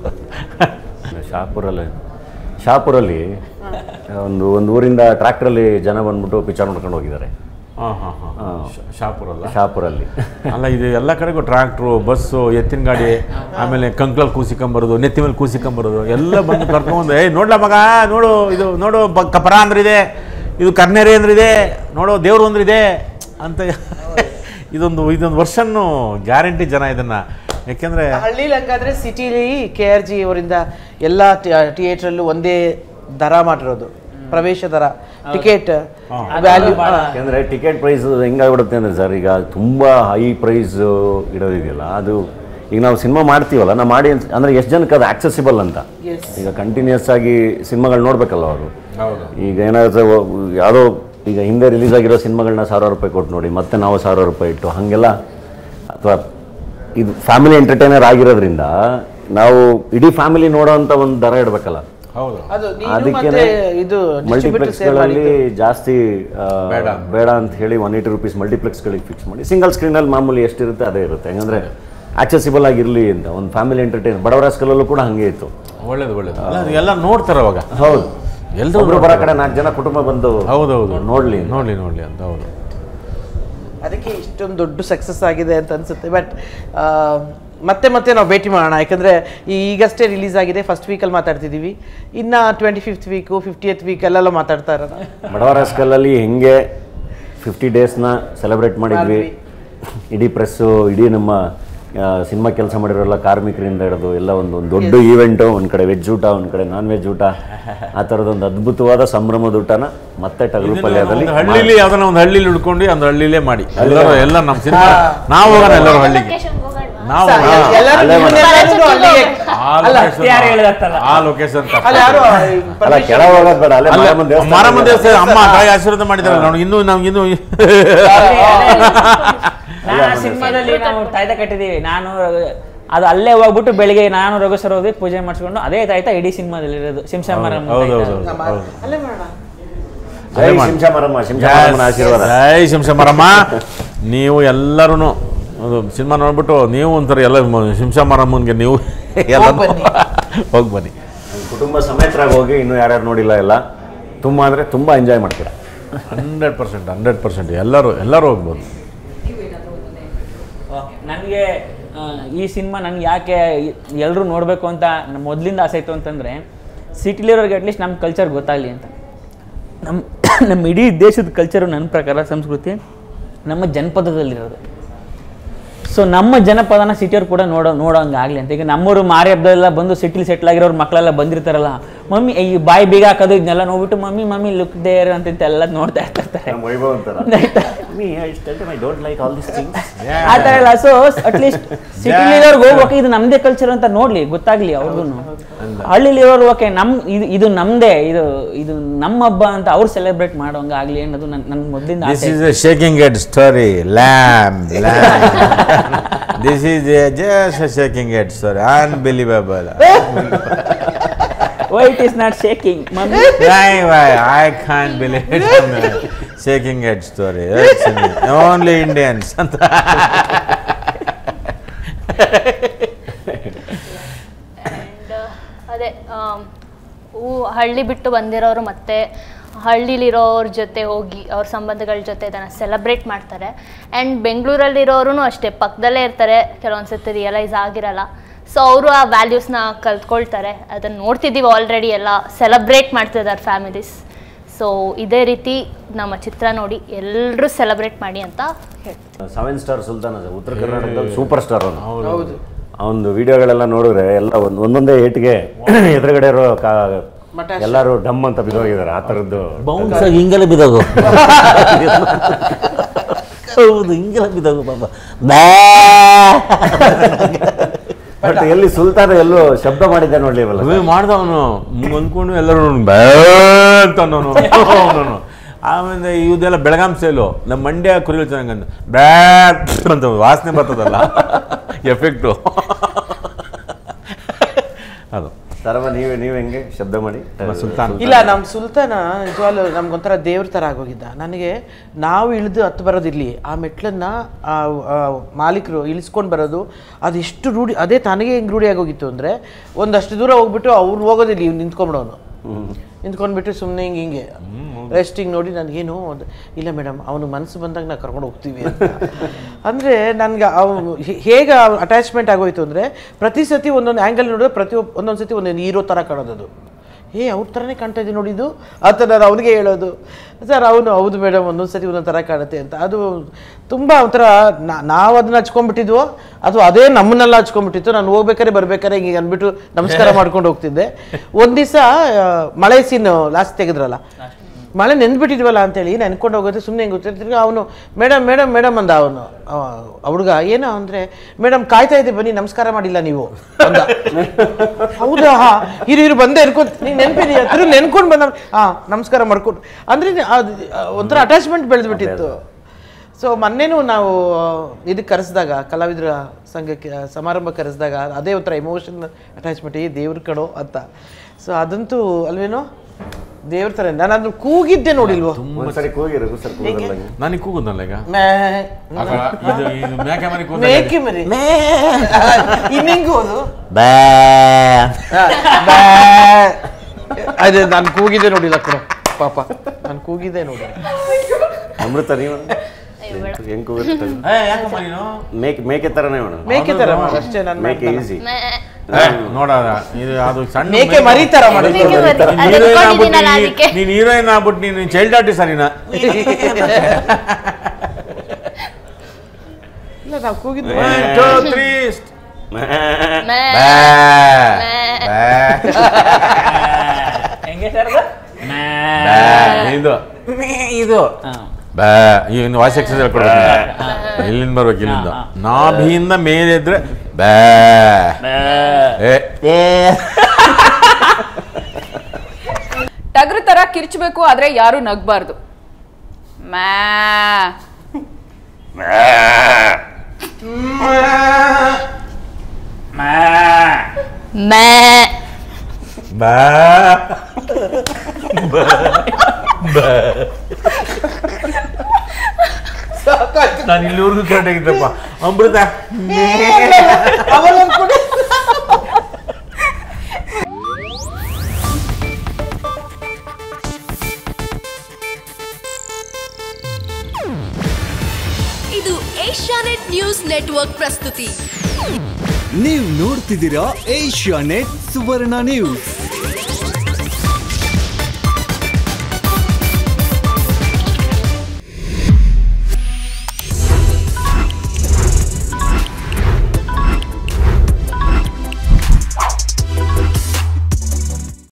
ಶಾಪುರಲ್ಲಿ ಶಾಪುರಲ್ಲಿ ಒಂದು ಒಂದು ಊರಿಂದ ಟ್ರ್ಯಾಕ್ಟ್ರಲ್ಲಿ ಜನ ಬಂದ್ಬಿಟ್ಟು ಪಿಕ್ಚರ್ ನೋಡ್ಕೊಂಡು ಹೋಗಿದ್ದಾರೆ ಹಾಂ ಹಾಂ ಹಾಂ ಶಾಪುರ ಅಲ್ಲ ಶಾಪುರಲ್ಲಿ ಅಲ್ಲ ಇದು ಎಲ್ಲ ಕಡೆಗೂ ಟ್ರ್ಯಾಕ್ಟ್ರು ಬಸ್ಸು ಎತ್ತಿನ ಗಾಡಿ ಆಮೇಲೆ ಕಂಕ್ಳಲ್ಲಿ ಕೂಸಿಕೊಂಬರೋದು ನೆತ್ತಿ ಮೇಲೆ ಕೂಸಿಕೊಂಬರೋದು ಎಲ್ಲ ಬಂದು ಕರ್ಕೊಂಬಂದು ಏಯ್ ನೋಡ್ಲ ಮಗ ನೋಡು ಇದು ನೋಡು ಬ ಕಪರ ಅಂದ್ರಿದೆ ಇದು ಕರ್ನೇರಿ ಅಂದ್ರಿದೆ ನೋಡು ದೇವ್ರು ಅಂದ್ರಿದೆ ಅಂತ ಇದೊಂದು ಇದೊಂದು ವರ್ಷನ್ನು ಗ್ಯಾರಂಟಿ ಜನ ಇದನ್ನು ಯಾಕೆಂದರೆ ಹಳ್ಳಿಲಿ ಹಂಗಾದ್ರೆ ಸಿಟಿಲಿ ಕೆ ಆರ್ ಜಿ ಅವರಿಂದ ಎಲ್ಲ ಥಿಯೇಟ್ರಲ್ಲೂ ಒಂದೇ ದರ ಮಾಡಿರೋದು ಪ್ರವೇಶ ದರ ಟಿಕೆಟ್ ವ್ಯಾಲ್ಯೂ ಯಾಕೆಂದರೆ ಟಿಕೆಟ್ ಪ್ರೈಸ್ ಹೆಂಗಾಗ್ಬಿಡುತ್ತೆ ಅಂದರೆ ಸರ್ ಈಗ ತುಂಬ ಹೈ ಪ್ರೈಸ್ ಇಡೋದಿದೆಯಲ್ಲ ಅದು ಈಗ ನಾವು ಸಿನಿಮಾ ಮಾಡ್ತೀವಲ್ಲ ನಾವು ಮಾಡಿ ಅಂದರೆ ಎಷ್ಟು ಜನಕ್ಕೆ ಅದು ಆಕ್ಸೆಸಿಬಲ್ ಅಂತ ಈಗ ಕಂಟಿನ್ಯೂಸ್ ಆಗಿ ಸಿನಿಮಾಗಳು ನೋಡ್ಬೇಕಲ್ಲ ಅವರು ಈಗ ಏನಾಗುತ್ತೆ ಒ- ಯಾವುದೋ ಈಗ ಹಿಂದೆ ರಿಲೀಸ್ ಆಗಿರೋ ಸಿನಿಮಾಗಳನ್ನ ಸಾವಿರ ರೂಪಾಯಿ ಕೊಟ್ಟು ನೋಡಿ ಮತ್ತೆ ನಾವು ಸಾವಿರ ರೂಪಾಯಿ ಇಟ್ಟು ಹಾಗೆಲ್ಲ ಅಥವಾ ಇದು ಫ್ಯಾಮಿಲಿ ಎಂಟರ್ಟೈನರ್ ಆಗಿರೋದ್ರಿಂದ ನಾವು ಇಡೀ ಫ್ಯಾಮಿಲಿ ನೋಡೋವಂಥ ಒಂದು ದರ ಇಡಬೇಕಲ್ಲ ಹೌದು ಅದು ನೀನು ಅದಕ್ಕೆ ಮತ್ತೆ ಇದು ಡಿಸ್ಟ್ರಿಬ್ಯೂಟರ್ ಸೇರ್ ಮಲ್ಟಿಪ್ಲೆಕ್ಸ್ಗಳಲ್ಲಿ ಮಾಡಿದ್ದು ಜಾಸ್ತಿ ಆ, ಬೇಡ ಅಂತ ಹೇಳಿ ಒನ್ ಏಯ್ಟಿ ರುಪೀಸ್ ಮಲ್ಟಿಪ್ಲೆಕ್ಸ್ಗಳಿಗೆ ಫಿಕ್ಸ್ ಮಾಡಿ ಸಿಂಗಲ್ ಸ್ಕ್ರೀನಲ್ಲಿ ಮಾಮೂಲಿ ಎಷ್ಟಿರುತ್ತೆ ಅದೇ ಇರುತ್ತೆ ಹೆಂಗಂದ್ರೆ ಆಕ್ಸೆಸಿಬಲ್ ಆಗಿರಲಿ ಅಂತ ಒಂದು ಫ್ಯಾಮಿಲಿ ಎಂಟರ್ಟೈನ್ ಬಡವರ ಸ್ಕೂಲಲ್ಲೂ ಕೂಡ ಹಾಗೆ ಇತ್ತು ಒಳ್ಳೇದು ಒಳ್ಳೇದು ಅಲ್ಲ, ಅದು ಎಲ್ಲ ನೋಡ್ತಾರೆ ಅವಾಗ ಹೌದು ಎಲ್ಲರೂ ಒಬ್ರು ಬರೋ ಕಡೆ ನಾಲ್ಕು ಜನ ಕುಟುಂಬ ಬಂದು ಹೌದೌದು ನೋಡ್ಲಿ ನೋಡಲಿ ನೋಡಲಿ ಅಂತ ಹೌದು ಅದಕ್ಕೆ ಇಷ್ಟೊಂದು ದೊಡ್ಡ ಸಕ್ಸಸ್ ಆಗಿದೆ ಅಂತ ಅನ್ಸುತ್ತೆ ಬಟ್ ಮತ್ತೆ ಮತ್ತೆ ನಾವು ಭೇಟಿ ಮಾಡೋಣ ಯಾಕಂದ್ರೆ ಈಗಷ್ಟೇ ರಿಲೀಸ್ ಆಗಿದೆ ಫಸ್ಟ್ ವೀಕಲ್ಲಿ ಮಾತಾಡ್ತಿದ್ದೀವಿ ಇನ್ನ ಟ್ವೆಂಟಿ ಫಿಫ್ತ್ ವೀಕು ಫಿಫ್ಟಿಯತ್ ವೀಕಲ್ಲೆಲ್ಲ ಮಾತಾಡ್ತಾ ಇರೋಣ ಬಡವರ ಸ್ಕೂಲಲ್ಲಿ ಹೆಂಗೆ ಫಿಫ್ಟಿ ಡೇಸ್ನ ಸೆಲೆಬ್ರೇಟ್ ಮಾಡಿದ್ವಿ ಇಡೀ ಪ್ರೆಸ್ಸು ಇಡೀ ನಮ್ಮ ಸಿನಿಮಾ ಕೆಲಸ ಮಾಡಿರೋಲ್ಲ ಕಾರ್ಮಿಕರಿಂದ ಹಿಡಿದು ಎಲ್ಲ ಒಂದು ಒಂದು ದೊಡ್ಡ ಈವೆಂಟು ಒಂದು ಕಡೆ ವೆಜ್ ಊಟ ಒಂದು ಕಡೆ ನಾನ್ ವೆಜ್ ಊಟ ಆ ಥರದೊಂದು ಅದ್ಭುತವಾದ ಸಂಭ್ರಮದ ಊಟನ ಮತ್ತೆ ಟಗರು ಪಲ್ಯದಲ್ಲಿ ಒಂದು ಹಳ್ಳಿಲಿ ಯಾವ್ದನ್ನ ಒಂದು ಹಳ್ಳಿಲಿ ಉಳ್ಕೊಂಡು ಒಂದು ಹಳ್ಳಿಲೇ ಮಾಡಿ ಎಲ್ಲರೂ ಎಲ್ಲ ನಮ್ಮ ಸಿನಿಮಾ ನಾವು ಹೋಗೋಣ ಎಲ್ಲರೂ ಹಳ್ಳಿಗೆ ಲೊಕೇಶನ್ಗೆ ಹೋಗೋಣ ನಾವು ಎಲ್ಲರೂ ಅಲ್ಲೇ ನಿಮ್ಮನ್ನೆಲ್ಲರೂ ಅಲ್ಲಿಗೆ ಆ ಅಲ್ಲ, location- ಯಾರು ಹೇಳಿದಾಗ್ತಲ್ಲ? ಆ ಲೊಕೇಶನ್ ಅಲ್ಲಿ ಯಾರು ಅಲ್ಲ ಕೆಳಗೆ ಹೋಗೋದು ಬೇಡ ಅಲ್ಲೇ ಮಾರಮ್ಮನ ದೇವಸ್ಥಾನ ಮಾರಮ್ಮ ಇದೆ. ದೇವಸ್ಥಾನ ಅಮ್ಮ ತಾಯಿ ಆಶೀರ್ವಾದ ಮಾಡಿದಾರೆ ನಾವು ಇನ್ನೂ ನಮ್ಗೆ ಇನ್ನೂ ನಾನು ಆ ಸಿನಿಮಾದಲ್ಲಿ ನಾವು ತಾಯ್ತ ಕಟ್ಟಿದೀವಿ ನಾನು ಅದು ಅಲ್ಲೇ ಹೋಗ್ಬಿಟ್ಟು ಬೆಳಿಗ್ಗೆ ನಾನು ರಘು ಸರ್ ಹೋಗಿ ಪೂಜೆ ಮಾಡಿಸ್ಕೊಂಡು ಅದೇ ತಾಯ್ತ ಇಡೀ ಸಿನಿಮಾದಲ್ಲಿ ಇರೋದು ಶಿಂಶಾಮರಮ್ಮ ಹೌದು ತಾಯ್ತ. ಹೌದು ನಮ್ಮ- ಹೌದು ಅಲ್ಲೇ ಮಾಡೋಣ ಜೈ ಶಿಂಷಾ ಮಾರಮ್ಮ ಶಿಂಷಾ ಮಾರಮ್ಮನ ಆಶೀರ್ವಾದ ಜೈ ಶಿಂಶಮರಮ್ಮ ನೀವು ಎಲ್ಲರೂ ಅದು ಸಿನಿಮಾ ನೋಡ್ಬಿಟ್ಟು ನೀವು ಒಂಥರ ಎಲ್ಲ ಶಿಂಶಾ ಮಾರಮ್ಮನ್ಗೆ ನೀವು ಎಲ್ಲ ಬನ್ನಿ. ಹೋಗಿ ಬನ್ನಿ ಕುಟುಂಬ ಸಮೇತರಾಗಿ ಹೋಗಿ ಇನ್ನೂ ಯಾರ್ಯಾರು ನೋಡಿಲ್ಲ ಎಲ್ಲ ತುಂಬ ಅಂದರೆ ತುಂಬ ಎಂಜಾಯ್ ಮಾಡ್ತೀರಾ ಹಂಡ್ರೆಡ್ ಪರ್ಸೆಂಟ್ ಹಂಡ್ರೆಡ್ ಪರ್ಸೆಂಟ್ ಎಲ್ಲರೂ ಎಲ್ಲರೂ ಹೋಗ್ಬೋದು ನನಗೆ ಆ, ಈ ಸಿನಿಮಾ ನನಗೆ ಯಾಕೆ ಎಲ್ಲರೂ ನೋಡಬೇಕು ಅಂತ ನಮ್ಮ ಮೊದಲಿಂದ ಆಸೆ ಇತ್ತು ಅಂತಂದರೆ ಸಿಟಿಲಿರೋರಿಗೆ ಅಟ್ಲೀಸ್ಟ್ ನಮ್ಮ ಕಲ್ಚರ್ ಗೊತ್ತಾಗಲಿ ಅಂತ ನಮ್ಮ ನಮ್ಮ ಇಡೀ ದೇಶದ ಕಲ್ಚರು ನನ್ನ ಪ್ರಕಾರ ಸಂಸ್ಕೃತಿ ನಮ್ಮ ಜನಪದದಲ್ಲಿರೋದು ಸೊ ನಮ್ಮ ಜನಪದನ ಸಿಟಿಯವ್ರು ಕೂಡ ನೋಡೋ ನೋಡೋಂಗಾಗ್ಲಿ ಅಂತ ಈಗ ನಮ್ಮೂರು ಮಾರಿ ಹಬ್ಬದೆಲ್ಲ ಬಂದು ಸಿಟಿಲಿ ಸೆಟ್ಲ್ ಆಗಿರೋರು ಮಕ್ಕಳೆಲ್ಲ ಬಂದಿರ್ತಾರಲ್ಲ ಮಮ್ಮಿ ಈ ಬಾಯಿ ಬೀಗ ಹಾಕೋದು ಇದನ್ನೆಲ್ಲ ನೋಡ್ಬಿಟ್ಟು ಮಮ್ಮಿ ಮಮ್ಮಿ ಲುಕ್ ದೇರ್ ಅಂತ ಎಲ್ಲ ನೋಡ್ತಾ ಇರ್ತಾರೆ ನಮ್ಮ ವೈಭವ್ ಅಂತಾರ Me, I tell them I don't like all these things. ಆ ಥರ ಇಲ್ಲ ಸೊ ಅಟ್ಲೀಸ್ಟ್ ಸಿಟಿಲಿರೋರ್ಗೆ ಹೋಗ್ಬೇಕು ಇದು ನಮ್ದೇ ಕಲ್ಚರ್ ಅಂತ ನೋಡ್ಲಿ ಗೊತ್ತಾಗ್ಲಿ ಅವ್ರಿಗೂ ಹಳ್ಳಿಲಿ ಇರೋರು ಓಕೆ ನಮ್ ಇದು ಇದು ನಮ್ದೇ ಇದು ಇದು ನಮ್ಮ ಹಬ್ಬ ಅಂತ ಅವ್ರು ಸೆಲೆಬ್ರೇಟ್ ಮಾಡೋಂಗ ಆಗ್ಲಿ ಅನ್ನೋದು ನನ್ ನನ್ನ ಮೊದಲಿಂದ This ಆಸೆ is a shaking head story. Lamb, lamb. this is a, just a shaking head story. Unbelievable. Why it is not shaking mummy why, why? I can't believe it. shaking head story. That's me. Only Indians. And ಅದೇ ಆಮ್, ಊ ಹಳ್ಳಿ ಬಿಟ್ಟು ಬಂದಿರೋರು ಮತ್ತೆ ಹಳ್ಳಿಲಿರೋರ ಜೊತೆ ಹೋಗಿ ಅವ್ರ ಸಂಬಂಧಗಳ ಜೊತೆ ಇದನ್ನು ಸೆಲೆಬ್ರೇಟ್ ಮಾಡ್ತಾರೆ ಆ್ಯಂಡ್ ಬೆಂಗಳೂರಲ್ಲಿರೋರು ಅಷ್ಟೇ ಪಕ್ಕದಲ್ಲೇ ಇರ್ತಾರೆ ಕೆಲವೊಂದು ಸತಿ ರಿಯಲೈಸ್ ಆಗಿರಲ್ಲ ಸೊ ಅವರು ಆ ವ್ಯಾಲ್ಯೂಸ್ನ ಕಲ್ತ್ಕೊಳ್ತಾರೆ ಅದನ್ನು ನೋಡ್ತಿದ್ದೀವಿ ಆಲ್ರೆಡಿ ಎಲ್ಲ ಸೆಲೆಬ್ರೇಟ್ ಮಾಡ್ತಿದ್ದಾರೆ ಫ್ಯಾಮಿಲೀಸ್ ಸೊ ಇದೇ ರೀತಿ ನಮ್ಮ ಚಿತ್ರ ನೋಡಿ ಎಲ್ಲರೂ ಸೆಲೆಬ್ರೇಟ್ ಮಾಡಿ ಅಂತ ಹೇಳ್ತೀನಿ ಸೆವೆನ್ ಸ್ಟಾರ್ ಸುಲ್ತಾನ್ ಅದು ಉತ್ತರ ಕರ್ನಾಟಕದಲ್ಲಿ ಸೂಪರ್ ಸ್ಟಾರ್ ಅವನು ಹೌದು ಅವನದು ವಿಡಿಯೋಗಳೆಲ್ಲ ನೋಡಿದ್ರೆ ಎಲ್ಲ ಒಂದು ಒಂದೊಂದೇ ಏಟಿಗೆ ಎದುರುಗಡೆ ಇರೋ ಕಾ ಮಟಾಶ್. ಎಲ್ಲರೂ ಡಮ್ ಅಂತ ಬಿದ್ದೋಗಿದ್ದಾರೆ ಆ ಥರದ್ದು ಬೌನ್ಸ್ ಆಗಿ ಹಿಂಗೆಲ್ಲ ಬಿದ್ದೋಗು ಹೌದು ಹಿಂಗೆಲ್ಲ ಬಿದ್ದೋಗು ಪಾಪ ಬ್ಯಾ ಬಟ್ ಎಲ್ಲಿ ಸುಲ್ತಾನ ಎಲ್ಲೋ ಶಬ್ದ ಮಾಡಿದ್ದೆ ನೋಡ್ಲಿ ಇವಲ್ಲ ಅವೇ ಮಾಡ್ದವನು ಅಂದ್ಕೊಂಡು ಎಲ್ಲರೂ ಬೇ ಅಂತ ಅನ್ನೋನು ಅವನು ಆಮೇಲೆ ಇವುದೆಲ್ಲ ಬೆಳಗಾಂ ಸ್ಟೈಲು ನಮ್ಮ ಮಂಡ್ಯ ಕುರಿಗಳು ಚೆನ್ನಾಗಂದ ಬ್ಯಾಟ್ ಅಂತ ವಾಸನೆ ಬರ್ತದಲ್ಲ ಎಫೆಕ್ಟು ಅದು ತರವ ನೀವೇ ನೀವು ಹೆಂಗೆ ಶಬ್ದ ಮಾಡಿ ಸುಲ್ತಾನ್. ಇಲ್ಲ ನಮ್ಮ ಸುಲ್ತಾನ ನಿಜವಾಗ್ಲೂ ನಮ್ಗೊಂಥರ ದೇವ್ರ ಥರ ಆಗೋಗಿದ್ದ ನನಗೆ ನಾವು ಇಳಿದು ಹತ್ತು ಬರೋದಿರಲಿ ಆ ಮೆಟ್ಲನ್ನ ಆ ಆ ಮಾಲೀಕರು ಇಳಿಸ್ಕೊಂಡು ಬರೋದು ಅದೆಷ್ಟು ರೂಢಿ ಅದೇ ತನಗೆ ಹೆಂಗೆ ರೂಢಿ ಆಗೋಗಿತ್ತು ಅಂದರೆ ಒಂದಷ್ಟು ದೂರ ಹೋಗ್ಬಿಟ್ಟು ಅವ್ರು ಹೋಗೋದಿಲ್ಲ ಇವ್ನು ನಿಂತ್ಕೊಂಬಿಡೋನು ನಿಂತ್ಕೊಂಡ್ಬಿಟ್ಟು ಸುಮ್ಮನೆ ಹಿಂಗೆ ಹಿಂಗೆ ರೆಸ್ಟಿಂಗ್ ನೋಡಿ ನನಗೇನು ಒಂದು ಇಲ್ಲ ಮೇಡಮ್ ಅವನು ಮನಸ್ಸು ಬಂದಾಗ ನಾವು ಕರ್ಕೊಂಡು ಹೋಗ್ತೀವಿ ಅಂತ ಅಂದರೆ ನನಗೆ ಅವನು ಹೇಗೆ ಅಟ್ಯಾಚ್ಮೆಂಟ್ ಆಗೋಯ್ತು ಅಂದರೆ ಪ್ರತಿ ಸತಿ ಒಂದೊಂದು ಆ್ಯಂಗಲ್ ನೋಡಿದ್ರೆ ಪ್ರತಿ ಒಂದೊಂದು ಸತಿ ಒಂದೊಂದು ಹೀರೋ ಥರ ಕಾಣೋದು ಏ ಅವ್ರ ಥರನೇ ಕಾಣ್ತಾ ಇದೆ ನೋಡಿದ್ದು ಆ ಥರ ನಾನು ಅವನಿಗೆ ಹೇಳೋದು ಸರ್ ಅವನು ಹೌದು ಮೇಡಮ್ ಒಂದೊಂದು ಸತಿ ಒಂದೊಂದು ಥರ ಕಾಣುತ್ತೆ ಅಂತ ಅದು ತುಂಬ ಒಂಥರ ನಾವು ಅದನ್ನ ಹಚ್ಕೊಂಡ್ಬಿಟ್ಟಿದ್ವೋ ಅದು ಅದೇ ನಮ್ಮನ್ನೆಲ್ಲ ಹಚ್ಕೊಂಡ್ಬಿಟ್ಟಿತ್ತು ನಾನು ಹೋಗ್ಬೇಕಾರೆ ಬರ್ಬೇಕಾರೆ ಹಿಂಗೆ ಅಂದ್ಬಿಟ್ಟು ನಮಸ್ಕಾರ ಮಾಡ್ಕೊಂಡು ಹೋಗ್ತಿದ್ದೆ ಒಂದು ದಿವಸ ಮಳೆ ಸೀನ್ ಲಾಸ್ಟ್ ತೆಗೆದ್ರಲ್ಲ ಮಳೆ ನೆಂದ್ಬಿಟ್ಟಿದ್ವಲ್ಲ ಅಂತೇಳಿ ನೆನ್ಕೊಂಡು ಹೋಗೋದು ಸುಮ್ಮನೆ ಹೆಂಗೆ ಗೊತ್ತಿರ್ತೀವಿ ಅವನು ಮೇಡಮ್ ಮೇಡಮ್ ಮೇಡಮ್ ಅಂದ ಅವನು ಹುಡುಗ ಏನೋ ಅಂದರೆ ಮೇಡಮ್ ಕಾಯ್ತಾ ಇದ್ದೆ ಬನ್ನಿ ನಮಸ್ಕಾರ ಮಾಡಿಲ್ಲ ನೀವು ಅಂದ ಹೌದಾ ಹಿರು ಹಿರು ಬಂದೆ ಅನ್ಕೊಂತ ನೀನು ನೆನಪಿದೆಯಾ ತಿರು ನೆನ್ಕೊಂಡು ಬಂದ ಹಾಂ ನಮಸ್ಕಾರ ಮಾಡ್ಕೊಂಡು ಅಂದರೆ ಅದು ಒಂಥರ ಅಟ್ಯಾಚ್ಮೆಂಟ್ ಬೆಳೆದ್ಬಿಟ್ಟಿತ್ತು ಸೊ ಮೊನ್ನೆನೂ ನಾವು ಇದಕ್ಕೆ ಕರೆಸಿದಾಗ ಕಲಾವಿದರ ಸಂಘಕ್ಕೆ ಸಮಾರಂಭ ಕರೆಸಿದಾಗ ಅದೇ ಒಂಥರ ಎಮೋಷನ್ ಅಟ್ಯಾಚ್ಮೆಂಟ್ ಏ ದೇವ್ರ ಕಣೋ ಅಂತ ಸೊ ಅದಂತೂ ಅಲ್ವೇನೋ ದೇವ್ರ ಥರ ನಾನು ಅದ್ರ ಕೂಗಿದ್ದೆ ನೋಡಿಲ್ವೋ ಒಂದ್ಸರಿ ಕೂಗಿ ರಘು ಸರ್ ಕೂಗಲ್ಲ ನನಗೆ ಕೂಗುದಲ್ಲ ಈಗ ಮೇ ಆಗ ಇದು ಇದು ಮೇಕೆ ಮರಿ ಕೂದಲ ಮೇಕೆ ಮರಿ ಇನ್ನೆಂಗು ಅದು ಬ್ಯಾ ಬಾ. ಅದೇ ನಾನು ಕೂಗಿದ್ದೆ ನೋಡಿಲ್ಲ ಕಣೋ ಪಾಪ ನಾನು ಕೂಗಿದ್ದೆ ನೋಡಿ ಅಮೃತ ನೀವು ಹೆಂಗ್ ಕೂಗುತ್ತೆ ಏ, ಯಾಕಮ್ಮ ನೀನು ಮೇಕೆ ಮೇಕೆ ಥರನೇ ಅವನು ಮೇಕೆ ಥರ ಮಾಡು ಅಷ್ಟೇ ನಾನು ಮೇಕೆ ಈಸಿ ಏ, ನೋಡ ಇದು ಅದು ಸಣ್ಣ ಮೇಕೆ ಮರಿ ಥರ ಮಾಡೋದು ಮೇಕೆ ಮರಿ. ನೀನ್ ಅದು ಹೀರೋಯಿನ್ ಇಟ್ಕೊಂಡಿದ್ದೀನಲ್ಲ ಆಗ್ಬಿಟ್ಟು ಅದಕ್ಕೆ. ನೀನ್ ಹೀರೋಯಿನ್ ಆಗ್ಬಿಟ್ಟು ನೀನು ಚೈಲ್ಡ್ ಆರ್ಟಿಸ್ಟ್ ನೀನ ಇಲ್ಲ ನಾವು ಕೂಗಿದ್ದೆ One, two, three. ಮೇ. ಬ್ಯಾ. ಬ್ಯಾ. ಹೆಂಗೆ ಸರ್ ಅದು? ಬ್ಯಾ. ಇದು ಇದು ಹಾ. ಬ್ಯಾ ಇನ್ನು ವಾಯ್ಸ್ ಎಕ್ಸೈಸ್ ಹೇಳ್ಕೊಡ್ಬೇಕು ಇಲ್ಲಿಂದ ಬರ್ಬೇಕು ಇಲ್ಲಿಂದ ಹಾ, ನಾಭಿಯಿಂದ ಮೇಲೆ ಇದ್ರೆ ಬ್ಯಾ ಏ ಟಗರು ತರ ಕಿರ್ಚಬೇಕು ಆದ್ರೆ ಯಾರು ನಗ್ಬಾರ್ದು ಮ್ಯಾ ಮೇ ಬ್ಯಾ ನಾನು ಇಲ್ಲಿವರೆಗೂ ಕರೆಕ್ಟ್ ಆಗಿದ್ದಪ್ಪ ಅಮೃತ ಇದು ಏಷ್ಯಾನೆಟ್ ನ್ಯೂಸ್ ನೆಟ್ವರ್ಕ್ ಪ್ರಸ್ತುತಿ ನೀವು ನೋಡ್ತಿದ್ದೀರಾ ಏಷ್ಯಾ ನೆಟ್ ಸುವರ್ಣ ನ್ಯೂಸ್